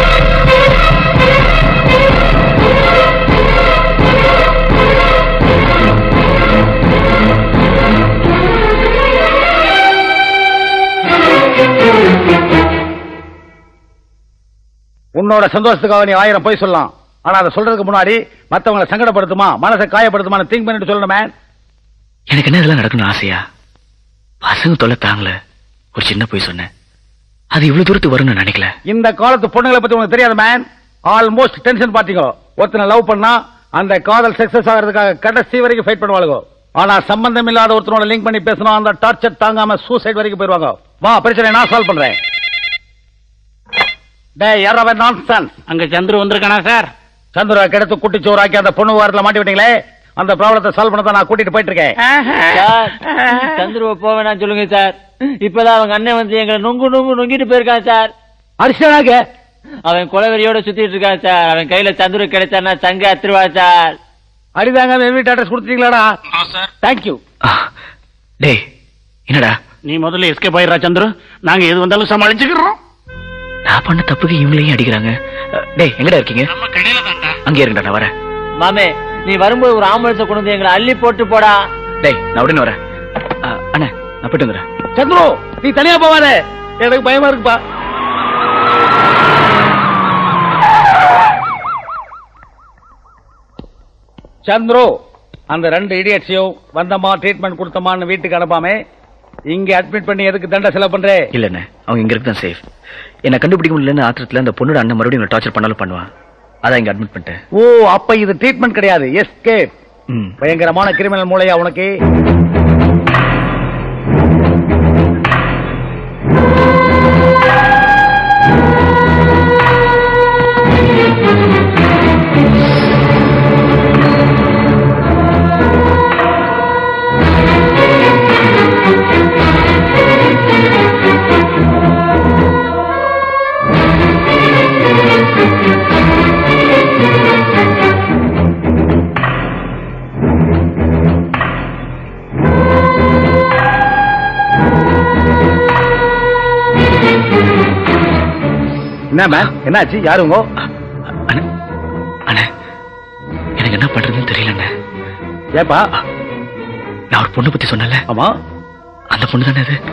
உன்னோட சந்தோஷத்துக்காக நீ ஆயிரம் போய் சொல்லலாம் ஆனா அதை சொல்றதுக்கு முன்னாடி மத்தவங்களை சங்கடப்படுத்துமா மனசை காயப்படுத்துமான்னு திங்க் பண்ணிட்டு சொல்லணுமே எனக்கு என்ன இதெல்லாம் நடக்கணும்னு ஆசையா பசங்க தொல்லை தாங்கல ஒரு சின்ன போய் சொன்னேன் அது இவ்வளவு தூரத்துக்கு வரும்னு நான் நினைக்கல இந்த காலத்து பொண்ணுங்களை பத்தி உனக்கு தெரியாது மேன் ஆல்மோஸ்ட் டென்ஷன் பாத்தீங்க ஒருத்தனை லவ் பண்ணா அந்த காதல் சக்சஸ் ஆகிறதுக்காக கடைசி வரைக்கும் ஃபைட் பண்ணுவாளுங்க ஆனா சம்பந்தம் இல்லாத ஒருத்தனோட லிங்க் பண்ணி பேசணும் அந்த டார்ச்சர் தாங்காம சூசைட் வரைக்கும் போயிருவாங்க வா பிரச்சனை நான் சால்வ் பண்றேன் டேய் யாரவன் நான்சென்ஸ் அங்க சந்துரு வந்திருக்கானா சார் சந்துரு கிடத்து குட்டிச்சோறாக்கி அந்த பொண்ணு வாரத்துல மாட்டி விட்டீங்களே அந்த ப்ராப்ளத்தை சால்வ் பண்ண தான் நான் கூட்டிட்டு போயிட்டு இருக்கேன் சார் சந்துருவ போவேணாம் சொல்லுங்க சார் இப்பதான் அவங்க அண்ணன் வந்து எங்களை நொங்கு நொங்கு நொங்கிட்டு போயிருக்கான் சார் அரிசனாக அவன் கொலவெறியோட சுத்திட்டு இருக்கான் சார் அவன் கையில சந்துரு கிடைச்சானா சங்க அத்துருவா சார் அரிதாங்க வீட்டு அட்ரஸ் கொடுத்தீங்களாடா தேங்க்யூ டேய் என்னடா நீ முதல்ல எஸ்கேப் ஆயிடுறா சந்துரு நாங்க எது வந்தாலும் சமாளிச்சுக்கிறோம் நான் பண்ண தப்புக்கு இவங்களையும் அடிக்கிறாங்க அஹ், டேய் எங்கடா இருக்கீங்க அங்கே இருங்கடா நான் வரேன் மாமே நீ வரும்போது ஒரு ஆம்புலன்ஸை கொண்டு வந்து எங்களை அள்ளி போட்டு போடா டேய் நான் உடனே வரேன் அஹ், அண்ணா நான் போயிட்டு வந்துடுறேன் சந்துரு நீ தனியா போவாத எனக்கு பயமா இருக்குப்பா சந்துரு அந்த ரெண்டு இடியட்ஸையும் வந்தமா ட்ரீட்மெண்ட் கொடுத்தமான்னு வீட்டுக்கு அனுப்பாம இங்க அட்மிட் பண்ணி எதுக்கு தண்டை செலவு பண்றே இல்லண்ணே அவங்க இங்க இருக்கு தான் சேஃப் என்ன கண்டுபிடிக்க முடியலன்னு ஆத்திரத்துல அந்த பொண்ணோட அண்ணன் மறுபடியும் டார்ச்சர் பண்ணாலும் பண்ணுவான் அதான் இங்க அட்மிட் பண்ணிட்டேன் ஓ அப்ப இது ட்ரீட்மெண்ட் கிடையாது எஸ்கேப் ம். பயங்கரமான கிரிமினல் மூளையா உனக்கு என்ன மேம் என்னாச்சு யாருங்க எனக்கு என்ன பண்றதுன்னு தெரியலண்ணே ஏப்பா நான் ஒரு பொண்ணு பத்தி சொன்னல ஆமா அந்த பொண்ணு தானே அது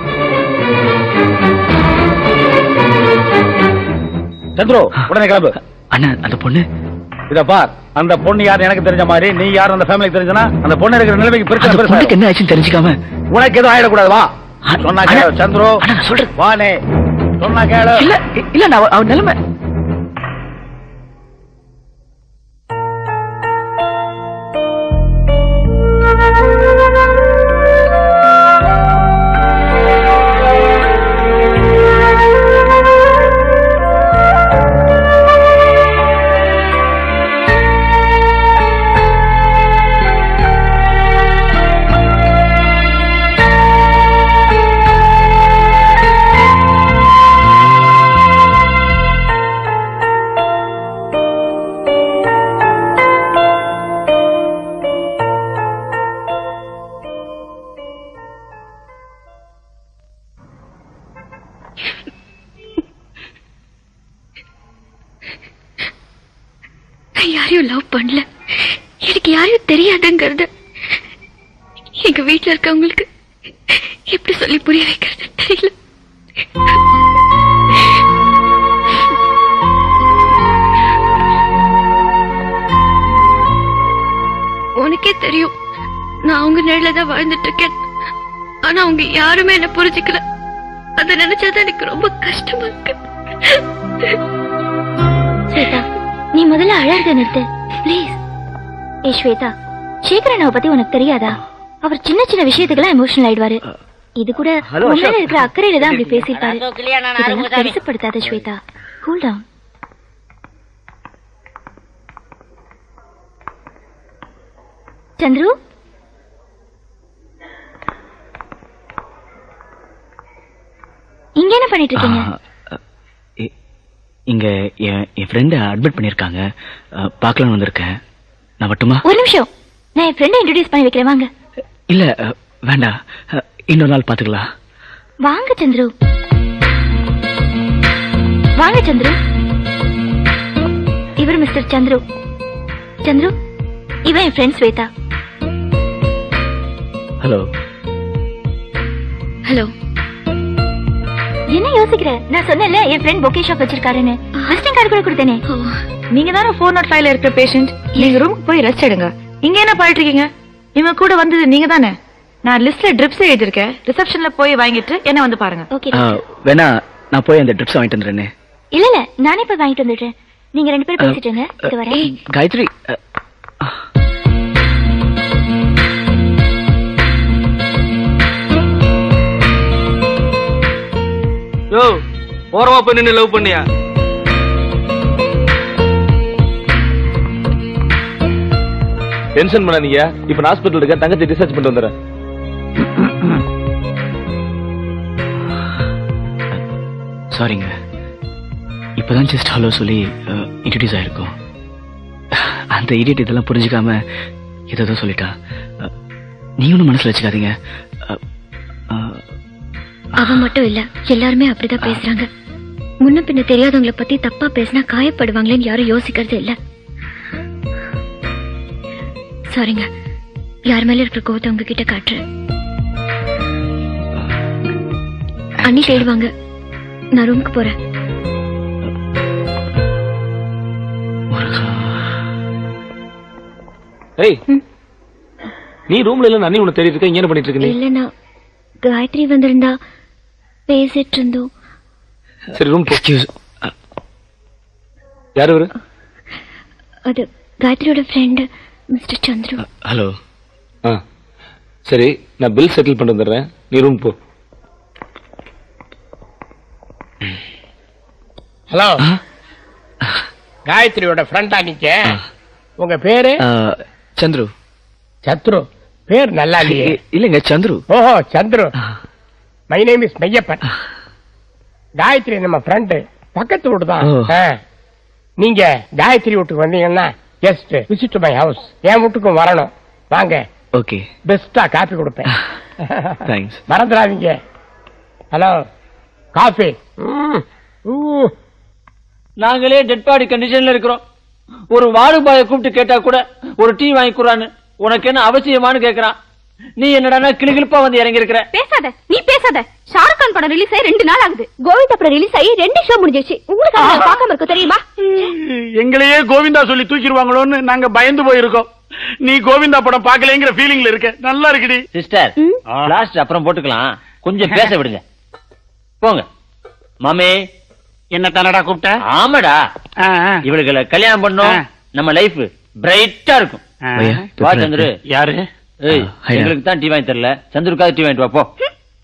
சந்துரு உடனே கிளம்பு அண்ணன் அந்த பொண்ணு இத பார் அந்த பொண்ணு யாரு எனக்கு தெரிஞ்ச மாதிரி நீ யாரும் அந்த ஃபேமிலிக்கு தெரிஞ்சனா அந்த பொண்ணு இருக்கிற நிலைமைக்கு அந்த பிரச்சனை பொண்ணுக்கு பெருசா என்ன ஆச்சுன்னு தெரிஞ்சுக்காம உனக்கு எதுவும் ஆயிடக்கூடாது வா சொன்னா கேளு சந்துரு சொல்றேன் வானே சொன்னா கேளு இல்ல இல்ல நான் அவ- அவ நிலைமை நான் யாரையும் லவ் பண்ணல எனக்கு யாரையும் தெரியாதுங்கிறது எங்க வீட்டுல இருக்கவங்களுக்கு எப்படி சொல்லி புரிய வைக்கிறது தெரியல உனக்கே தெரியும் நான் அவங்க நிழல தான் வாழ்ந்துட்டு இருக்கேன் ஆனா அவங்க யாருமே என்ன புரிஞ்சுக்கல அதை நினைச்சாதான் எனக்கு ரொம்ப கஷ்டமா இருக்கு ஸ்வேதா நீ முதல்ல அழறத நிறுத்து ப்ளீஸ் ஏ ஸ்வேதா சேகரனாவை பத்தி உனக்கு தெரியாதா அவர் சின்ன சின்ன விஷயத்துக்கெல்லாம் எமோஷனல் ஆயிடுவாரு இது கூட Hello, உன் மேல அசோக். இருக்கிற அக்கறையில தான் அப்படி பேசியிருப்பாரு அசோக், கல்யாணம் ஆன இதெல்லாம் அருள்மொழி. பெருசுப்படுத்தாத ஸ்வேதா கூல் டவுன் சந்துரு இங்க என்ன பண்ணிட்டு இருக்கீங்க ஆ, இ- இங்க என் என் ஃப்ரெண்டை அட்மிட் பண்ணியிருக்காங்க ஆ, பார்க்கலாம்னு வந்திருக்கேன் நான் மட்டுமா ஒரு நிமிஷம் நான் என் ஃப்ரெண்டை இன்ட்ரடியூஸ் பண்ணி வைக்கிறேன் வாங்க இல்ல ஆ, வேண்டாம் ஆ, இன்னொரு நாள் பாத்துக்கலாம் வாங்க சந்துரு வாங்க சந்துரு இவர் மிஸ்டர் சந்துரு சந்துரு இவன் என் ஃப்ரெண்ட் ஸ்வேதா ஹலோ ஹலோ என்ன யோசிக்கிற நான் சொன்னேன்ல என் ஃப்ரெண்ட் பொக்கே ஷாப் வச்சிருக்காருன்னு விசிட்டிங் கார்டு கூட கொடுத்தேனே நீங்க தானே ஃபோர் நாட் ஃபைவ்ல இருக்கிற பேஷண்ட் நீங்க ரூமுக்கு போய் ரெஸ்ட் எடுங்க இங்க என்ன பண்ணிட்டு இருக்கீங்க இவங்க கூட வந்தது நீங்க தானே நான் லிஸ்ட்ல ட்ரிப்ஸ் எழுதிருக்கேன் ரிசப்ஷன்ல போய் வாங்கிட்டு என்ன வந்து பாருங்க ஓகே ஆ, வேணா நான் போய் அந்த ட்ரிப்ஸ் வாங்கிட்டு வந்துடுறேனே இல்ல இல்ல நானே போய் வாங்கிட்டு வந்துடுறேன் நீங்க ரெண்டு பேரும் பேசிட்டுங்க இது வரேன் காயத்ரி ஆ, யோ ஓரமா போய் நின்னு லவ் பண்ணியா டென்ஷன் பண்ணாதீங்க இப்ப நான் ஹாஸ்பிட்டல் இருக்கேன் தங்கச்சி டிஸ்சார்ஜ் பண்ணிட்டு வந்துடுறேன் சாரிங்க இப்பதான் ஜஸ்ட் ஹலோ சொல்லி இன்ட்ரடியூஸ் ஆயிருக்கோம் அந்த இடியட் இதெல்லாம் புரிஞ்சுக்காம ஏதோ சொல்லிட்டான் அ, நீங்களும் மனசுல வச்சுக்காதீங்க அ, அ, அவன் மட்டும் இல்ல எல்லாருமே அப்படிதான் பேசுறாங்க முன்ன பின்ன தெரியாதவங்கள பத்தி தப்பா பேசினா காயப்படுவாங்களேன்னு யாரும் யோசிக்கிறது இல்ல சாரிங்க யார் மேல இருக்கிற கோவத்தை உங்ககிட்ட காட்டுறேன் அண்ணி தேடுவாங்க நான் ரூமுக்கு போறேன் ஏய் நீ ரூம்ல இல்ல அண்ணி உன்னை தேடிட்டு இருக்க இங்க என்ன பண்ணிட்டு இருக்க நீ இல்ல நான் காயத்ரி வந்திருந்தா பேசிட்டு இருந்தோம் சரி ரூம் எக்ஸ்கியூஸ் யார் இவரு அது காயத்ரியோட ஃப்ரெண்டு மிஸ்டர் சந்துரு ஹலோ ஆ சரி நான் பில் செட்டில் பண்ணி வந்துடுறேன் நீ ரூம் போ ஹலோ காயத்ரியோட ஃப்ரெண்டா நீங்க உங்க பேரு சந்துரு சத்ரு பேர் நல்லா இல்லையே இல்லைங்க சந்துரு ஓஹோ Chandru my name is Meyyappan Gayathri நம்ம ஃப்ரெண்டு பக்கத்து வீடு தான் ஓ. ஆ. நீங்க காயத்ரி வீட்டுக்கு வந்தீங்கன்னா ஜஸ்ட் விசிட் மை ஹவுஸ் என் வீட்டுக்கும் வரணும் வாங்க ஓகே பெஸ்டா காபி கொடுப்பேன் தேங்க்ஸ் மறந்துடாதீங்க ஹலோ காஃபி நாங்களே டெட் பாடி கண்டிஷன்ல இருக்கிறோம் ஒரு வாடுபாய கூப்பிட்டு கேட்டா கூட ஒரு டீ வாங்கி குறான்னு உனக்கு என்ன அவசியமான்னு கேக்குறான் நீ என்னடான்னா கிளுகிழுப்பா வந்து இறங்கி இருக்கிற பேசாத நீ பேசாத ஷாருக் கான் படம் ரிலீஸ் ஆகி ரெண்டு நாள் ஆகுது கோவிந்தா படம் ரிலீஸ் ஆகி ரெண்டு ஷோ முடிஞ்சிருச்சு உங்களுக்கு அதை பார்க்காம இருக்க தெரியுமா எங்களையே கோவிந்தா சொல்லி தூக்கிடுவாங்களோன்னு நாங்க பயந்து போயிருக்கோம் நீ கோவிந்தா படம் பார்க்கலங்கிற ஃபீலிங்ல இருக்க நல்லா இருக்குடி சிஸ்டர் லாஸ்ட் அப்புறம் போட்டுக்கலாம் கொஞ்சம் பேச விடுங்க போங்க மாமே என்ன தானடா கூப்பிட்ட ஆமாடா இவளுகளை கல்யாணம் பண்ணோம் நம்ம லைஃப் பிரைட்டா இருக்கும் பையா, வா சந்துரு யாரு ஏய் ஹைடா. எங்களுக்கு தான் டீ வாங்கி தரல சந்துருக்காக டீ வாங்கிட்டு வா போ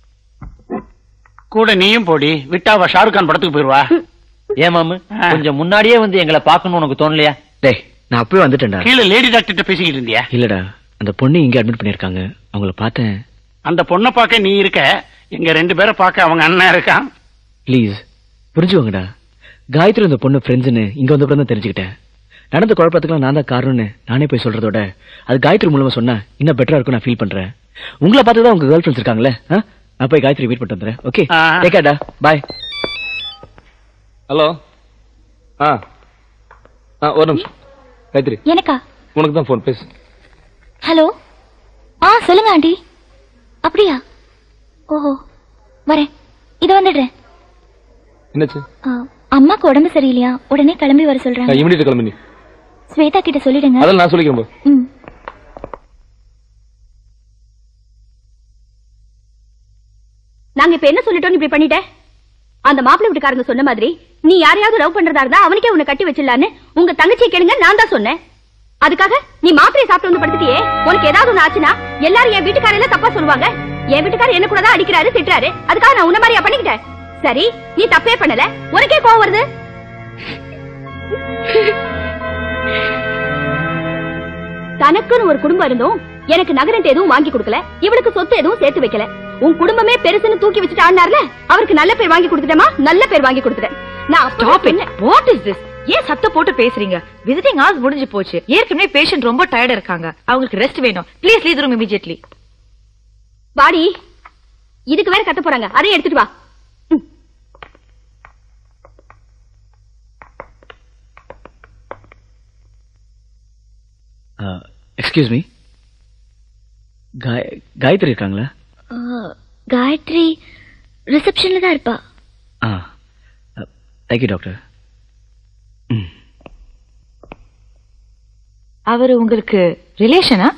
கூட நீயும் போடி விட்டாவா ஷாருக் கான் படத்துக்கு போயிருவா ஏன் மாமு கொஞ்சம் முன்னாடியே வந்து எங்களை பார்க்கணும்னு உனக்கு தோணலையா டேய் நான் அப்பவே வந்துட்டேன்டா கீழே லேடி டாக்டர்கிட்ட பேசிக்கிட்டு இருந்தியா இல்லடா அந்த பொண்ணு இங்க அட்மிட் பண்ணிருக்காங்க அவங்கள பார்த்தேன் அந்த பொண்ணை பார்க்க நீ இருக்க எங்க ரெண்டு பேரை பார்க்க அவங்க அண்ணன் இருக்கான் ப்ளீஸ் புரிஞ்சுவாங்கடா காயத்ரி அந்த பொண்ணு ஃப்ரெண்ட்ஸ்னு இங்க வந்தப்பறம் தான் தெரிஞ்சுக்கிட்டேன் நடந்த குழப்பத்துக்குலாம் நான் தான் காரணம்னு நானே போய் சொல்றதோட அது காயத்ரி மூலமா சொன்னா இன்னும் பெட்டரா இருக்கும் நான் ஃபீல் பண்றேன் உங்களை பார்த்து தான் உங்க கேர்ள் ஃப்ரெண்ட்ஸ் இருக்காங்களே ஆ? நான் போய் காயத்ரி வெயிட் பண்ணிட்டு வந்துடுறேன் ஓகே ஆ. டேக்காடா பாய் ஹலோ ஆ ஆ ஒரு நிமிஷம் காயத்ரி எனக்கா உனக்கு தான் ஃபோன் பேசு ஹலோ ஆ சொல்லுங்க ஆண்டி அப்படியா ஓஹோ வரேன் இது வந்துடுறேன் என்னாச்சு ஆ, அம்மாக்கு உடம்பு சரியில்லையா உடனே கிளம்பி வர சொல்றாங்க இமிடியட் கிளம்பி நீ ஸ்வேதா கிட்ட சொல்லிடுங்க அதெல்லாம் நான் சொல்லிக்கிறேன் போ. ம் நாங்க இப்ப என்ன சொல்லிட்டோம் இப்படி பண்ணிட்ட அந்த மாப்பிள்ளை வீட்டுக்காரங்க சொன்ன மாதிரி நீ யாரையாவது லவ் பண்றதா இருந்தா அவனுக்கே உன்னை கட்டி வச்சிடலான்னு உங்க தங்கச்சியை கேளுங்க நான் தான் சொன்னேன் அதுக்காக நீ மாத்திரையை சாப்பிட்டு வந்து படுத்துட்டியே உனக்கு ஏதாவது ஒண்ணு ஆச்சுன்னா எல்லாரும் என் வீட்டுக்காரையில தப்பா சொல்லுவாங்க என் வீட்டுக்காரர் என்ன கூட தான் அடிக்கிறாரு திட்டுறாரு அதுக்காக நான் உன்ன மாதிரியா பண்ணிக்கிட்டேன் சரி நீ தப்பே பண்ணல உனக்கே கோவம் வருது தனக்குன்னு ஒரு குடும்பம் இருந்தும் எனக்கு நகரண்ட் எதுவும் வாங்கி கொடுக்கல இவளுக்கு சொத்து எதுவும் சேர்த்து வைக்கல உன் குடும்பமே பெருசுன்னு தூக்கி வச்சுட்டு ஆடினார்ல அவருக்கு நல்ல பேர் வாங்கி கொடுத்துட்டேமா நல்ல பேர் வாங்கி கொடுத்துட்டேன் நான் அப்பவே ஸ்டாப் இட் சொன்னேன். வாட் இஸ் திஸ் ஏன் சத்தம் போட்டு பேசுறீங்க விசிட்டிங் ஹவர்ஸ் முடிஞ்சு போச்சு ஏற்கனவே பேஷண்ட் ரொம்ப டயர்டா இருக்காங்க அவங்களுக்கு ரெஸ்ட் வேணும் ப்ளீஸ் லீவ் ரூம் இமிடியட்லி வாடி இதுக்கு வேற கத்த போறாங்க அதையும் எடுத்துட்டு வா எக்ஸ்கியூஸ் மீ காயத்ரி இருக்காங்களா ஆ, காயத்ரி ரிசப்ஷன்ல தான் இருப்பா ஆ தேங்க்யூ டாக்டர் அவரு உங்களுக்கு ரிலேஷனா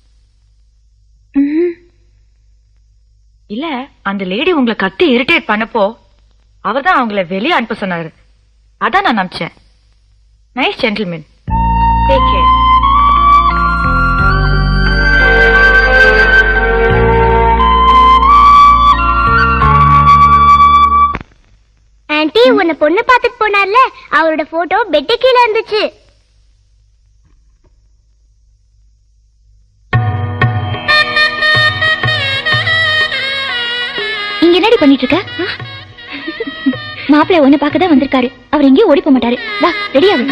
இல்ல அந்த லேடி உங்களை கத்தி இரிட்டேட் பண்ணப்போ அவர் தான் அவங்கள வெளியே அனுப்ப சொன்னாரு அதான் நான் நம்பிச்சேன் nice gentleman take care auntie உன்னை பொண்ணு பார்த்துட்டு போனார்ல அவரோட போட்டோ பெட்டு கீழே இருந்துச்சு இங்க என்னடி பண்ணிட்டு இருக்க மாப்பிள்ளை உன்னை பார்க்க தான் வந்திருக்காரு அவர் எங்கேயும் ஓடி போக மாட்டாரு வா ரெடி ஆகு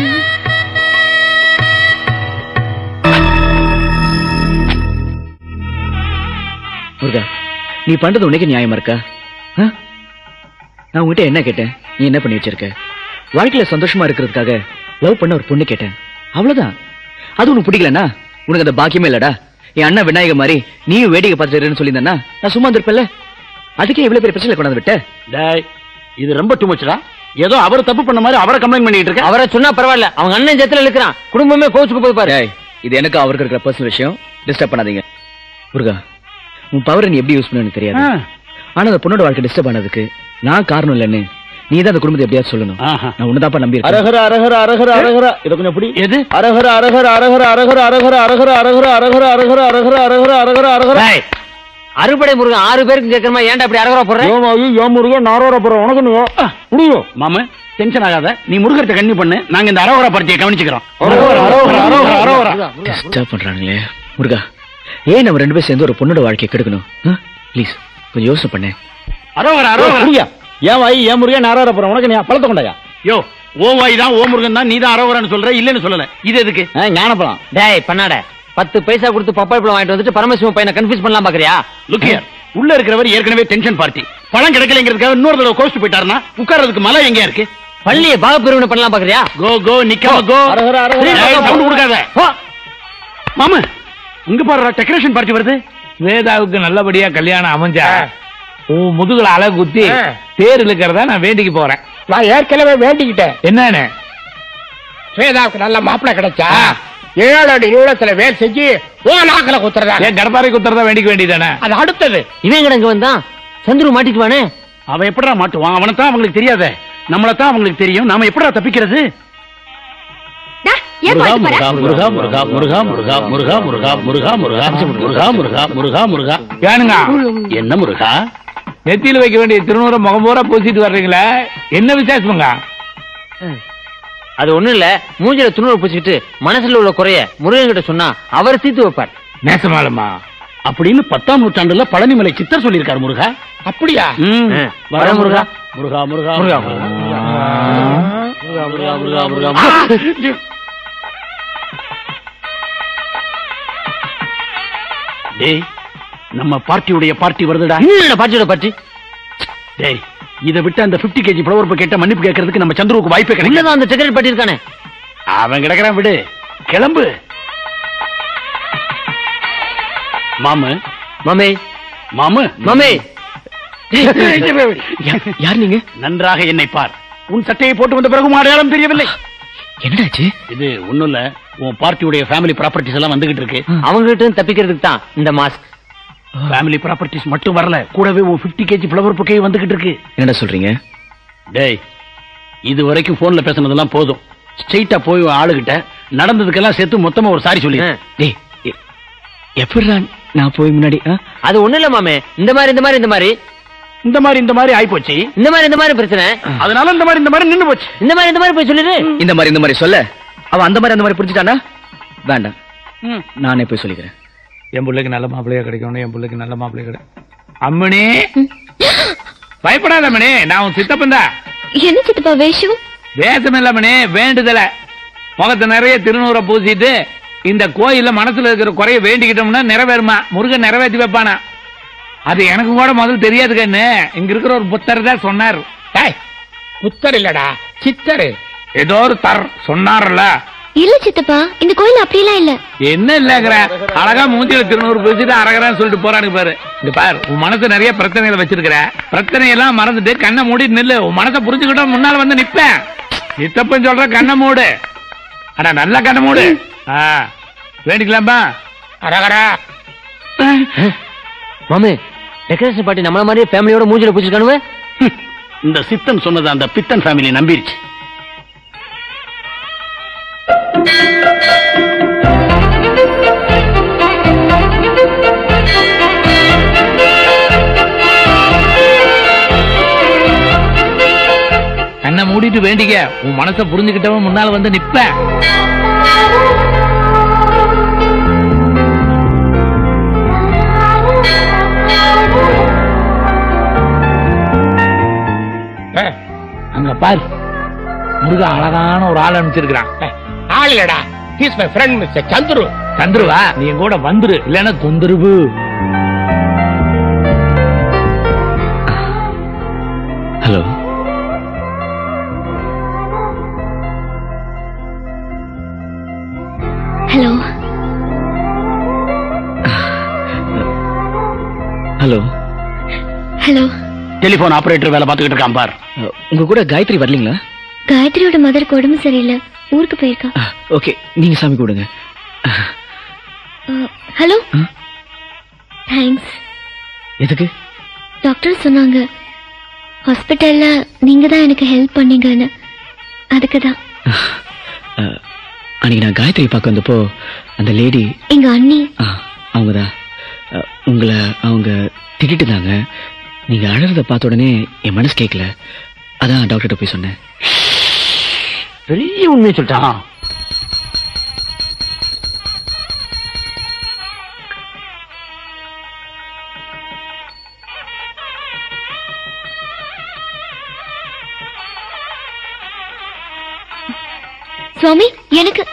முருகா நீ பண்றது உனக்கு நியாயமா இருக்கா ஆ? நான் உன்கிட்ட என்ன கேட்டேன் நீ என்ன பண்ணி வச்சிருக்க வாழ்க்கையில சந்தோஷமா இருக்கிறதுக்காக லவ் பண்ண ஒரு பொண்ணு கேட்டேன் அவ்வளவுதான் அது உனக்கு பிடிக்கலனா உனக்கு அந்த பாக்கியமே இல்லடா என் அண்ணன் விநாயக மாதிரி நீயும் வேடிக்கை பார்த்துட்டு சொல்லியிருந்தா நான் சும்மா இருந்திருப்பேன்ல அதுக்கே இவ்வளவு பெரிய பிரச்சனை கொண்டாந்து விட்ட டேய் இது ரொம்ப டூ மச்டா ஏதோ அவர் தப்பு பண்ண மாதிரி அவரை கம்ப்ளைண்ட் பண்ணிட்டு இருக்க அவரை சொன்னா பரவாயில்ல அவங்க அண்ணன் ஜத்துல இருக்கிறான் குடும்பமே கோச்சுக்கு போய் பாரு டேய், இது எனக்கு அவருக்கு இருக்கிற பர்சனல் விஷயம் டிஸ்டர்ப் பண்ணாதீங்க முருகா உன் பவரை நீ எப்படி யூஸ் பண்ணு தெரியாது ஆ. ஆனா அந்த பொண்ணோட வாழ்க்கை டிஸ்டர்ப் ஆனதுக்கு நான் காரணம் இல்லைன்னு நீ தான் அந்த குடும்பத்தை எப்படியாவது சொல்லணும் நான் உன்னதாப்பா நம்பி இருக்கேன். அரகர அரகர அரகர அரகர இத கொஞ்சம் பிடி எது அரகர அரகர அரகர அரகர அரகர அரகர அரகர அரகர அரகர அரகர அரகர அரகர அரகர அறுபடை முருகன் ஆறு பேருக்கு கேட்கற மாதிரி ஏன்டா இப்படி அரகரா போடுற யோமாயி யோமுருகன் நாரோர போறோம் உனக்கு நீ முடியும் மாம டென்ஷன் ஆகாத நீ முருகத்தை கண்ணி பண்ணு நாங்க இந்த அரவரா பருத்தியை கவனிச்சுக்கிறோம் அரவர அரவர அரவர அரவர டிஸ்டர்ப் பண்றானுங்களே முருகா ஏன் நம்ம ரெண்டு பேரும் சேர்ந்து ஒரு பொண்ணோட வாழ்க்கையை கெடுக்கணும் ப்ளீஸ் கொஞ்சம் யோசனை பண்ணு அரவர அரவர ஏன் வாய் ஏன் முருகன் நாரோர போறோம் உனக்கு நீ பழத்த கொண்டாயா யோ ஓ வாய் தான் ஓ முருகன் தான் நீ தான் அரவரான்னு சொல்ற இல்லன்னு சொல்லல இது எதுக்கு ஞானப்பழம் டேய் பண்ணாட பத்து பைசா கொடுத்து பப்பாய் பழம் வாங்கிட்டு வந்துட்டு பரமசிவம் பையனை கன்ஃபியூஸ் பண்ணலாம் பாக்குறியா லுக் ஹியர் உள்ள இருக்கிறவர் ஏற்கனவே டென்ஷன் பார்ட்டி பழம் கிடைக்கலங்கிறதுக்காக இன்னொரு தடவை கோஸ்ட் போயிட்டாருன்னா உட்கார்றதுக்கு மலை எங்க இருக்கு பள்ளியை பாக பிரிவினை பண்ணலாம் பாக்குறியா கோ கோ நிக்காம கோ அரகர, அரகர, ஏய், அரகர. sound கொடுக்காத மாமா இங்க பாரு டெக்கரேஷன் பார்ட்டி வருது வேதாவுக்கு நல்லபடியா கல்யாணம் அமைஞ்சா உன் முதுகுல அழகு குத்தி தேர் இழுக்கிறதா நான் வேண்டிக்கு போறேன் நான் ஏற்கனவே வேண்டிக்கிட்டேன் என்னன்னு ஸ்வேதாவுக்கு நல்ல மாப்பிள்ளை கிடைச்சா ஏழு அடி நீளத்துல வேல் செஞ்சு ஓ நாக்கல குத்துறதா ஏன் கடப்பாறை குத்துறதா வேண்டிக்க வேண்டியதானே அது அடுத்தது இவன் கிடங்க வந்தான் சந்துரு மாட்டிக்குவானே அவன் எப்படிடா மாட்டுவான் அவனை தான் அவங்களுக்கு தெரியாத நம்மள தான் அவங்களுக்கு தெரியும் நாம எப்படிடா தப்பிக்கிறது முருகா முருகா முருகா முருகா முருகா முருகா முருகா முருகா முருகா முருகா முருகா முருகா முருகா ஏனுங்க என்ன முருகா நெத்தியில வைக்க வேண்டிய திருநூற முகம் பூரா பூசிட்டு வர்றீங்களே என்ன விசேஷமுங்க அது ஒண்ணும் இல்ல மூஞ்சில துணூறு பூச்சிக்கிட்டு மனசுல உள்ள குறைய முருகன் கிட்ட சொன்னா அவர் தீர்த்து வைப்பார் நேசமாலமா அப்படின்னு பத்தாம் நூற்றாண்டுல பழனிமலை சித்தர் சொல்லியிருக்காரு முருகா அப்படியா ம். வர முருகா முருகா முருகா முருகா, முருகா முருகா முருகா முருகா டேய் நம்ம பார்ட்டியுடைய பார்ட்டி வருதுடா பார்ட்டியோட பார்ட்டி டேய் இதை விட்டு அந்த 50 கேஜி ஃப்ளவர் கேட்ட மன்னிப்பு கேட்கறதுக்கு நம்ம சந்துருவுக்கு வாய்ப்பே கிடைக்கும் உள்ளதான் அந்த டிக்கெட் பார்ட்டி இருக்கானே அவன் கிடக்குறான் விடு கிளம்பு மாமு மாமே மாமு மாமே யார் நீங்க நன்றாக என்னை பார் உன் சட்டையை போட்டு வந்த பிறகு அடையாளம் தெரியவில்லை என்னடாச்சு இது ஒண்ணும் இல்ல உன் பார்ட்டியுடைய ஃபேமிலி ப்ராப்பர்ட்டிஸ் எல்லாம் வந்துகிட்டு இருக்கு அவங்க கிட்ட இருந்து தப்பிக்கிறதுக்கு தான் இந்த மாஸ்க் ஃபேமிலி ப்ராப்பர்ட்டிஸ் மட்டும் வரல கூடவே உன் 50 கேஜி ஃப்ளவர் புக்கே வந்துகிட்டு இருக்கு என்னடா சொல்றீங்க டேய் இது வரைக்கும் போன்ல பேசுனதெல்லாம் போதும் ஸ்ட்ரெயிட்டா போய் உன் ஆளுகிட்ட நடந்ததுக்கெல்லாம் சேர்த்து மொத்தமா ஒரு சாரி சொல்லி டேய் எ- எப்படிடா நான் போய் முன்னாடி ஆ? அது ஒண்ணு இல்ல மாமே இந்த மாதிரி இந்த மாதிரி இந்த மாதிரி இந்த மாதிரி இந்த மாதிரி ஆயிப்போச்சு இந்த மாதிரி இந்த மாதிரி பிரச்சனை அதனால இந்த மாதிரி இந்த மாதிரி நின்னு போச்சு இந்த மாதிரி இந்த மாதிரி போய் சொல்லிடு இந்த மாதிரி இந்த மாதிரி சொல்ல அவன் அந்த மாதிரி அந்த மாதிரி புரிஞ்சுட்டானா வேண்டாம் நானே போய் சொல்லிக்கிறேன் என் பிள்ளைக்கு நல்ல மாப்பிள்ளையா கிடைக்கணும் என் பிள்ளைக்கு நல்ல மாப்பிள்ளையா கிடைக்கும் அம்மனி பயப்படாத அம்மனி நான் உன் சித்தப்பன் தான் என்ன சித்தப்பா வேஷம் வேஷம் இல்லாமனே வேண்டுதல முகத்தை நிறைய திருநூறை பூசிட்டு இந்த கோயில்ல மனசுல இருக்கிற குறைய வேண்டிக்கிட்டோம்னா நிறைவேறுமா முருகன் நிறைவேற்றி வைப்பானா அது எனக்கு கூட முதல்ல தெரியாது கண்ணு இங்க இருக்கிற ஒரு புத்தர் தான் சொன்னார் டேய், புத்தர் இல்லடா சித்தர் ஏதோ ஒரு தர் சொன்னார்ல இல்ல சித்தப்பா இந்த கோயில் அப்படியெல்லாம் இல்ல என்ன இல்லங்கிற அழகா மூஞ்சில திருநூறு பேசிட்டு அரகரான்னு சொல்லிட்டு போறானுங்க பாரு இங்க பாரு உன் மனசு நிறைய பிரச்சனைகளை வச்சிருக்கிற பிரச்சனையெல்லாம் மறந்துட்டு கண்ணை மூடிட்டு நில்லு உன் மனசை புரிஞ்சுக்கிட்டா முன்னால வந்து நிப்பேன் நித்தப்பன் சொல்ற கண்ணை மூடு அடா நல்ல கண்ணை மூடு ஆ வேண்டிக்கலாமா அரகரா மாமே டெக்கரேஷன் பார்ட்டி நம்மள மாதிரி ஃபேமிலியோட மூஞ்சில பூச்சிருக்கானுவே இந்த சித்தன் சொன்னது அந்த பித்தன் ஃபேமிலி நம்பிருச்சு கண்ணை மூடிட்டு வேண்டிக்க உன் மனசை புரிஞ்சுக்கிட்டவன் முன்னால வந்து நிப்பேன் அங்க பாரு முருகா அழகான ஒரு ஆள் அனுப்பிச்சிருக்கிறான் ஆள் இல்லடா he's my friend mister Chandru சந்துருவா நீ என் கூட வந்துரு இல்லன்னா தொந்தரவு hello hello hello hello telephone operator வேலை பார்த்துக்கிட்டு இருக்கான் பார் உங்க கூட காயத்ரி வரலீங்களா காயத்ரியோட மதருக்கு உடம்பு சரியில்லை ஊருக்கு போயிருக்கா ஓகே நீங்க சாமி கூடுங்க ஹலோ தேங்க்ஸ் எதுக்கு டாக்டர் சொன்னாங்க ஹாஸ்பிட்டல்ல நீங்க தான் எனக்கு ஹெல்ப் பண்ணீங்கன்னு அதுக்கு தான் அஹ், அன்னைக்கு நான் காயத்ரி பார்க்க வந்தப்போ அந்த லேடி எங்க அண்ணி அவங்க தான் உங்களை அவங்க திட்டிட்டு இருந்தாங்க நீங்க அழறத பார்த்த உடனே என் மனசு கேட்கல அதான் டாக்டர்கிட்ட போய் சொன்னேன் பெரிய உண்மையை சொல்லிட்டான் சுவாமி எனக்கு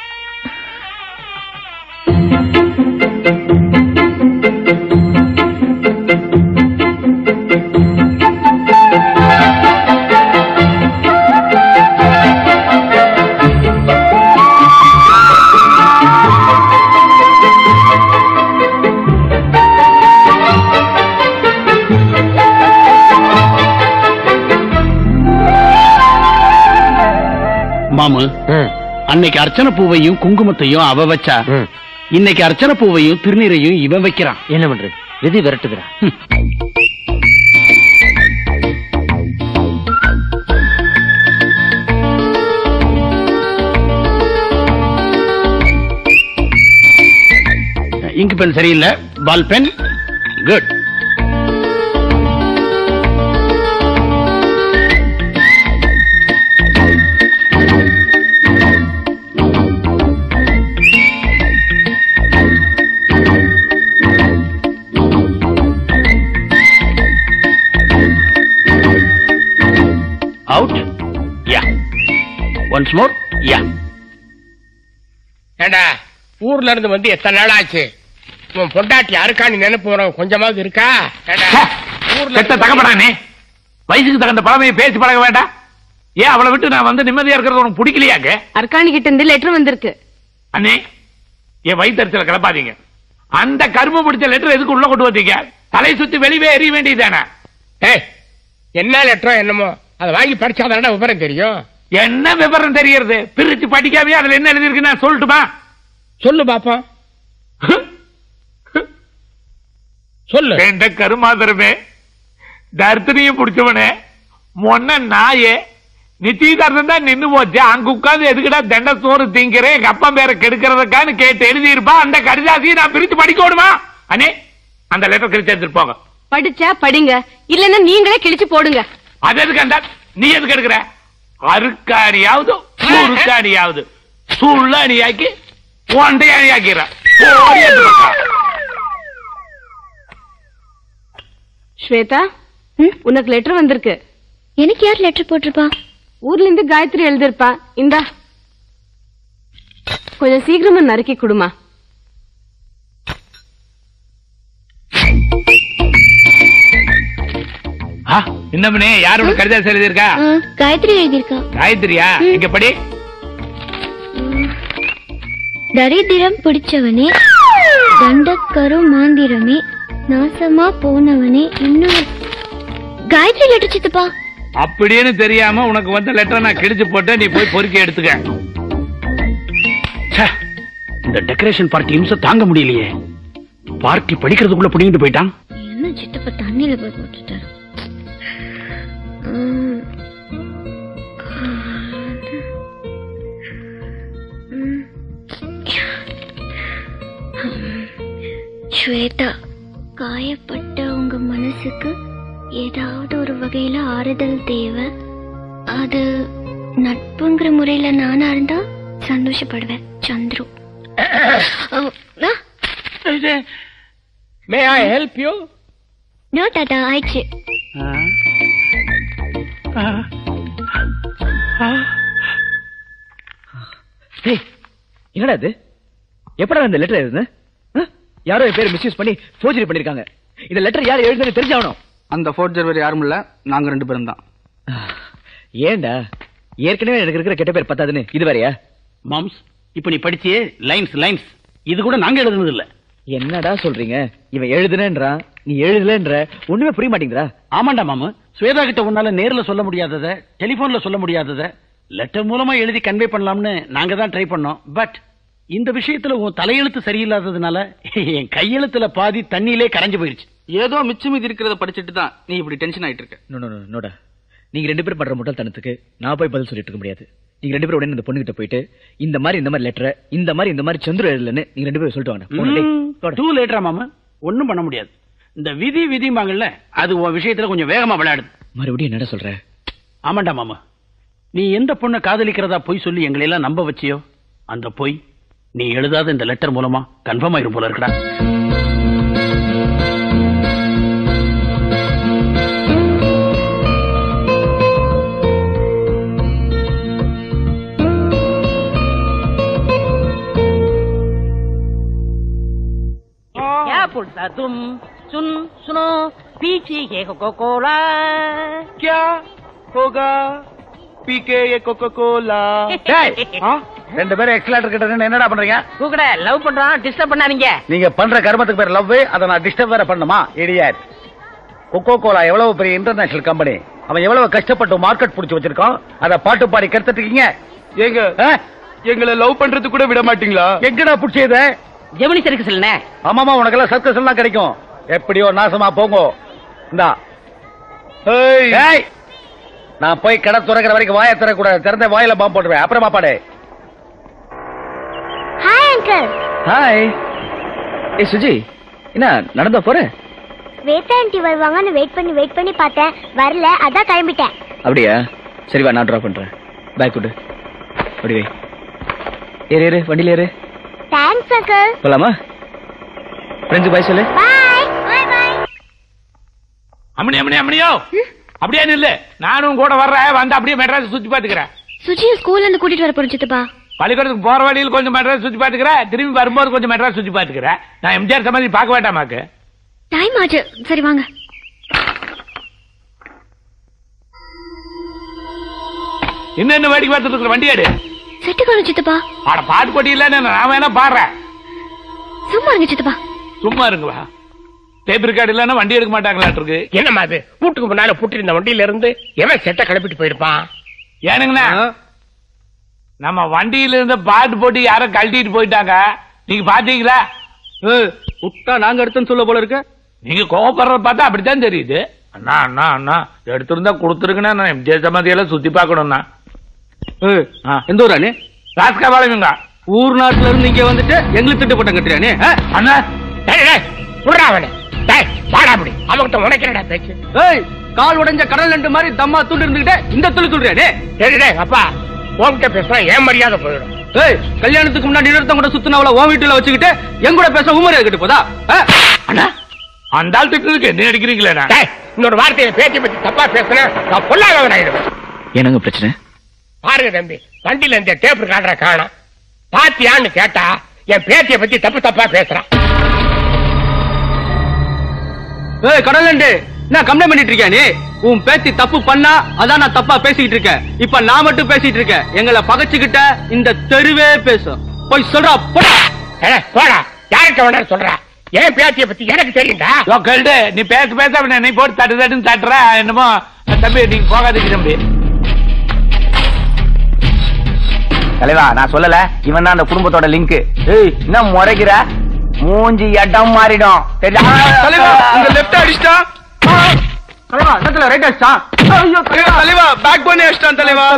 மாமு அன்னைக்கு அர்ச்சனை பூவையும் குங்குமத்தையும் அவ வச்சா இன்னைக்கு அர்ச்சனை பூவையும் திருநீரையும் இவன் வைக்கிறான் என்ன பண்றது விதி விரட்டுதுடா இங்கு பென் சரியில்லை ball pen good out yeah once more yeah ஏண்டா ஊர்ல இருந்து வந்து எத்தனை நாள் ஆச்சு உன் பொண்டாட்டி யாருக்கான்னு நினைப்பு வரும் கொஞ்சமாவது இருக்கா ஏண்டா, ஊர்ல செத்த இருந்து தகப்படானே வயசுக்கு தகுந்த பழமையை பேசி பழக வேண்டாம் ஏன் அவளை விட்டு நான் வந்து நிம்மதியா இருக்கிறது உனக்கு பிடிக்கலையாங்க அர்க்காணி கிட்ட இருந்து லெட்டர் வந்திருக்கு அண்ணே என் வயிற்றுல கிளப்பாதீங்க அந்த கரும பிடிச்ச லெட்டர் எதுக்கு உள்ள கொண்டு வந்தீங்க தலை சுத்தி வெளியே எறிய வேண்டியதானே ஏய், என்ன லெட்டரோ என்னமோ அதை வாங்கி படிச்சாதானடா விவரம் தெரியும் என்ன விவரம் தெரியறது பிரிச்சு படிக்காமே அதுல என்ன எழுதிருக்கு நான் சொல்லட்டுமா சொல்லு பாப்போம் சொல்லு வேண்ட கருமாதரமே தர்த்தனையும் பிடிச்சவனே மொன்ன நாயே நிச்சயதார்த்தம் தான் நின்னு போச்சு அங்க உட்கார்ந்து எதுக்குடா தண்ட சோறு திங்கிறேன் எங்க அப்பா பேரை கெடுக்கிறதுக்கான்னு கேட்டு எழுதியிருப்பா அந்த கடிதாசியை நான் பிரிச்சு படிக்கணுமா அண்ணே அந்த லெட்டர் கிழிச்சு எடுத்துட்டு போங்க படிச்சா படிங்க இல்லன்னா நீங்களே கிழிச்சு போடுங்க அது எதுக்கு அந்த நீ எதுக்கு எடுக்கிற அருக்காணியாவது சுருக்காணியாவது சுள்ளாணியாக்கி ஒண்டையாணியாக்கிற போடி அந்த பக்கம். ஸ்வேதா உனக்கு லெட்டர் வந்திருக்கு எனக்கு யார் லெட்டர் போட்டிருப்பா ஊர்ல இருந்து காயத்ரி எழுதிருப்பா இந்தா கொஞ்சம் சீக்கிரமா நறுக்கி கொடுமா ஆ, என்னமனே யார் உனக்கு கடிதாசி எழுதியிருக்கா ஆ, காயத்ரி எழுதியிருக்கா காயத்ரியா இங்க படி தரித்திரம் பிடிச்சவனே தண்டக்கரு மாந்திரமே நாசமா போனவனே இன்னும் காயத்ரி லெட்டர் சித்தப்பா அப்படின்னு தெரியாம உனக்கு வந்த லெட்டர் நான் கிழிச்சு போட்டேன் நீ போய் பொறுக்கி எடுத்துக்க ச்சே, இந்த டெக்கரேஷன் பார்ட்டி நிமிஷம் தாங்க முடியலையே பார்ட்டி படிக்கிறதுக்குள்ள பிடிங்கிட்டு போயிட்டான் என்ன சித்தப்பா தண்ணியில போய் போட்டுட்டாரு ம். ம். ஸ்வேதா காயப்பட்ட உங்க மனசுக்கு ஏதாவது ஒரு வகையில ஆறுதல் தேவை அது நட்புங்கிற முறையில நானா இருந்தா சந்தோஷப்படுவேன் Chandru may I help you no tata ஆயிடுச்சு டேய் என்னடா இது எப்படா இந்த லெட்டர் எழுதுன ஆ? யாரோ என் பேரை மிஸ்யூஸ் பண்ணி ஃபோர்ஜரி பண்ணிருக்காங்க இந்த லெட்டர் யார் எழுதுன்னு தெரிஞ்சாகணும் அந்த ஃபோர்ஜர் வேறு யாரும் இல்ல நாங்க ரெண்டு பேரும் தான் ஏன்டா ஏற்கனவே எனக்கு இருக்கிற கெட்ட பேர் பத்தாதுன்னு இது வேறயா மாம்ஸ் இப்ப நீ படிச்சியே லைன்ஸ் லைன்ஸ் இது கூட நாங்க எழுதுனது இல்ல என்னடா சொல்றீங்க இவன் எழுதுனேன்றான் நீ எழுதலன்ற ஒண்ணுமே புரிய மாட்டேங்குதா ஆமாண்டா மாமு ஸ்வேதா கிட்ட உன்னால நேர்ல சொல்ல முடியாதத டெலிபோன்ல சொல்ல முடியாதத லெட்டர் மூலமா எழுதி கன்வே பண்ணலாம்னு நாங்க தான் ட்ரை பண்ணோம் பட் இந்த விஷயத்துல உன் தலையெழுத்து சரியில்லாததுனால என் கையெழுத்துல பாதி தண்ணியிலே கரைஞ்சு போயிருச்சு ஏதோ மிச்சம் மீதி இருக்கிறத படிச்சிட்டு தான் நீ இப்படி டென்ஷன் ஆயிட்டு இருக்க நோ நோ நோடா நீங்க ரெண்டு பேரும் பண்ற முட்டாள்தனத்துக்கு நான் போய் பதில் சொல்லிட்டு இருக்க முடியாது நீங்க ரெண்டு பேரும் உடனே இந்த பொண்ணுகிட்ட போயிட்டு இந்த மாதிரி இந்த மாதிரி லெட்டரை இந்த மாதிரி இந்த மாதிரி சந்திர எழுதலன்னு நீங்க ரெண்டு பேரும் சொல்லிட்டு வாங்க போங்க, டேய். டூ லேட்டரா மாமா ஒண்ணும் பண்ண முடியாது இந்த விதி விதிமாங்கல்ல அது உன் விஷயத்துல கொஞ்சம் வேகமா விளையாடுது மறுபடியும் என்னடா சொல்ற ஆமாண்டா மாமா நீ எந்த பொண்ணை காதலிக்கிறதா பொய் சொல்லி எங்களை எல்லாம் நம்ப வச்சியோ அந்த பொய் நீ எழுதாத இந்த லெட்டர் மூலமா கன்ஃபார்ம் ஆயிரும் போல இருக்கடா क्या बोलता तुम सुन सुनो पीछे है कोको कोला क्या होगा पीके ये कोको कोला ரெண்டு பேரும் எக்ஸலேட்டர் கிட்ட நின்னு என்னடா பண்றீங்க கூக்கட லவ் பண்றான் டிஸ்டர்ப் பண்ணாதீங்க நீங்க பண்ற கர்மத்துக்கு பேர் லவ் அதை நான் டிஸ்டர்ப் வேற பண்ணுமா இடியாட் கொக்கோ கோலா எவ்வளவு பெரிய இன்டர்நேஷனல் கம்பெனி அவன் எவ்வளவு கஷ்டப்பட்டு மார்க்கெட் புடிச்சு வச்சிருக்கான் அத பாட்டு பாடி கெடுத்துட்டு இருக்கீங்க ஏங்க எங்களை லவ் பண்றது கூட விட மாட்டீங்களா எங்கடா புடிச்சது ஜெமினி சர்க்கு சொல்லுனே ஆமாமா உனக்கெல்லாம் சர்க்கஸ் எல்லாம் கிடைக்கும் எப்படியோ நாசமா போங்க இந்தா ஏய் நான் போய் கடை துறக்கிற வரைக்கும் வாயை திறக்கூடாது திறந்த வாயில பாம்பு போட்டுருவேன் அப்புறமா பாடு ஹாய் அங்கிள் ஹாய் ஏ சுஜி என்ன நடந்தா போற ஸ்வேதா ஆண்டி வருவாங்கன்னு வெயிட் பண்ணி வெயிட் பண்ணி பார்த்தேன் வரல அதான் கிளம்பிட்டேன் அப்படியா சரி வா நான் ட்ராப் பண்றேன் பேக் கொடு அப்படி வை ஏறு ஏறு வண்டியில ஏறு தேங்க்ஸ் அங்கிள் போலாமா ஃப்ரெண்ட்ஸு பாய் சொல்லு பாய் பாய் பாய் அம்மனி அம்மனி அம்மனியோ அப்படியே நில்லு நானும் கூட வர்றேன் வந்து அப்படியே மெட்ராஸ் சுத்தி பாத்துக்கிறேன் சுஜியை ஸ்கூல்ல இருந்து கூட்டிட்டு வர போறேன் சித்தப்பா பள்ளிக்கூடத்துக்கு போற வழியில் கொஞ்சம் மெட்ராஸ் சுத்தி பாத்துக்கிறேன் திரும்பி வரும்போது கொஞ்சம் மெட்ராஸ் சுத்தி பாத்துக்கிறேன் நான் எம்ஜிஆர் சமாதி பார்க்க வேண்டாமாக்கு டைம் ஆச்சு சரி வாங்க இன்னும் என்ன வேடிக்கை பார்த்துட்டு இருக்கிற வண்டி எடு செட்டு காணும் சித்தப்பா ஆட பாட்டு போட்டி இல்ல நான் வேணா பாடுறேன் சும்மா இருங்க சித்தப்பா சும்மா இருங்களா டேப் ரெக்கார்டு இல்லன்னா வண்டி எடுக்க மாட்டாங்களாட்டு என்னம்மா அது வீட்டுக்கு முன்னால புட்டு இருந்த வண்டியில இருந்து எவன் செட்டை கிளப்பிட்டு போயிருப்பான் ஏனுங்கண்ணா நம்ம வண்டியில இருந்த பாட்டு போட்டு யாரோ கழட்டிட்டு போயிட்டாங்க நீங்க பாத்தீங்களா விட்டா நாங்க எடுத்தோன்னு சொல்ல போல இருக்க நீங்க கோவப்படுறத பார்த்தா அப்படித்தான் தெரியுது அண்ணா அண்ணா அண்ணா எடுத்திருந்தா கொடுத்துருக்கேன்னா நான் எம்ஜிஆர் சமாதியெல்லாம் சுத்தி பார்க்கணும்னா எந்த ஊரா நீ ராஸ்கா வாழவீங்க ஊர் நாட்டுல இருந்து இங்க வந்துட்டு எங்களுக்கு திட்டு பட்டம் கட்டுறியா நீ ஆ? அண்ணா டேய், டேய், விட்றா அவனை டேய், வாடா அப்படி அவன்கிட்ட உனக்கிறடா பேச்சு ஏய் கால் உடைஞ்ச கடல் நண்டு மாதிரி தம்மா துண்டு இருந்துகிட்டே இந்த துளி துள்றியா நீ சரி டேய் அப்பா உன்கிட்ட பேசுறா ஏன் மரியாதை போயிடும் ஏய் கல்யாணத்துக்கு முன்னாடி நிறுத்தம் கூட சுத்தினவள உன் வீட்டுல வச்சுக்கிட்டு என் கூட பேச உமரியா கிட்ட போதா ஆ? அண்ணா அந்த ஆள் திட்டுறதுக்கு என்ன அடிக்கிறீங்களா டேய், இன்னொரு வார்த்தையை பேச்சு பத்தி தப்பா பேசுனேன் நான் பொல்லாதவன் ஆயிடுவேன் என்னங்க பிரச்சனை பாருங்க தம்பி வண்டியில இந்த டேப் காட்டுற காணோம் பாத்தியான்னு கேட்டா என் பேத்திய பத்தி தப்பு தப்பா பேசுறான் ஏய் கடல் நண்டு என்ன கம்ப்ளைண்ட் பண்ணிட்டு இருக்கியா நீ உன் பேத்தி தப்பு பண்ணா அதான் நான் தப்பா பேசிட்டு இருக்கேன் இப்ப நான் மட்டும் பேசிட்டு இருக்கேன் எங்களை பகைச்சுக்கிட்ட இந்த தெருவே பேசும் போய் சொல்றா போடா ஏய், போடா யாருக்கு வேணாலும் சொல்றா என் பேத்திய பத்தி எனக்கு தெரியும்டா யோ, கழுடு நீ பேச பேச அவனை நீ போட்டு தட்டு தட்டுன்னு தட்டுற என்னமோ தம்பி நீங்க போகாதீங்க தம்பி தலைவா நான் சொல்லல இவன் தான் அந்த குடும்பத்தோட லிங்க் ஏய் என்ன முறைக்கிற மூஞ்சி இடம் மாறிடும் தெரியுதா? தலைவா உங்க லெஃப்ட் அடிச்சிட்டா தலைவா என்னத்துல ரைட் அடிச்சா ஐயோ தலைவா பேக் பண்ணி அடிச்சிட்டான் தலைவா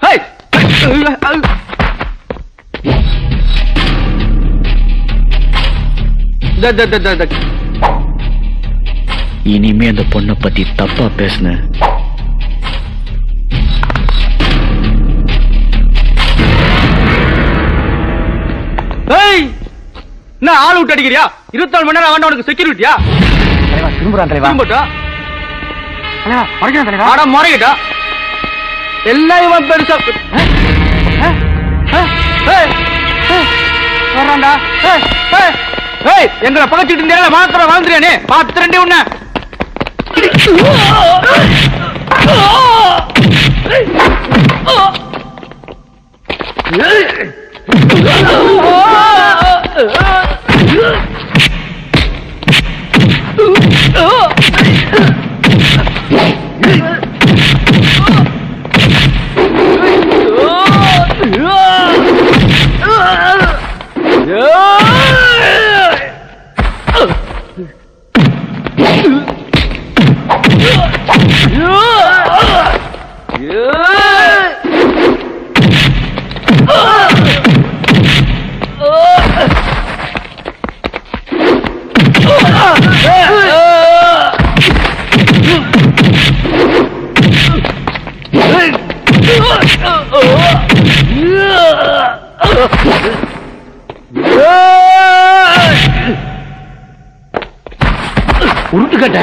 இனிமே அந்த பொண்ணை பத்தி தப்பா பேசுன ஏய் என்ன ஆள் விட்டு அடிக்கிறியா இருபத்தி நாலு மணி நேரம் வேண்டாம் உனக்கு செக்யூரிட்டியா தலைவா திரும்புறான் தலைவா திரும்பட்டா தலைவா முறைக்கிறான் தலைவா ஆடா முறைகிட்டா எல்லாம் இவன் பெருசா ஏய், ஏய், ஏய், ஏய், வர்றான்டா. ஏய், ஏய், ஏய், எங்களை பகச்சிட்டு இருந்தே மாத்திர வாழ்ந்துறியா நீ பார்த்து ரெண்டே உன்ன உருட்டுக்கட்ட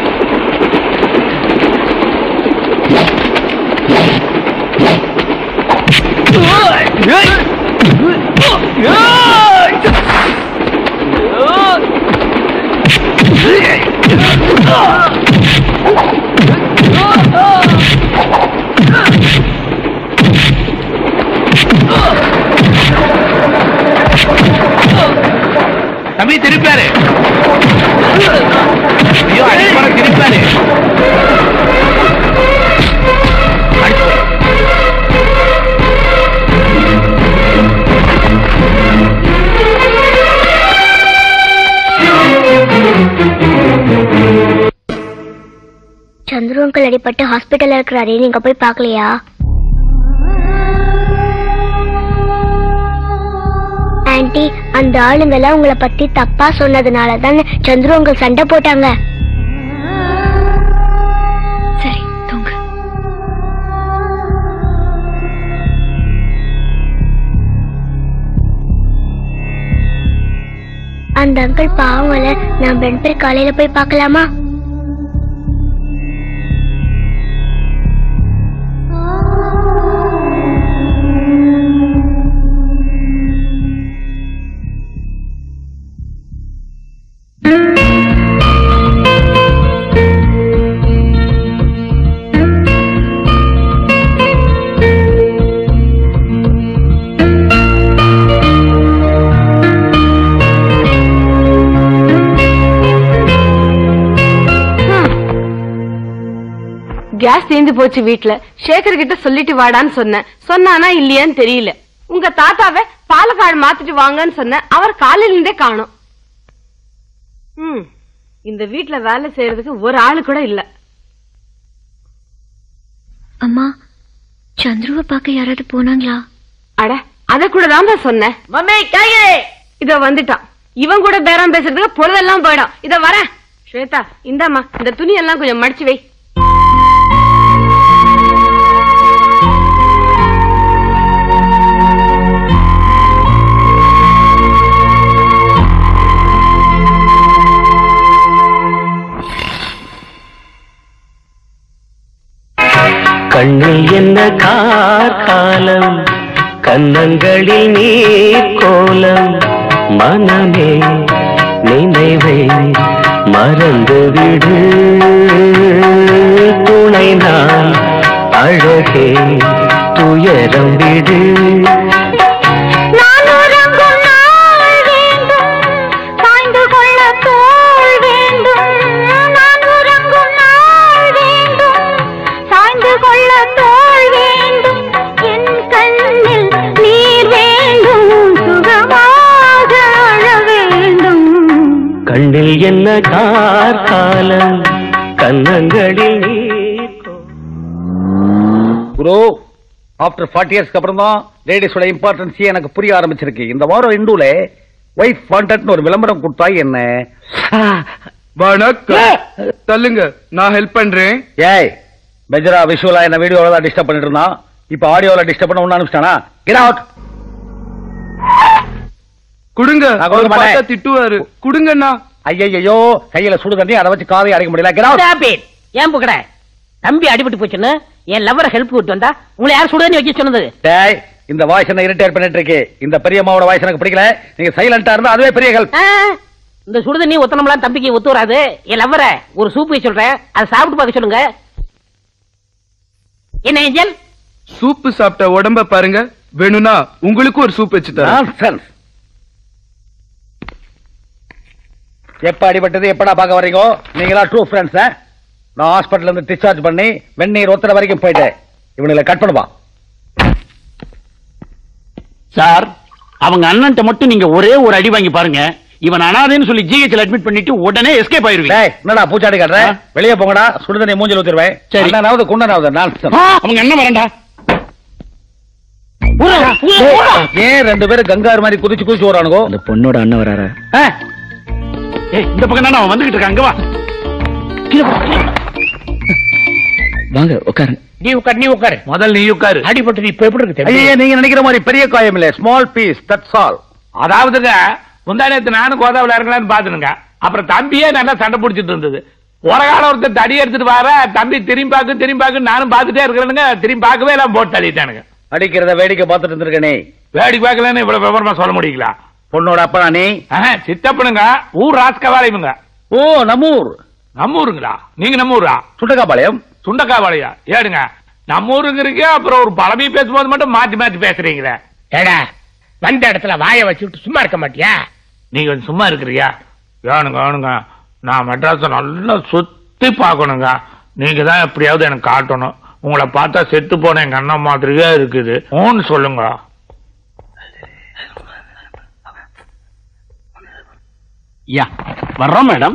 தம்பி திருப்பாரு ஐயோ அடிப்பட திருப்பாரு சந்துரு அங்கிள் அடிபட்டு ஹாஸ்பிட்டல்ல இருக்கிறாரே நீங்க போய் பார்க்கலையா ஆன்ட்டி அந்த ஆளுங்கெல்லாம் உங்களை பத்தி தப்பா சொன்னதுனால தான் சந்துரு அங்கிள் சண்டை போட்டாங்க சரி தூங்கு அந்த அங்கிள் பாவங்கள நான் ரெண்டு பேர் காலையில போய் பார்க்கலாமா கேஸ் தீர்ந்து போச்சு வீட்ல சேகர் கிட்ட சொல்லிட்டு வாடான்னு சொன்னேன் சொன்னானா இல்லையான்னு தெரியல உங்க தாத்தாவை பாலக்காடு மாத்திட்டு வாங்கன்னு சொன்னேன் அவர் காலையில இருந்தே காணும் ம் இந்த வீட்ல வேலை செய்யறதுக்கு ஒரு ஆளு கூட இல்ல அம்மா சந்துருவை பார்க்க யாராவது போனாங்களா அட அத கூட தான் சொன்னேன் மம்மே காய்கறி இத வந்துட்டான் இவன் கூட பேரம் பேசுறதுக்கு பொழுதெல்லாம் போயிடும் இத வரேன் ஸ்வேதா இந்தாம்மா இந்த துணி எல்லாம் கொஞ்சம் மடிச்சு வை கண்ணில் என்ன கார்காலம் கன்னங்களில் நீர் கோலம் மனமே நினைவை மறந்துவிடு துணை நான் அழகே துயரம் விடு நான் உறங்கும் நாள் வேண்டும் சாய்ந்து கொள்ள தோள் வேண்டும் நான் உறங்கும் நாள் வேண்டும் சாய்ந்து கொள்ள தோள் வேண்டும் என் கண்ணில் நீர் வேண்டும் சுகமாக அழ வேண்டும் கண்ணில் என்ன கார்காலம் கன்னங்களில் நீர் குரு ஆஃப்டர் ஃபார்ட்டி இயர்ஸ்க்கு அப்புறம் தான் லேடிஸோட இம்பார்ட்டன்ஸே எனக்கு புரிய ஆரம்பிச்சிருக்கு இந்த வாரம் இண்டுல ஒய்ஃப் வாண்டட்னு ஒரு விளம்பரம் கொடுத்தா என்ன வணக்கம் சொல்லுங்க நான் ஹெல்ப் பண்றேன் ஏய் மெஜரா விஷுவலா என்ன வீடியோல தான் டிஸ்டர்ப் பண்ணிட்டு இருந்தான் இப்ப ஆடியோல டிஸ்டர்ப் பண்ண ஒண்ணு அனுப்பிச்சிட்டானா கெட் அவுட் குடுங்க நான் கொடுக்க அவர் மாட்டேன். பார்த்தா திட்டுவாரு குடுங்கண்ணா ஐயோ கையில சுடு தண்ணி அதை வச்சு காதை அடைக்க முடியல கெட் அவுட் Stop it. ஏன் புக்கட தம்பி அடிபட்டு போச்சுன்னு என் லவ்வரை ஹெல்ப் கூட்டு வந்தா உங்களை யார் சுடுதண்ணி வைக்க சொன்னது டேய் இந்த வாய்ஸ் என்ன இரிட்டேட் பண்ணிட்டு இருக்கு இந்த பெரியம்மாவோட வாய்ஸ் எனக்கு பிடிக்கல நீங்க சைலண்டா இருந்தா அதுவே பெரிய ஹெல்ப் ஆ, இந்த சுடுதண்ணி ஒத்தனம்லாம் தம்பிக்கு ஒத்து வராது என் லவ்வரை ஒரு சூப் வைக்க சொல்றேன் அதை சாப்பிட்டு பார்க்க சொல்லுங்க என்ன ஏஞ்சல் சூப்பு சாப்பிட்ட உடம்ப பாருங்க வேணும்னா உங்களுக்கு ஒரு சூப் வச்சு தரேன் நான்சென்ஸ் எப்ப அடிபட்டது எப்படா பார்க்க வர்றீங்க நீங்களா ட்ரூ ஃப்ரெண்ட்ஸ் நான் ஹாஸ்பிட்டல்ல இருந்து டிஸ்சார்ஜ் பண்ணி வெந்நீர் ஒத்தனை வரைக்கும் போயிட்டேன் இவனுங்களை கட் பண்ணுவா சார் அவங்க அண்ணன்ட்ட மட்டும் நீங்க ஒரே ஒரு அடி வாங்கி பாருங்க இவன் அனாதைன்னு சொல்லி ஜிஹெச்ல அட்மிட் பண்ணிட்டு உடனே எஸ்கேப் ஆயிருவீங்க டேய் என்னடா பூச்சாடி காட்டுற வெளியே போங்கடா சுடுதண்ணி மூஞ்சில ஊத்திடுவேன் சரி. அண்ணனாவது குண்டனாவது நான் அவங்க என்ன வரண்டா ஏன் ரெண்டு பேரும் கங்காரு மாதிரி குதிச்சு குதிச்சு வரானுங்கோ அந்த பொண்ணோட அண்ணன் வராரா ஏய் இந்த பக்கம் தானே அவன் வந்துகிட்டு இருக்கான் அங்க வா வாங்க உட்காருங்க நீ உட்காரு நீ உட்காரு முதல்ல நீ உட்காரு அடிபட்டு இப்ப எப்படி இருக்கு ஐயா நீங்க நினைக்கிற மாதிரி பெரிய காயம் இல்ல ஸ்மால் பீஸ் தட்ஸ் ஆல் அதாவதுங்க முந்தானத்து நானும் கோதாவில இருக்கலாம்னு பாத்துனுங்க அப்புறம் தம்பியே நல்லா சண்டை பிடிச்சிட்டு இருந்தது ஒரு காலம் ஒருத்தர் தடி எடுத்துட்டு வர தம்பி திரும்பி பாக்கு திரும்பி பாக்கு நானும் பாத்துட்டே இருக்கிறேனுங்க திரும்பி பார்க்கவே எல்லாம் போட்டு தள்ளிட்டானுங்க அடிக்கிறத வேடிக்கை பார்த்துட்டு இருந்திருக்கனே வேடிக்கை பார்க்கலன்னு இவ்வளவு விவரமா சொல்ல முடியுங்களா பொண்ணோட அப்பா நீ ஆஹா, சித்தப்பனுங்க ஊர் ராஸ்கவாலையுங்க ஓ நம்மூர் நம்ம ஊருங்களா நீங்க நம்ம ஊரா சுண்டக்காபாளையம் சுண்டக்காவாளையா ஏடுங்க நம்ம ஊருங்கிறீங்க அப்புறம் ஒரு பழமையை பேசும்போது மட்டும் மாத்தி மாத்தி பேசுறீங்களே ஏடா வந்த இடத்துல வாயை வச்சுட்டு சும்மா இருக்க மாட்டியா நீங்க கொஞ்சம் சும்மா இருக்கிறியா ஏனுங்க ஏனுங்க நான் மெட்ராஸை நல்லா சுத்தி பார்க்கணுங்க நீங்க தான் எப்படியாவது எனக்கு காட்டணும் உங்களை பார்த்தா செத்து போன எங்க அண்ணன் மாதிரியே இருக்குது ஓன்னு சொல்லுங்க யா வர்றோம் மேடம்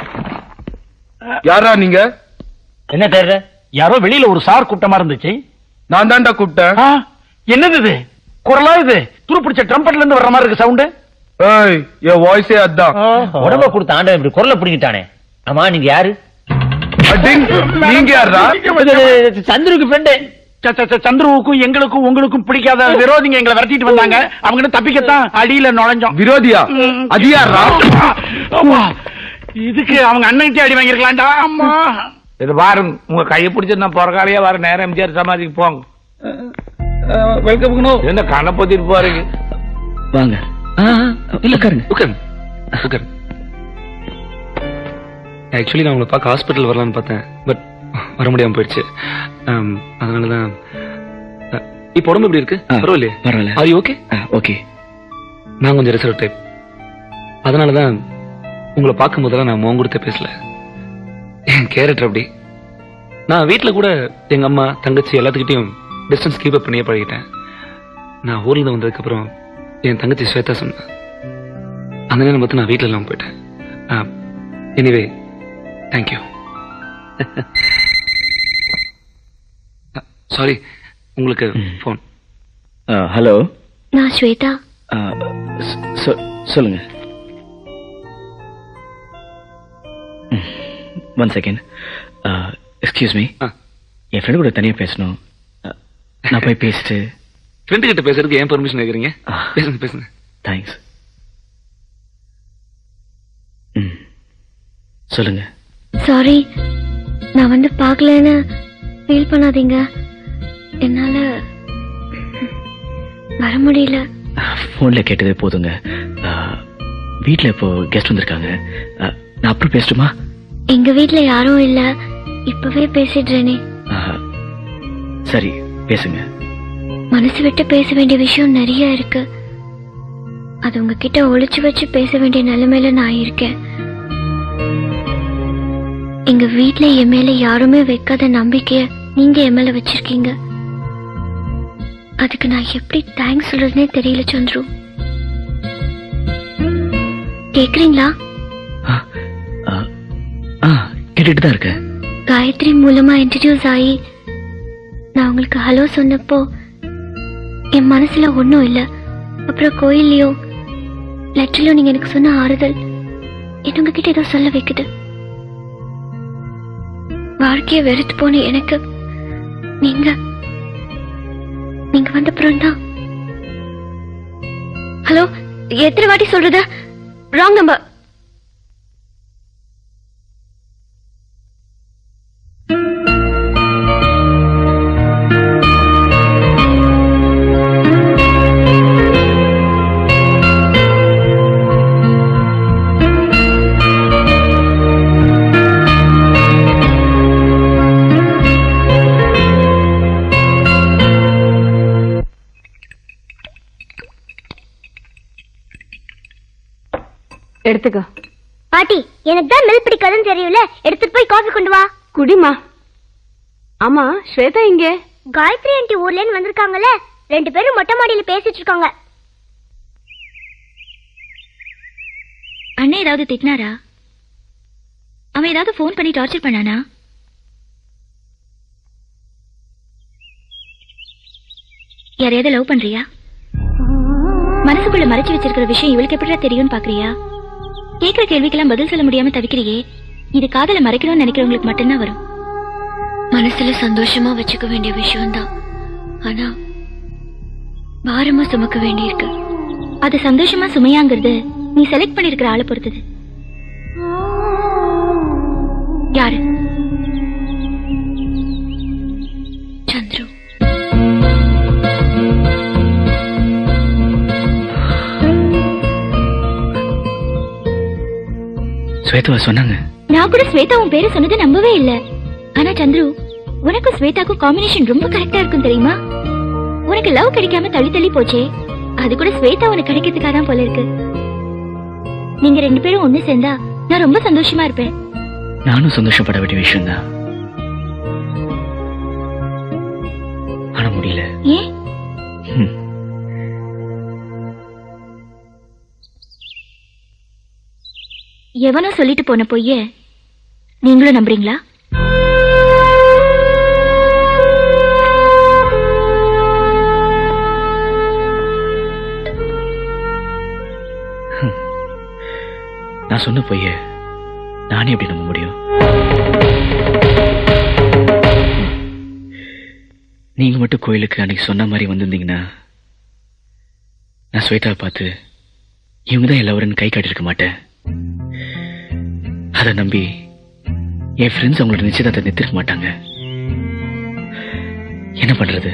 யாரா நீங்க என்ன தேர்ற யாரோ வெளியில ஒரு சார் கூட்டமா இருந்துச்சு நான் தான்டா கூப்பிட்டேன் என்னது இது குரலா இது துருப்பிடிச்ச ட்ரம்பட்ல இருந்து வர்ற மாதிரி இருக்கு சவுண்டு ஏய் என் வாய்ஸே அதான் உடம்ப கொடுத்த ஆண்டவன் இப்படி குரலை பிடிக்கிட்டானே ஆமா நீங்க யாரு அடிங், நீங்க யாரா சந்துருக்கு ஃப்ரெண்டு சந்துருவுக்கும் எங்களுக்கும் உங்களுக்கும் பிடிக்காத விரோதிங்க எங்களை விரட்டிட்டு வந்தாங்க அவங்க கிட்ட தப்பிக்கத்தான் அடியில நுழைஞ்சோம் விரோதியா அது யாரா ஆமா. இதுக்கு அவங்க அண்ணன்கிட்ட அடி வாங்கிருக்கலாம்டா அம்மா இது பாருங்க உங்க கையை பிடிச்சி நான் பிறகாலையே வர நேரம் எம்ஜிஆர் சமாதிக்கு போங்க வெல்கம் என்ன கண்ணை பொத்திட்டு போறீங்க வாங்க இல்ல உட்காருங்க உட்காருங்க உட்காருங்க ஆக்சுவலி நான் உங்களை பார்க்க ஹாஸ்பிட்டல் வரலாம்னு பார்த்தேன் பட் வர முடியாம போயிடுச்சு ஆம், அதனாலதான் அஹ், இப்போ உடம்பு எப்படி இருக்கு பரவாயில்லையே பரவாயில்ல ஆர் ஓகே ஓகே நான் கொஞ்சம் ரிசர்வ் டைப் அதனாலதான் உங்களை பார்க்கும் போதெல்லாம் நான் மோங்க கொடுத்த பேசல என் கேரக்டர் அப்படி நான் வீட்ல கூட எங்க அம்மா தங்கச்சி எல்லாத்துக்கிட்டையும் டிஸ்டன்ஸ் கீப் அப் பண்ணியே பழகிட்டேன் நான் ஊர்ல இருந்து வந்ததுக்கு அப்புறம் என் தங்கச்சி ஸ்வேதா சொன்னா அந்த நேரம் பார்த்து நான் வீட்ல இல்லாம போயிட்டேன் எனிவே தேங்க்யூ சாரி உங்களுக்கு ஃபோன் ஹலோ நான் ஸ்வேதா சொல்லுங்க ஒன் செகண்ட் எக்ஸ்கியூஸ் மீ என் ஃப்ரெண்டு கூட தனியா பேசணும் Uh, நான் போய் பேசிட்டு ஃப்ரெண்டு கிட்ட பேசுறதுக்கு ஏன் பெர்மிஷன் கேக்குறீங்க பேசுங்க பேசுங்க தேங்க்ஸ் சொல்லுங்க சாரி நான் வந்து பார்க்கலன்னு ஃபீல் பண்ணாதீங்க என்னால வர முடியல ஃபோன்ல கேட்டதே போதுங்க வீட்டில் இப்போ கெஸ்ட் வந்திருக்காங்க Uh, நான் அப்புறம் பேசட்டுமா எங்க வீட்ல யாரும் இல்ல இப்பவே பேசிடுறேனே Uh, சரி பேசுங்க மனசு விட்டு பேச வேண்டிய விஷயம் நிறைய இருக்கு அது உங்ககிட்ட ஒளிச்சு வச்சு பேச வேண்டிய நிலைமையில நான் இருக்கேன் எங்க வீட்ல என் மேல யாருமே வைக்காத நம்பிக்கைய நீங்க என் மேல வச்சிருக்கீங்க அதுக்கு நான் எப்படி தேங்க்ஸ் சொல்றதுனே தெரியல சந்துரு கேக்குறீங்களா ஆ கேட்டுட்டு தான் இருக்கேன் காயத்ரி மூலமா இன்ட்ரடியூஸ் ஆகி நான் உங்களுக்கு ஹலோ சொன்னப்போ என் மனசுல ஒண்ணும் இல்ல அப்புறம் கோயில்லையோ லெட்டர்லயோ நீங்க எனக்கு சொன்ன ஆறுதல் என்ன உங்ககிட்ட ஏதோ சொல்ல வைக்குது வாழ்க்கைய வெறுத்து போன எனக்கு நீங்க நீங்க வந்தப்புறம் தான் ஹலோ எத்தனை வாட்டி சொல்றது ராங் நம்பர் எடுத்துக்கோ பாட்டி எனக்கு தான் மில் பிடிக்காதுன்னு தெரியல எடுத்துட்டு போய் காஃபி கொண்டு வா குடிமா ஆமா ஸ்வேதா இங்க காயத்ரி ஆண்டி ஊர்ல இருந்து வந்திருக்காங்கல்ல ரெண்டு பேரும் மொட்டை மாடியில பேசிட்டு இருக்காங்க அண்ணன் ஏதாவது திட்டினாரா அவன் ஏதாவது ஃபோன் பண்ணி டார்ச்சர் பண்ணானா யாரையாவது லவ் பண்றியா மனசுக்குள்ள மறைச்சு வச்சிருக்கிற விஷயம் இவளுக்கு எப்படிடா தெரியும்னு பாக்குறியா கேக்குற கேள்விக்கெல்லாம் பதில் சொல்ல முடியாம தவிக்கிறியே இது காதல மறைக்கணும்னு நினைக்கிறவங்களுக்கு மட்டும்தான் வரும் மனசுல சந்தோஷமா வச்சுக்க வேண்டிய விஷயம்தான் ஆனா பாரமா சுமக்க வேண்டியிருக்கு அது சந்தோஷமா சுமையாங்கிறது நீ செலக்ட் பண்ணிருக்கிற ஆளை பொறுத்தது யாரு சந்துரு ஸ்வேதாவா சொன்னாங்க நான் கூட ஸ்வேதா உன் பேரு சொன்னதை நம்பவே இல்ல ஆனா சந்துரு உனக்கும் ஸ்வேதாக்கும் காம்பினேஷன் ரொம்ப கரெக்டா இருக்கும் தெரியுமா உனக்கு லவ் கிடைக்காம தள்ளி தள்ளி போச்சே அது கூட ஸ்வேதா உனக்கு கிடைக்கிறதுக்காக தான் போல இருக்கு நீங்க ரெண்டு பேரும் ஒண்ணு சேர்ந்தா நான் ரொம்ப சந்தோஷமா இருப்பேன் நானும் சந்தோஷப்பட வேண்டிய விஷயம் தான் ஆனா முடியல ஏன் ஹம். எவனோ சொல்லிட்டு போன பொய்ய நீங்களும் நம்புறீங்களா நான் சொன்ன பொய்ய நானே எப்படி நம்ப முடியும் நீங்க மட்டும் கோயிலுக்கு அன்னைக்கு சொன்ன மாதிரி வந்திருந்தீங்கன்னா நான் ஸ்வேதாவை பார்த்து இவங்க தான் எல்லாரும் கை காட்டியிருக்க மாட்டேன் அதை நம்பி என் ஃப்ரெண்ட்ஸ் அவங்களோட நிச்சயதார்த்தத்தை நிறுத்திருக்க மாட்டாங்க என்ன பண்றது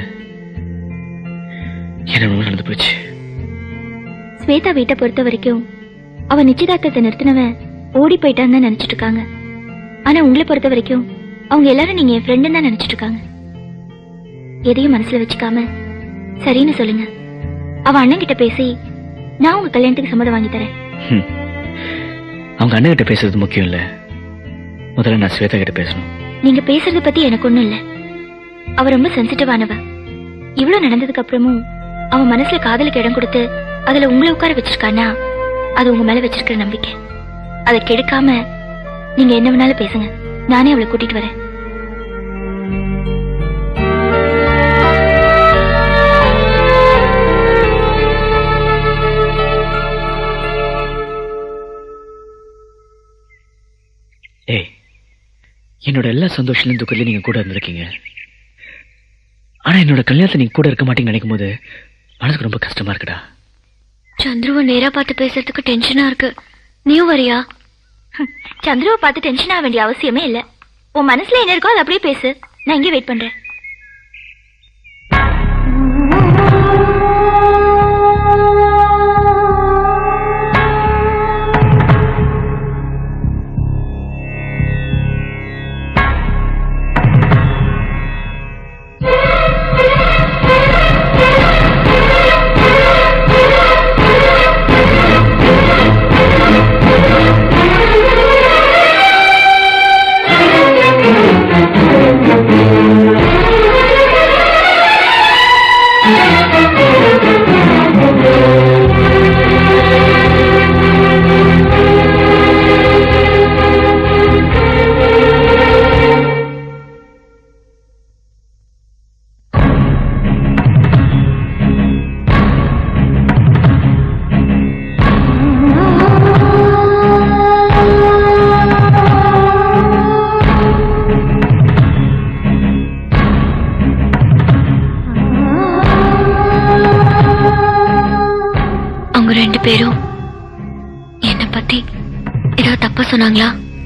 என்ன நடந்து போச்சு ஸ்வேதா வீட்டை பொறுத்த வரைக்கும் அவ நிச்சயதார்த்தத்தை நிறுத்தினவன் ஓடி போயிட்டான்னு தான் நினைச்சிட்டு இருக்காங்க ஆனா உங்களை பொறுத்த வரைக்கும் அவங்க எல்லாரும் நீங்க என் ஃப்ரெண்டுன்னு தான் நினைச்சிட்டு இருக்காங்க எதையும் மனசுல வச்சுக்காம சரின்னு சொல்லுங்க அவ அண்ணன் கிட்ட பேசி நான் உங்க கல்யாணத்துக்கு சம்மதம் வாங்கி தரேன் ஹம். அவங்க அண்ணன் கிட்ட பேசுறது முக்கியம் இல்ல முதல்ல நான் ஸ்வேதா கிட்ட பேசணும் நீங்க பேசுறத பத்தி எனக்கு ஒண்ணும் இல்ல அவ ரொம்ப சென்சிட்டிவானவ இவ்வளவு நடந்ததுக்கு அப்புறமும் அவன் மனசுல காதலுக்கு இடம் கொடுத்து அதுல உங்களை உட்கார வச்சிருக்கானா அது உங்க மேல வச்சிருக்கிற நம்பிக்கை அதை கெடுக்காம நீங்க என்ன வேணாலும் பேசுங்க நானே அவளை கூட்டிட்டு வரேன் ஏய் என்னோட எல்லா சந்தோஷத்திலும் துக்கத்திலும் நீங்க கூட இருந்திருக்கீங்க ஆனா என்னோட கல்யாணத்துல நீங்க கூட இருக்க மாட்டீங்கன்னு நினைக்கும் போது மனசுக்கு ரொம்ப கஷ்டமா இருக்குடா சந்துருவை நேரா பார்த்து பேசுறதுக்கு டென்ஷனா இருக்கு நீயும் வரியா சந்திரவை பார்த்து டென்ஷன் ஆக வேண்டிய அவசியமே இல்ல உன் மனசுல என்ன இருக்கோ அதை அப்படியே பேசு நான் இங்கே வெயிட் பண்றேன் அவங்க ரெண்டு பேரும் என்ன பத்தி ஏதாவது தப்பா சொன்னாங்களா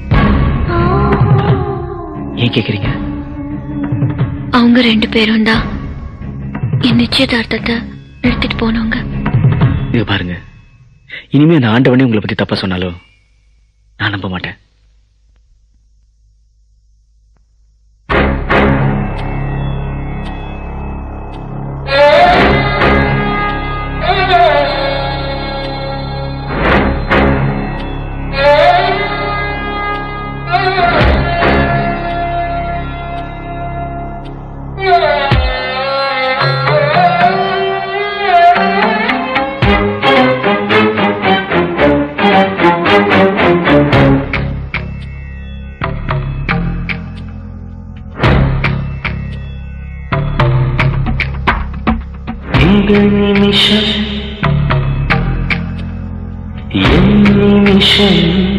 ஏன் கேக்குறீங்க அவங்க ரெண்டு பேரும் தான் என் நிச்சயதார்த்தத்தை நிறுத்திட்டு போனவங்க இது பாருங்க இனிமே நான் ஆண்டவனே உங்களை பத்தி தப்பா சொன்னாலும் நான் நம்ப மாட்டேன் Thank you. இந்த நிமிஷம் என் நிமிஷம்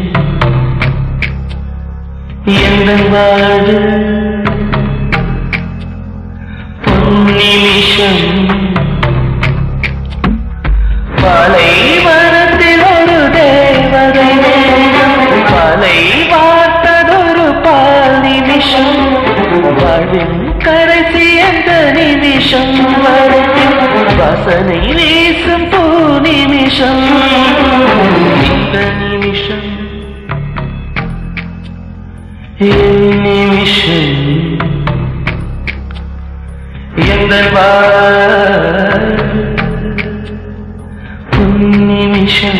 எந்த வாழ்வு பொன்னிமிஷம் பாலைவனத்தில் ஒரு தேவதை பாலை பார்த்ததொரு பால் நிமிஷம் வாழ்வின் கடைசி அந்த நிமிஷம் வரைக்கும் வாசனை வீசும் பூ நிமிஷம் இந்த நிமிஷம் என் நிமிஷம் எந்த நிமிஷம்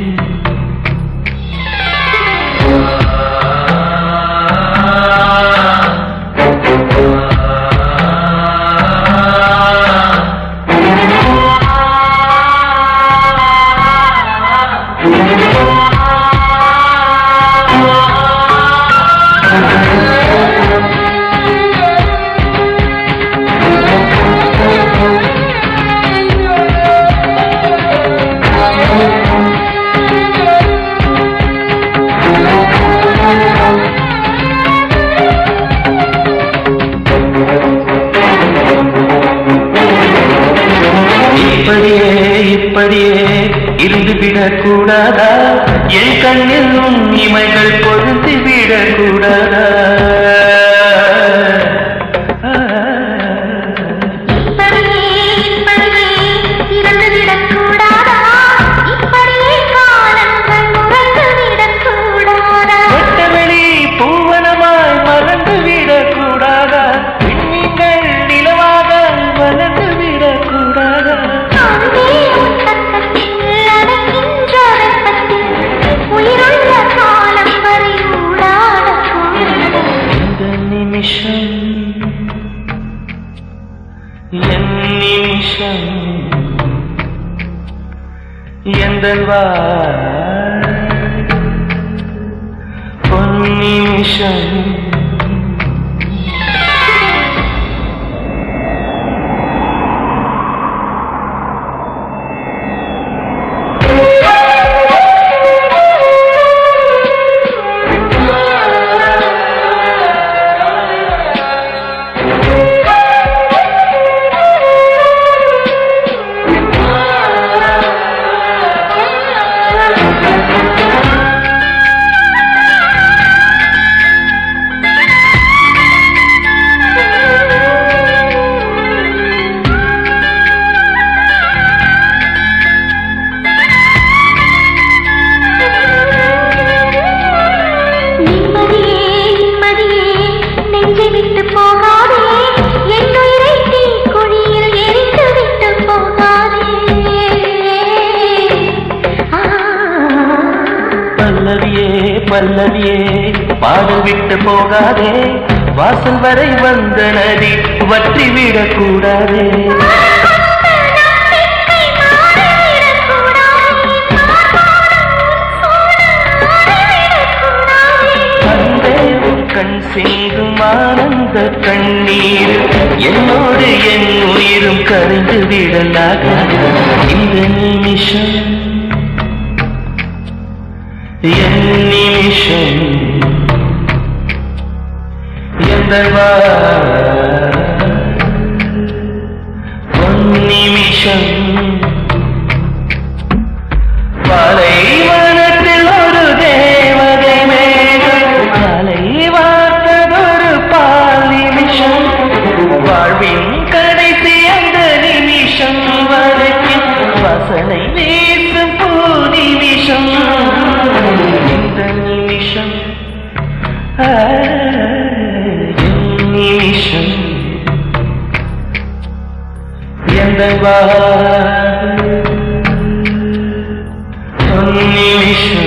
இப்படியே இப்படியே இருந்து விடக்கூடாதா என் கண்ணில் உன் இமைகள் பொருந்தி விடக்கூடாதா வெட்டவெளி பூவனமாய் மறந்து விடக்கூடாதா விண்மீன்கள் நிலவாக வளர்ந்து விடக்கூடாதா இந்த நிமிஷம் என் நிமிஷம் எந்த பொன் நிமிஷம் பல்லவியே பல்லவியே பாடவிட்டு போகாதே வாசல் வரை வந்த நதி வற்றி விடக்கூடாதே அன்பே உன் கண் சிந்தும் ஆனந்த கண்ணீர் என்னோடு என் உயிரும் கரைந்து விடலாக இந்த நிமிஷம் என் நிமிஷம் எந்த பொன் நிமிஷம் பாலைவனத்தில் ஒரு தேவதை மேகம் காலை வார்த்ததொரு பால் நிமிஷம் வாழ்வின் கடைசி அந்த நிமிஷம் வரைக்கும் வாசனை வீசும் பூ நிமிஷம் இந்த நிமிஷம் ஆ, என் நிமிஷம் எந்த நிமிஷம்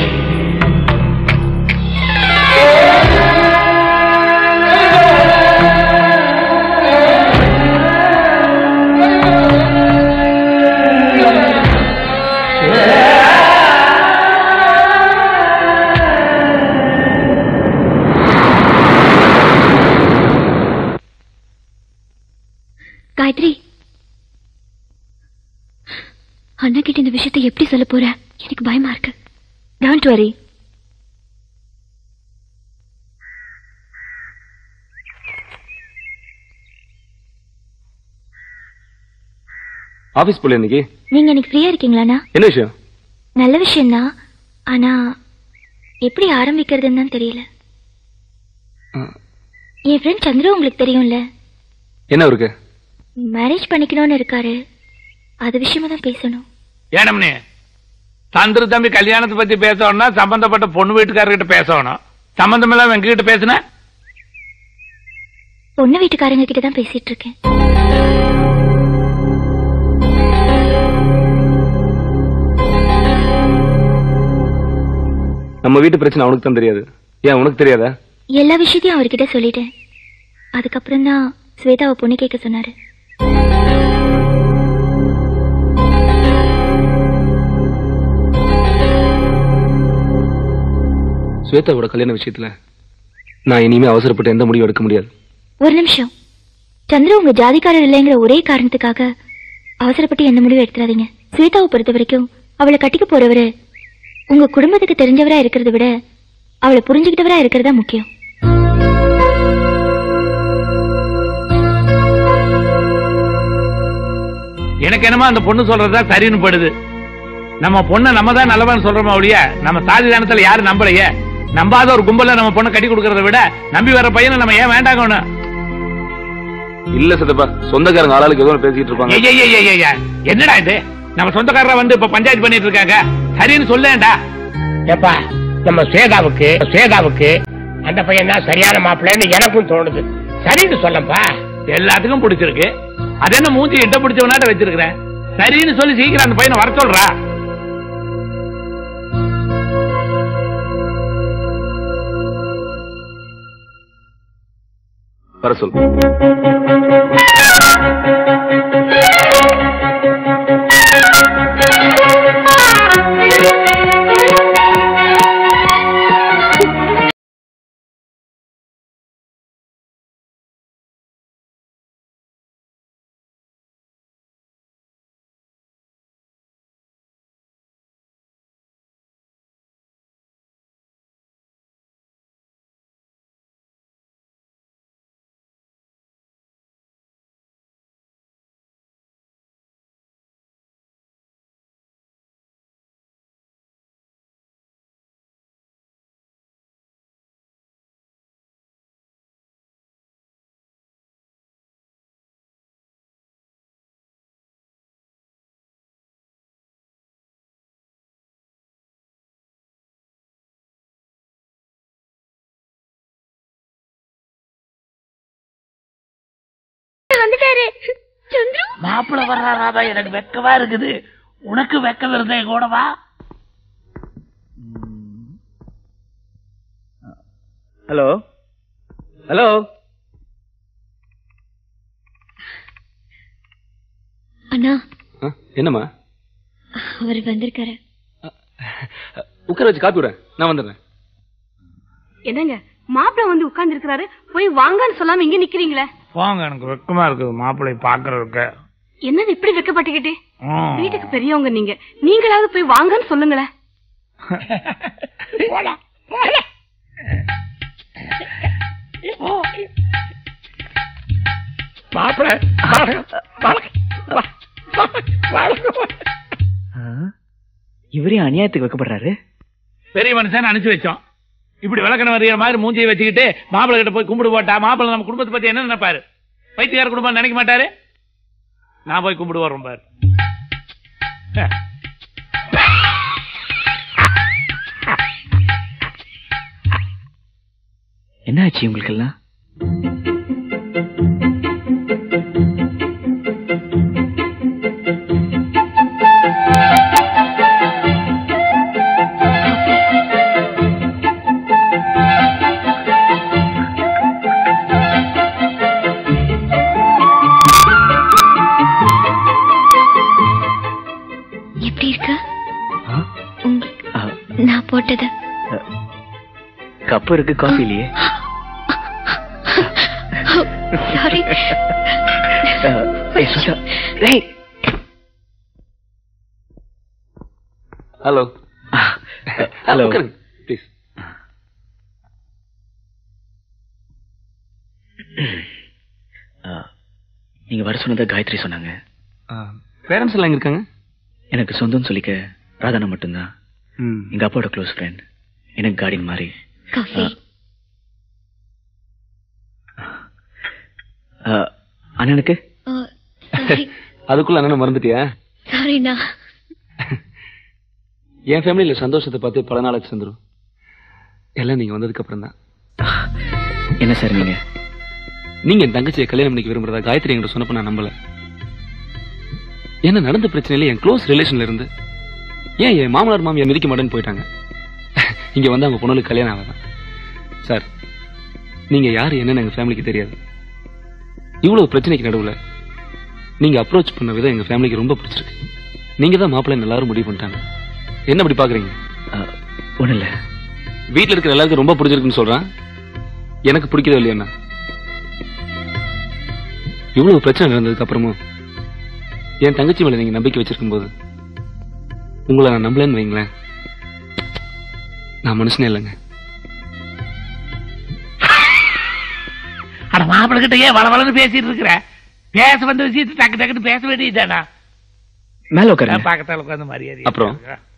காயத்ரி அண்ணா கிட்ட இந்த விஷயத்தை எப்படி சொல்ல போற எனக்கு பயமா இருக்கு டோன்ட் வரி ஆபீஸ் போல இன்னைக்கு நீங்க எனக்கு ஃப்ரீயா இருக்கீங்களாண்ணா என்ன விஷயம் நல்ல விஷயம்தான் ஆனா எப்படி ஆரம்பிக்கிறதுன்னு தான் தெரியல என் ஃப்ரெண்ட் சந்திரு உங்களுக்கு தெரியும்ல என்ன இருக்கு மேரேஜ் பண்ணிக்கணும்னு இருக்காரு அது விஷயமா தான் பேசணும் ஏனம்னே சந்திர தம்பி கல்யாணத்தை பத்தி பேசணும்னா சம்பந்தப்பட்ட பொண்ணு வீட்டுக்காரர்கிட்ட பேசணும் சம்பந்தம் எல்லாம் எங்ககிட்ட பேசுன பொண்ணு வீட்டுக்காரங்க கிட்ட தான் பேசிட்டு இருக்கேன் நம்ம வீட்டு பிரச்சனை அவனுக்கு தான் தெரியாது ஏன் உனக்கு தெரியாதா எல்லா விஷயத்தையும் அவர்கிட்ட சொல்லிட்டேன் அதுக்கப்புறம் தான் ஸ்வேதாவை பொண்ணு கேட்க சொன்னாரு ஸ்வேதாவோட கல்யாண விஷயத்துல நான் இனிமே அவசரப்பட்டு எந்த முடிவும் எடுக்க முடியாது ஒரு நிமிஷம் சந்திர உங்க ஜாதிக்காரர் இல்லைங்கிற ஒரே காரணத்துக்காக அவசரப்பட்டு எந்த முடிவும் எடுத்துறாதீங்க ஸ்வேதாவை பொறுத்த வரைக்கும் அவளை கட்டிக்க போறவரு உங்க குடும்பத்துக்கு தெரிஞ்சவரா இருக்கிறத விட அவளை புரிஞ்சுக்கிட்டவரா இருக்கிறதா முக்கியம் எனக்கு என்னமோ அந்த பொண்ணு சொல்றதா சரின்னு படுது நம்ம பொண்ணை நம்ம தான் நல்லவன் சொல்றோமா ஒழிய நம்ம சாதி தானத்துல யாரும் நம்பலையே நம்பாத ஒரு கும்பல நம்ம பொண்ணை கட்டி கொடுக்கறத விட நம்பி வர பையனை நம்ம ஏன் வேண்டாங்கன்னு இல்ல சித்தப்பா சொந்தக்காரங்க ஆளாளுக்கு ஏதோ ஒண்ணு பேசிட்டு இருப்பாங்க ஏய், ஏய், ஏய், ஏய், ஏய், என்னடா இது நம்ம சொந்தக்காரரா வந்து இப்ப பஞ்சாயத்து பண்ணிட்டு இருக்காங்க சரின்னு சொல்லேன்டா ஏப்பா நம்ம ஸ்வேதாவுக்கு ஸ்வேதாவுக்கு அந்த பையன் தான் சரியான மாப்பிள்ளைன்னு எனக்கும் தோணுது சரின்னு சொல்லப்பா எல்லாத்துக்கும் பிடிச்சிருக்கு அது என்ன மூஞ்சி எட்ட பிடிச்சவனாட்ட வச்சிருக்கிறேன் சரின்னு சொல்லி சீக்கிரம் அந்த பையனை வர சொல்றா வர சொல் வந்துட்டாரு சந்திரு மாப்பிள்ள வர்றாராதா எனக்கு வெக்கமா இருக்குது உனக்கு வெக்கம் இருந்தே கூட வா ஹலோ ஹலோ அண்ணா ஆ, என்னம்மா அவர் வந்திருக்காரு உட்கார வச்சு காப்பி விடுறேன் நான் வந்துடுறேன் என்னங்க மாப்பிள்ள வந்து உட்கார்ந்து இருக்கிறாரு போய் வாங்கன்னு சொல்லாம இங்க நிக்கிறீங்களே போங்க எனக்கு வெக்கமா இருக்குது மாப்பிள்ளை பாக்குறதுக்கு என்னது இப்படி வெக்கப்பட்டுக்கிட்டு ம். வீட்டுக்கு பெரியவங்க நீங்க நீங்களாவது போய் வாங்கன்னு சொல்லுங்களேன் மாப்பிள்ள இவரே அநியாயத்துக்கு வைக்கப்படுறாரு பெரிய மனுஷன் அனுப்பிச்சு வச்சோம் இப்படி விளக்கணம் வரைகிற மாதிரி மூஞ்சியை வச்சுக்கிட்டு மாப்பிள்ளை கிட்ட போய் கும்பிடு போட்டா மாப்பிள்ளை நம்ம குடும்பத்தை பத்தி என்ன நினைப்பாரு பைத்தியக்கார குடும்பம் நினைக்க மாட்டாரு நான் போய் கும்பிடு வர்றேன் பாரு என்ன ஆச்சு உங்களுக்கெல்லாம் எப்படி இருக்கு உங்களுக்கு நான் போட்டது கப்பு இருக்கு காஃபி இல்லையே சாரி அஹ், ஏய், சுதா, டேய். ஹலோ ஹலோ ப்ளீஸ் நீங்க வர சொன்னதை காயத்ரி சொன்னாங்க பேரண்ட்ஸ் எல்லாம் எங்க இருக்காங்க எனக்கு சொந்தம் சொல்லிக்க ராதானா மட்டும்தான் ம். எங்க அப்பாவோட க்ளோஸ் ஃப்ரெண்ட் எனக்கு கார்டின் மாதிரி காஃபி ஆ, அண்ணனுக்கு அதுக்குள்ள அண்ணனை மறந்துட்டியா சாரிண்ணா என் ஃபேமிலியில சந்தோஷத்தை பார்த்து பல நாளாச்சு சந்துரு எல்லாம் நீங்க வந்ததுக்கு அப்புறம் தான் என்ன சார் நீங்க நீங்க என் தங்கச்சியை கல்யாணம் பண்ணிக்க விரும்புறதா காயத்ரி என்கிட்ட சொன்னப்ப நான் நம்பல என்ன நடந்த பிரச்சனையில என் க்ளோஸ் ரிலேஷன்ல இருந்து ஏன் என் மாமனார் மாமியார் மிதிக்க மாட்டேன்னு போயிட்டாங்க இங்க வந்து அவங்க பொண்ணுக்கு கல்யாணம் ஆகாதான் சார் நீங்க யாரு என்னன்னு எங்க ஃபேமிலிக்கு தெரியாது இவ்வளவு பிரச்சனைக்கு நடுவுல நீங்க அப்ரோச் பண்ண விதம் எங்க ஃபேமிலிக்கு ரொம்ப பிடிச்சிருக்கு நீங்க தான் மாப்பிள்ளை எல்லாரும் முடிவு பண்ணிட்டாங்க என்ன அப்படி பாக்குறீங்க ஒண்ணு இல்ல வீட்ல இருக்கிற எல்லாருக்கும் ரொம்ப பிடிச்சிருக்குன்னு சொல்றான் எனக்கு பிடிக்கவே இல்லையா இவ்வளவு பிரச்சனை நடந்ததுக்கு அப்புறமும் என் தங்கச்சி மேல நீங்க நம்பிக்கை வச்சிருக்கும் போது உங்களை நான் நம்பலன்னு வைங்களேன் நான் மனுஷனே இல்லைங்க அட மாப்பிள்ளை கிட்ட ஏன் வளவளன்னு பேசிட்டு இருக்கிற பேச வந்த விஷயத்தை டக்கு டக்குன்னு பேச வேண்டியதுதானா மேல உட்காருங்க பக்கத்தால உட்காந்து மரியாதை அப்புறம்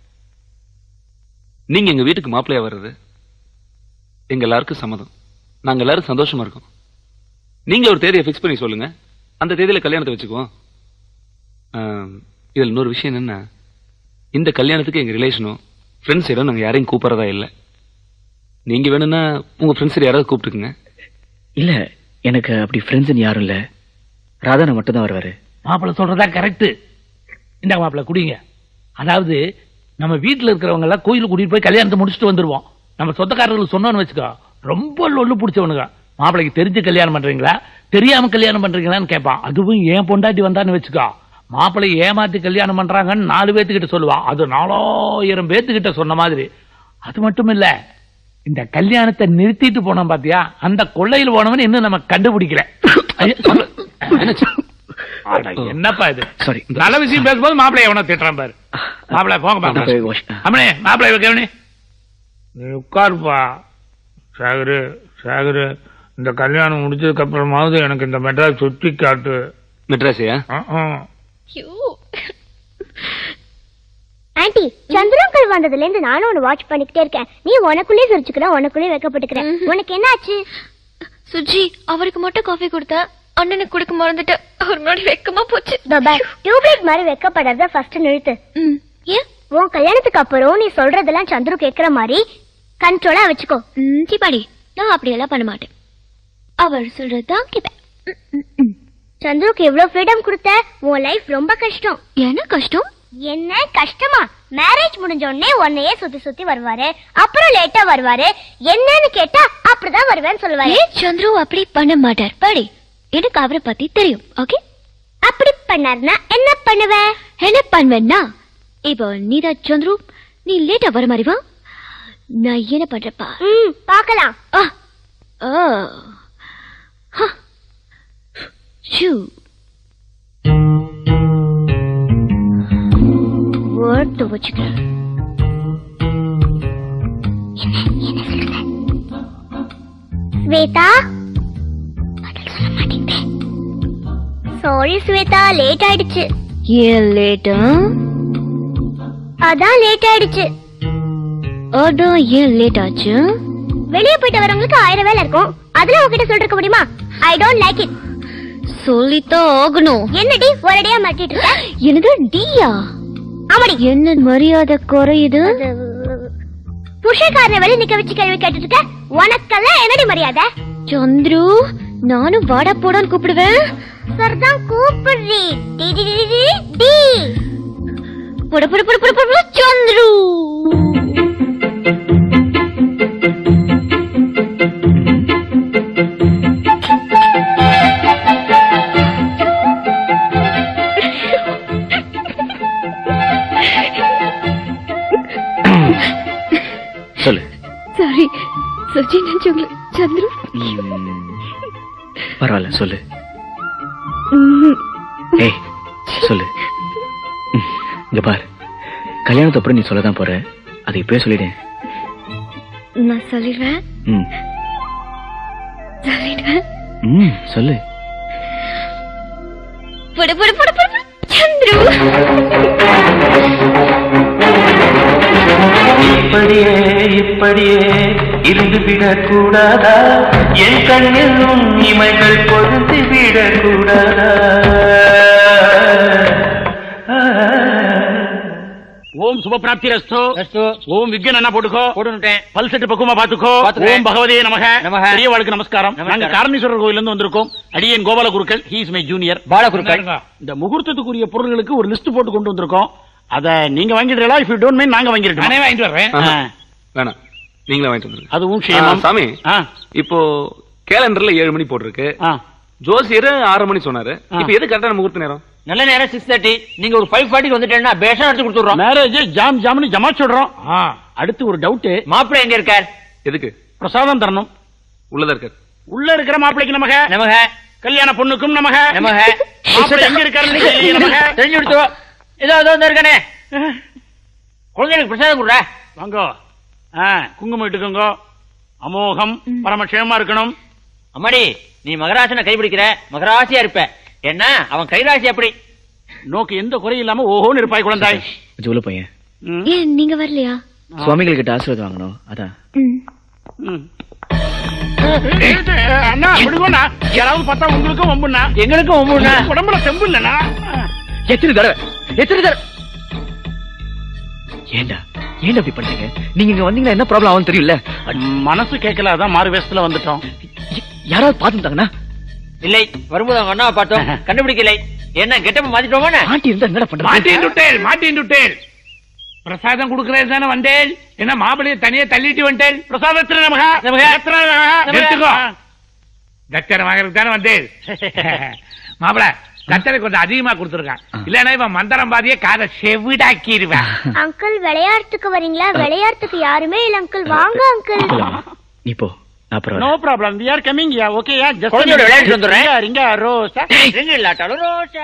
நீங்க எங்க வீட்டுக்கு மாப்பிள்ளையா வர்றது எங்க எல்லாருக்கும் சம்மதம் நாங்க எல்லாரும் சந்தோஷமா இருக்கோம் நீங்க ஒரு தேதியை ஃபிக்ஸ் பண்ணி சொல்லுங்க அந்த தேதியில கல்யாணத்தை வச்சுக்குவோம் ஆம், இதுல இன்னொரு விஷயம் என்னன்னா இந்த கல்யாணத்துக்கு எங்க ரிலேஷனும் ஃப்ரெண்ட்ஸ் சைடும் நாங்க யாரையும் கூப்பிடுறதா இல்ல நீங்க வேணும்னா உங்க ஃப்ரெண்ட்ஸ் யாராவது கூப்பிட்டுக்குங்க இல்ல எனக்கு அப்படி ஃப்ரெண்ட்ஸ் யாரும் இல்ல ராதானா மட்டும் தான் வருவாரு மாப்பிள்ளை சொல்றதா கரெக்ட் இந்த மாப்பிள்ளை குடிங்க அதாவது நம்ம வீட்டுல இருக்கிறவங்க எல்லாம் கோயிலுக்கு கூட்டிட்டு போய் கல்யாணத்தை முடிச்சுட்டு வந்துருவோம் நம்ம சொந்தக்காரர்களுக்கு சொன்னோன்னு வச்சுக்கோ ரொம்ப லொல்லு பிடிச்சவனுங்க மாப்பிள்ளைக்கு தெரிஞ்சு கல்யாணம் பண்றீங்களா தெரியாம கல்யாணம் பண்றீங்களான்னு கேட்பான் அதுவும் ஏன் பொண்டாட்டி வந்தான்னு வச்சுக்கோ மாப்பிள்ளை ஏமாத்தி கல்யாணம் பண்றாங்கன்னு நாலு பேத்துக்கிட்ட சொல்லுவான் அது நாலாயிரம் பேத்துக்கிட்ட சொன்ன மாதிரி அது மட்டும் இல்ல இந்த கல்யாணத்தை நிறுத்திட்டு போனோம் பாத்தியா அந்த கொள்ளையில் போனவன் இன்னும் நம்ம கண்டுபிடிக்கல ஐயா, சொல்லு. அட, என்னப்பா இது சாரி நல்ல விஷயம் பேசும்போது மாப்பிள்ளை எவனோ திட்டுறான் பாரு மாப்பிள்ளை போங்க நான் போய் wash- பாப்பா அம்மனே மாப்பிள்ளை வைக்கவனே நீ உட்காருப்பா சாகரு சாகரு இந்த கல்யாணம் முடிச்சதுக்கு அப்புறமாவது எனக்கு இந்த மெட்ராஸ் சுத்தி காட்டு மெட்ராஸையா ஆன்ட்டி சந்திரங்கள் வந்ததுல இருந்து நானும் உன்னை வாட்ச் பண்ணிக்கிட்டே இருக்கேன் நீ உனக்குள்ளே சிரிச்சுக்கிற உனக்குள்ளே வைக்கப்பட்டுக்கிற உனக்கு என்ன ஆச்சு சுஜி அவருக்கு மட்டும் காஃபி கொடுத்தா அண்ணனுக்கு கொடுக்க மறந்துட்டு அவர் முன்னாடி வெக்கமா போச்சு டியூப்லைட் மாதிரி வைக்கப்படுறத ஃபர்ஸ்ட் நிறுத்து ஏன் உன் கல்யாணத்துக்கு அப்புறம் நீ சொல்றதெல்லாம் சந்துரு கேக்குற மாதிரி கண்ட்ரோலா வச்சுக்கோ சிப்பாடி நான் அப்படியெல்லாம் பண்ண மாட்டேன் அவர் சொல்றதுதான் கேட்பேன் சந்துருக்கு எவ்வளவு ஃப்ரீடம் கொடுத்த உன் லைஃப் ரொம்ப கஷ்டம் என்ன கஷ்டம் என்ன கஷ்டமா மேரேஜ் முடிஞ்ச உடனே உன்னையே சுத்தி சுத்தி வருவாரு அப்புறம் லேட்டா வருவாரு என்னன்னு கேட்டா அப்படிதான் வருவேன்னு சொல்லுவாரு ஏன் சந்துரு அப்படி பண்ண மாட்டார் பாடி எனக்கு அவரை பத்தி தெரியும் ஓகே அப்படி பண்ணாருன்னா என்ன பண்ணுவ என்ன பண்ணுவேன்னா இப்போ நீதான் சந்துரு நீ லேட்டா வர மாதிரி வா நான் என்ன பண்றப்பா ம் பார்க்கலாம் ஆ ஆ ஹ. ஷூ ஓட்டு வச்சுக்கிறேன் ஸ்வேதா சாரி ஸ்வேதா லேட் ஆயிடுச்சு ஏன் லேட்டா அதான் லேட் ஆயிடுச்சு அதான் ஏன் லேட் ஆச்சு வெளியே போயிட்டு வரவங்களுக்கு ஆயிரம் வேலை இருக்கும் அதுல உங்ககிட்ட சொல்லிருக்க முடியுமா ஐ டோன்ட் லைக் இட் சொல்லித்தான் ஆகணும் என்னடி ஒரடியா மாட்டிட்டு இருக்க என்னது டியா ஆமாடி என்ன மரியாதை குறையுது புருஷக்காரனை வெளிய நிக்க வச்சு கேள்வி கேட்டுட்டு இருக்க உனக்கெல்லாம் என்னடி மரியாதை சந்துரு நானும் வாடா போடான்னு கூப்பிடுவேன் சரிதான் கூப்பிடுறி டி டி டி டி டி புட புட புட புட புட சந்துரு சொல்லு சாரி சச்சி நினைச்சவங்கள சந்துரு ம், பரவாயில்ல சொல்லு ஏய் சொல்லு ம், இங்க பார் கல்யாணத்தை அப்புறம் நீ சொல்லதான் போற அதை இப்பவே சொல்லிடு நான் சொல்லிடுவேன் ம் சொல்லிடுவேன் ம் சொல்லு புடு புடு புடு புடு புடு. சந்துரு இப்படியே இப்படியே இருந்து விடக்கூடாதா என் கண்ணில் உன் இமைகள் பொருந்து விடக்கூடாதா ஓம் சுப பிராப்தி ரஸ்து ஓம் விக்ன என்ன போட்டுக்கோ போட்டுட்டேன் பல் செட்டு பக்குவமா பாத்துக்கோ பாத்துக்கிறேன். ஓம் பகவதியே நமக நமக. பெரியவாளுக்கு நமஸ்காரம் நமஸ்காரம். நாங்க காரணீஸ்வரர் கோயில்ல இருந்து வந்திருக்கோம் அடியேன் Gopala Gurukkal he is my junior Balagurukkal. இந்த முகூர்த்தத்துக்குரிய பொருள்களுக்கு ஒரு லிஸ்ட் போட்டு கொண்டு வந்திருக்கோம் அத நீங்க வாங்கிடுறீங்களா இஃப் யூ டோன்ட் மைண்ட் நாங்க வாங்கிடுறோம் நானே வாங்கிட்டு வர்றேன். ஆ. வேணாம் நீங்களே வாங்கிட்டு வந்துருங்க அதுவும் க்ஷேமம். ஆ, சாமி ஆ. இப்போ கேலண்டர்ல ஏழு மணி போட்டிருக்கு ஜோசியர் ஆறு மணி சொன்னாரு இப்போ எது கரெக்டான முகூர்த்த நேரம் நல்ல நேரம் சிக்ஸ் தேர்ட்டி நீங்க ஒரு ஃபைவ் ஃபார்ட்டி வந்துட்டேன்னா பேஷா எடுத்து கொடுத்துடுறோம் மேரேஜ் ஜாம் ஜாம்னு ஜமாச்சு விடுறோம் அடுத்து ஒரு டவுட் மாப்பிள்ளை எங்க இருக்கார் எதுக்கு பிரசாதம் தரணும் உள்ளதா இருக்காரு உள்ள இருக்கிற மாப்பிளைக்கு நமக நமக கல்யாண பொண்ணுக்கும் நமக நமக மாப்பிள்ளை எங்க இருக்காருன்னு தெரியலையே நமக தெரிஞ்சு கொடுத்து இதோ இதோ வந்து இருக்கானே குழந்தைகளுக்கு பிரசாதம் கொடுறா வாங்கோ ஆ, குங்குமம் இட்டுக்கோங்க அமோகம் பரமக்ஷேமமா இருக்கணும் அம்மாடி நீ மகராசனை கைப்பிடிக்கிற மகராசியா இருப்ப என்ன அவன் கைராசி அப்படி நோக்கு எந்த குறையும் இல்லாம ஓஹோன்னு இருப்பாய் குழந்தாய் ஜூல பையன் ஏன் நீங்க வரலையா சுவாமிகள் கிட்ட ஆசீர்வாதம் வாங்கணும் அதான் ம். அண்ணா விடுங்கண்ணா யாராவது பார்த்தா உங்களுக்கும் வம்புண்ணா எங்களுக்கும் வம்புண்ணா உடம்புல தெம்பு இல்லண்ணா எத்தனை தடவை எத்தனை தடவை ஏண்டா ஏன்டா அப்படி பண்றீங்க நீங்க இங்க வந்தீங்கன்னா என்ன ப்ராப்ளம் ஆகும் தெரியல மனசு கேட்கல அதான் மாறு வேஷத்துல வந்துட்டோம் யாராவது பாத்துட்டாங்கன்னா இல்லை வரும்போது அவங்க அண்ணாவை பார்த்தோம் கண்டுபிடிக்கலை என்ன கெட்டப்ப மாத்திட்டோமா மாட்டி இருந்தா என்னடா பண்றது மாட்டின் விட்டேன் மாட்டின் விட்டேன் பிரசாதம் கொடுக்கறது தானே வந்தேன் என்ன மாப்பிளைய தனியா தள்ளிட்டு வந்துட்டேன் பிரசாதத்துல நமக எத்தனை நமக? எடுத்துக்கோ தட்சணை வாங்குறதுக்கு தானே வந்தேன் மாப்பிள தட்சணை கொஞ்சம் அதிகமா கொடுத்துருக்கான் இல்லன்னா இவன் மந்திரம் பாதிய காதை செவிடாக்கிடுவேன் அங்கிள் விளையாட்டுக்கு வரீங்களா விளையாட்டுக்கு யாருமே இல்ல அங்கிள் வாங்க அங்கிள் நீ போ நான் பரவாயில்ல no problem we are coming yeah okay yeah just குழந்தையோட விளையாடிட்டு வந்துடுறேன். ரிங்க ரோசா ரிங் இல்லாட்டாலும் ரோஷா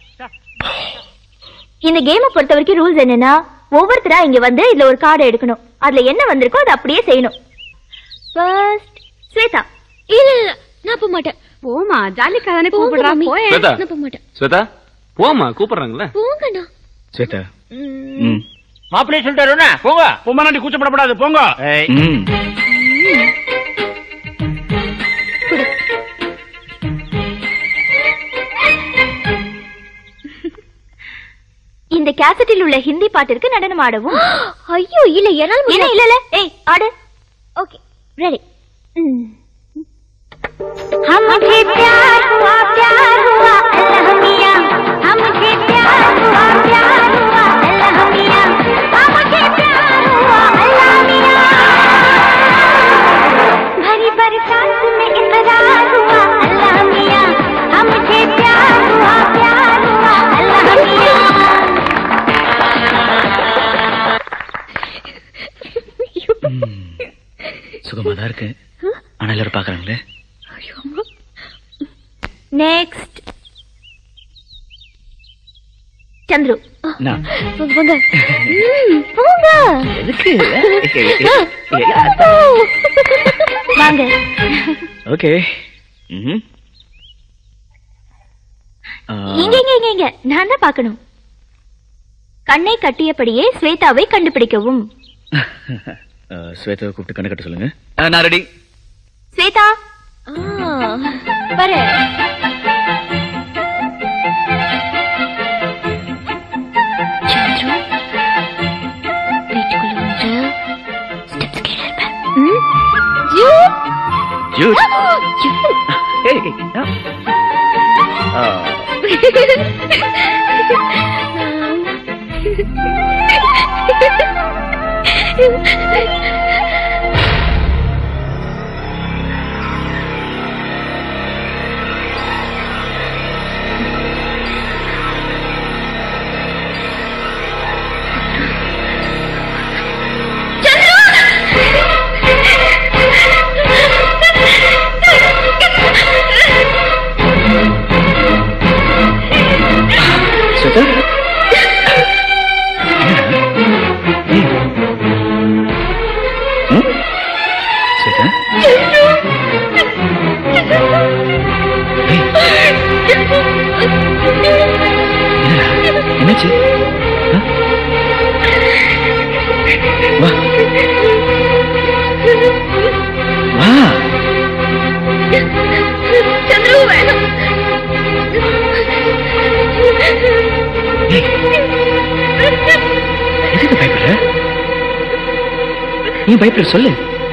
இந்த கேமை பொறுத்த வரைக்கும் ரூல்ஸ் என்னன்னா ஒவ்வொருத்தரா இங்க வந்து இதுல ஒரு கார்டு எடுக்கணும் அதுல என்ன வந்திருக்கோ அதை அப்படியே செய்யணும் ஃபர்ஸ்ட் ஸ்வேதா இல்ல இல்ல நான் போக மாட்டேன் போமா ஜாலிக்கா தானே போங்க கூப்பிடுறா மம்மி. போயேன் ஸ்வேதா நான் போக மாட்டேன் ஸ்வேதா போமா கூப்பிடுறாங்கல்ல போங்கண்ணா ஸ்வேதா ம் மாப்பிள்ளைய சொல்லிட்டாருன்னா போங்க பொம்மனாண்டி கூச்சப்படப்படாது போங்க ம் இந்த கேசட்டில் உள்ள ஹிந்தி பாட்டிற்கு நடனம் ஆடவும் ஐயோ இல்ல என்னால் என்ன இல்ல இல்ல ஏய் ஆடு ஓகே ரெடி हमसे प्यार हुआ प्यार हुआ अल्लाह मियां हमसे प्यार हुआ प्यार हुआ अल्लाह मियां हमसे प्यार हुआ अल्लाह मियां भरी बरसात में इकरार हुआ अल्लाह मियां हमसे प्यार हुआ प्यार हुआ अल्लाह मियां சுகமா தான் இருக்கு ஆனா எல்லாரும் பாக்குறாங்களே நெக்ஸ்ட் சந்துரு நான் போங்க ம், போங்க எதுக்கு வாங்க ஓகே ம் இங்க இங்க இங்க இங்க நான் தான் பார்க்கணும் கண்ணை கட்டியபடியே ஸ்வேதாவை கண்டுபிடிக்கவும் ஸ்வேதாவை கூப்பிட்டு கண்ணு கட்ட சொல்லுங்க ஆ, நான் ரெடி ஸ்வேதா பாரு சந்துரு வீட்டுக்குள்ள வந்து ஸ்டெப்ஸ் கீழே இருப்பேன் ம்? ஜூ. ஜூட் ஜூ. ஏய் ஆ. ஸ்வேதா எதுக்கு பயப்படுற நீ பயப்படுற சொல்லு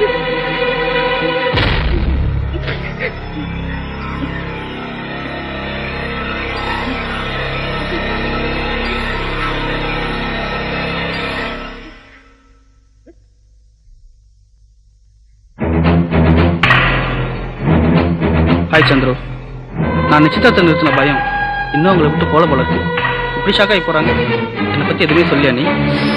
ஹாய் சந்துரு நான் நிச்சயதார்த்தம் நிறுத்தின பயம் இன்னும் உங்களை விட்டு போல போல இருக்கு இப்படி ஷாக் ஆகி போறாங்க என்னை பத்தி எதுவுமே சொல்லியா நீ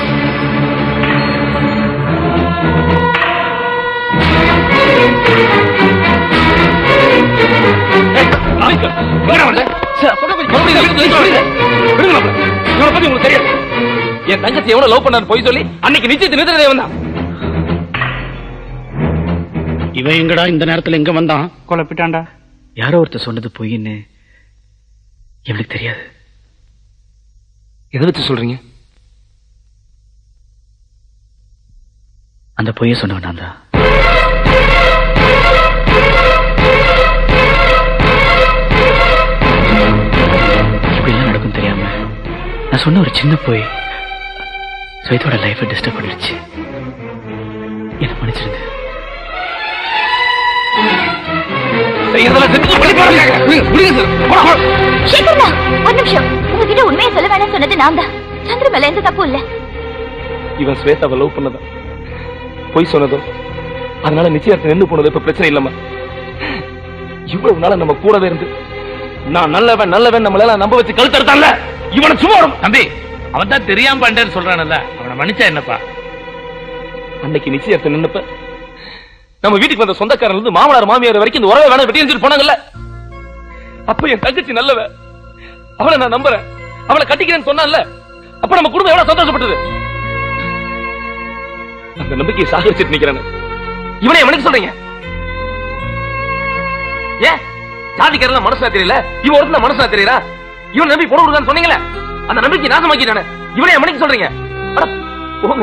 என் தங்கச்சி எவ்வளவு லவ் பண்ணான்னு போய் சொல்லி அன்னைக்கு நிச்சயத்து நிறுத்ததே வந்தான் இவன் எங்கடா இந்த நேரத்துல எங்க வந்தான் குழப்பிட்டான்டா யாரோ ஒருத்தர் சொன்னது பொய்ன்னு எனக்கு தெரியாது எதை வச்சு சொல்றீங்க அந்த பொய்யை சொன்னவன் நான் தான் இப்படிலாம் நடக்கும் தெரியாம நான் சொன்ன ஒரு சின்ன பொய் ஸ்வேதோட லைஃபை டிஸ்டர்ப் பண்ணிடுச்சு என்ன மன்னிச்சிருங்க சேகர்ண்ணா ஒரு நிமிஷம் உங்ககிட்ட உண்மையை சொல்ல வேணாம்னு சொன்னது நான் தான் சந்திர மேல எந்த தப்பும் இல்ல இவன் ஸ்வேதாவை லவ் பண்ணதா பொய் சொன்னதோ அதனால நிச்சயத்தை நின்று போனது இப்ப பிரச்சனை இல்லம்மா இவ்வளவு நாளா நம்ம கூடவே இருந்து நான் நல்லவன் நல்லவன் நம்மள எல்லாம் நம்ப வச்சு கழுத்தறுத்தான்ல இவனை சும்மா விடும் தம்பி அவன் தான் தெரியாம பண்றேன்னு சொல்றானல்ல அவனை மன்னிச்சா என்னப்பா அன்னைக்கு நிச்சயத்தை நின்னப்ப நம்ம வீட்டுக்கு வந்த சொந்தக்காரங்க இருந்து மாமனார் மாமியார் வரைக்கும் இந்த உறவை வேணாம் வெட்டி எரிஞ்சிட்டு போனாங்கல்ல அப்ப என் தங்கச்சி நல்லவ அவளை நான் நம்புறேன் அவளை கட்டிக்கிறேன்னு சொன்னான்ல அப்ப நம்ம குடும்பம் எவ்வளவு சந்தோஷப்பட்டது அந்த நம்பிக்கையை சாகரிச்சிட்டு நிக்கிறானு இவனை எனக்கு சொல்றீங்க ஏன் ஜாதிக்காரன் மனசுல தெரியல இவன் ஒருத்தன் மனசுல தெரியல இவன் நம்பி பொண்ணு கொடுக்கான்னு சொன்னீங்களே அந்த நம்பிக்கை நாசமாக்கிட்டானே இவனை மணிக்கு சொல்றீங்க அட, போங்க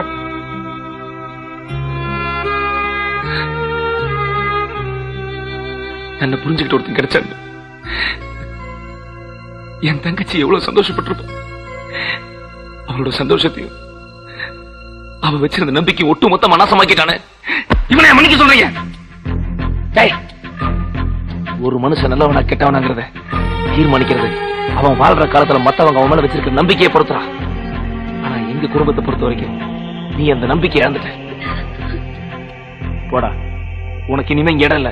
என்ன புரிஞ்சுக்கிட்டு ஒருத்தன் கிடைச்சாங்க என் தங்கச்சி எவ்வளவு சந்தோஷப்பட்டிருப்பா அவளோட சந்தோஷத்தையும் அவ வச்சிருந்த நம்பிக்கை ஒட்டு மொத்தமா நாசமாக்கிட்டானே இவனை மன்னிக்க சொல்றீங்க டேய், ஒரு மனுஷன் நல்லவனா கெட்டவனாங்கிறத தீர்மானிக்கிறது அவன் வாழ்ற காலத்துல மத்தவங்க அவன் மேல வச்சிருக்க நம்பிக்கையை பொறுத்துறான் ஆனா எங்க குடும்பத்தை பொறுத்த வரைக்கும் நீ அந்த நம்பிக்கை இழந்துட்ட போடா உனக்கு இனிமே இங்க இடம் இல்ல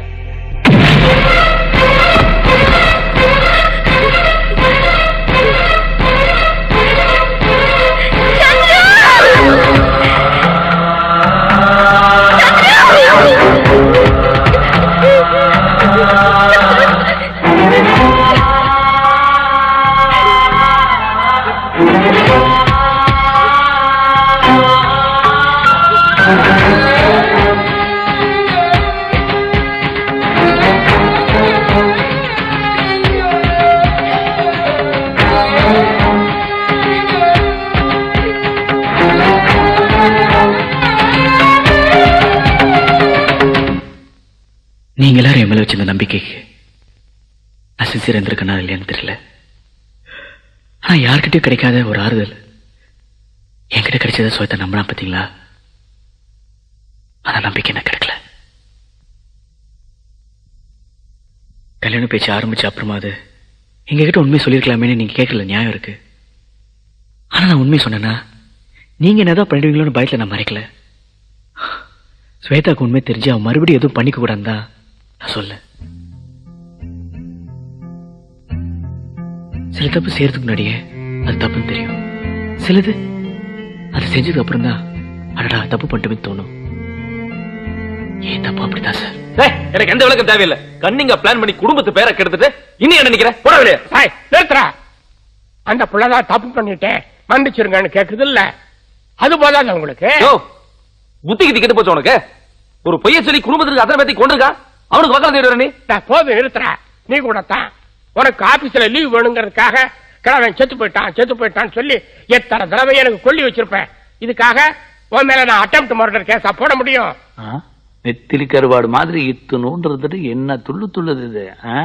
நீங்க எல்லாரும் என் மேல வச்சிருந்த நம்பிக்கைக்கு நான் சின்சியர் இருந்திருக்கேனா இல்லையான்னு தெரியல ஆனா யார்கிட்டயும் கிடைக்காத ஒரு ஆறுதல் என்கிட்ட கிடைச்சத சுயத்தை நம்பினா பாத்தீங்களா ஆனா நம்பிக்கை எனக்கு கிடைக்கல கல்யாண பேச்சு ஆரம்பிச்ச அப்புறமா அது எங்ககிட்ட உண்மை சொல்லியிருக்கலாமேன்னு நீங்க கேட்கல நியாயம் இருக்கு ஆனா நான் உண்மை சொன்னேன்னா நீங்க என்னதான் பண்ணிடுவீங்களோன்னு பயத்துல நான் மறைக்கல ஸ்வேதாக்கு உண்மை தெரிஞ்சு அவன் மறுபடியும் எதுவும் பண்ணிக்க கூடாதுன்னு தான் நான் சொல்ல சில தப்பு செய்யறதுக்கு முன்னாடியே அது தப்புன்னு தெரியும் சிலது அது செஞ்சதுக்கு அப்புறம் தான் அடடா தப்பு பண்ணிட்டுமே தோணும் ஏன் தப்பு அப்படிதான் சார் டேய், எனக்கு எந்த விளக்கம் தேவையில்லை கண்ணிங்க பிளான் பண்ணி குடும்பத்து பேரை கெடுத்துட்டு இன்னும் என்ன நினைக்கிறேன் போட வெளியே சாய் நிறுத்துறா அந்த புள்ளதான் தப்பு பண்ணிட்டேன் மன்னிச்சிருங்கன்னு கேக்குது இல்ல அது போதாது உங்களுக்கு யோ புத்தி கித்தி கெட்டு போச்சு உனக்கு ஒரு பொய்ய சொல்லி குடும்பத்துக்கு அத்தனை பேத்தி கொண்டிருக்கா அவனுக்கு வக்கலம் தேடுற நீ நான் போதும் நிறுத்துறா நீ கூட தான் உனக்கு ஆபீஸ்ல லீவ் வேணுங்கிறதுக்காக கிழவன் செத்து போயிட்டான் செத்து போயிட்டான்னு சொல்லி எத்தனை தடவை எனக்கு கொல்லி வச்சிருப்பேன் இதுக்காக உன் மேல நான் அட்டம் மர்டர் கேஸா போட முடியும் நெத்திலி கருவாடு மாதிரி இத்துணுன்றது என்ன துள்ளு துள்ளுது இது ஆ?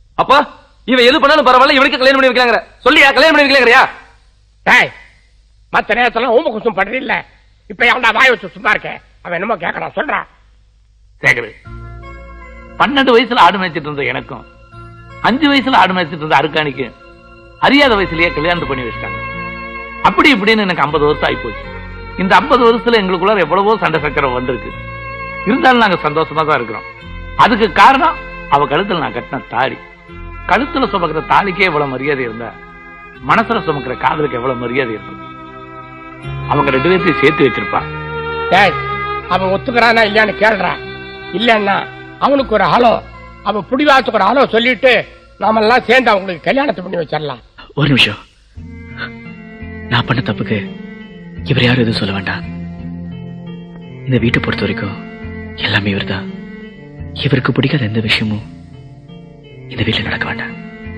அப்பா இவன் எது பண்ணாலும் பரவாயில்ல இவனுக்கு கல்யாணம் பண்ணி வைக்கலாங்கிற சொல்லியா கல்யாணம் பண்ணி வைக்கலாங்கிறியா டேய் மத்த நேரத்துல ஊம குசும் பண்ற இல்ல இப்ப அவன் வாய் வச்சு சும்மா இருக்க அவன் என்னமோ கேக்குறான் சொல்றான் சேகரு பன்னெண்டு வயசுல ஆடு மேய்ச்சிட்டு இருந்த எனக்கும் அஞ்சு வயசுல ஆடு மேய்ச்சிட்டு இருந்த அருக்காணிக்கு அறியாத வயசுலயே கல்யாணம் பண்ணி வச்சிட்டாங்க அப்படி இப்படின்னு எனக்கு ஐம்பது வருஷம் ஆகி போச்சு இந்த ஐம்பது வருஷத்துல எங்களுக்குள்ள எவ்வளவோ சண்டை சக்கரம் வந்திருக்கு இருந்தாலும் நாங்க சந்தோஷமா தான் இருக்கிறோம் அதுக்கு காரணம் அவ கழுத்துல நான் கட்டின தாலி கழுத்துல சுமக்கிற தாலிக்கே எவ்வளவு மரியாதை இருந்தா மனசுல சுமக்கிற காதலுக்கு எவ்வளவு மரியாதை இருக்கும் அவங்க ரெண்டு பேர்த்தையும் சேர்த்து வச்சிருப்பா டேய் அவன் ஒத்துக்கிறானா இல்லையான்னு கேள்றா இல்லன்னா அவனுக்கு ஒரு ஹலோ அவன் புடிவாத்துக்கு ஒரு ஹலோ சொல்லிட்டு நாம எல்லாம் சேர்ந்து அவங்களுக்கு கல்யாணத்தை பண்ணி வச்சிடலாம் ஒரு நிமிஷம் நான் பண்ண தப்புக்கு இவர் யாரும் எதுவும் சொல்ல வேண்டாம் இந்த வீட்டை பொறுத்த வரைக்கும் எல்லாமே இவர்தான் இவருக்கு பிடிக்காத எந்த விஷயமும் இந்த வீட்டுல நடக்க வேண்டாம்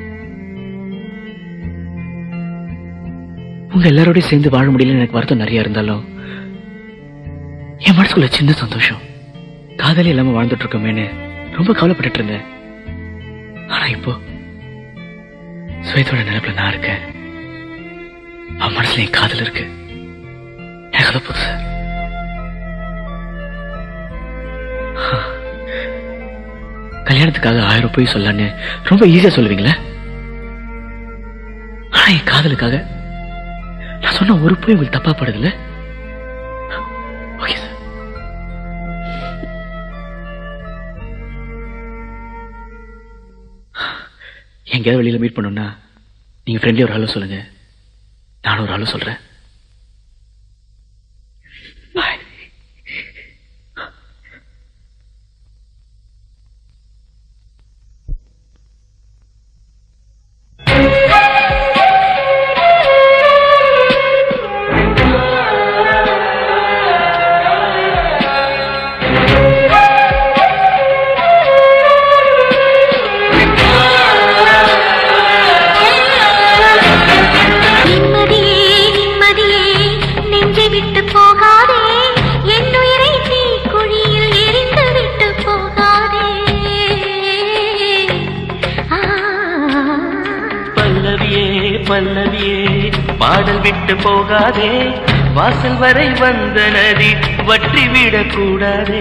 உங்க எல்லாரோடய சேர்ந்து வாழ முடியலன்னு எனக்கு வருத்தம் நிறைய இருந்தாலும் என் மனசுக்குள்ள சின்ன சந்தோஷம் காதலே இல்லாம வாழ்ந்துட்டு இருக்கோமேன்னு ரொம்ப கவலைப்பட்டுட்டு இருந்தேன் ஆனா இப்போ சுயத்தோட நினைப்புல நான் இருக்கேன் அவன் மனசுல என் காதல் இருக்கு எனக்கு அது புதுசு கல்யாணத்துக்காக ஆயிரம் ரூபாய் சொல்லலான்னு ரொம்ப ஈஸியா சொல்லுவீங்களே ஆனா என் காதலுக்காக நான் சொன்ன ஒரு போய் உங்களுக்கு தப்பா படுதுல்ல ஓகே சார் எங்கேயாவது வெளியில மீட் பண்ணணும்னா நீங்க ஃப்ரெண்ட்லி ஒரு ஆளு சொல்லுங்க நானும் ஒரு ஆளு சொல்றேன் நிம்மதியே நிம்மதியே நெஞ்சை விட்டு போகாதே என் உயிரை தீ குழியில் எரிந்து விட்டு போகாதே ஆ பல்லவியே பல்லவியே பாடல் விட்டு போகாதே வாசல் வரை வந்த நதி வற்றி விடக் கூடாதே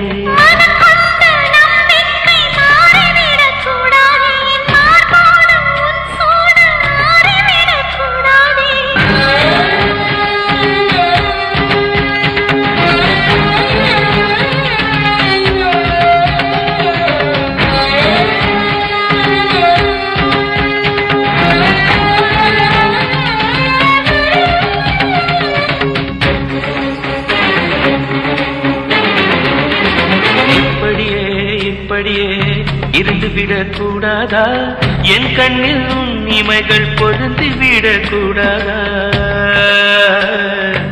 இப்படியே இப்படியே இருந்து விடக் கூடாதா என் கண்ணில் உன் இமைகள் பொருந்து விடக் கூடாதா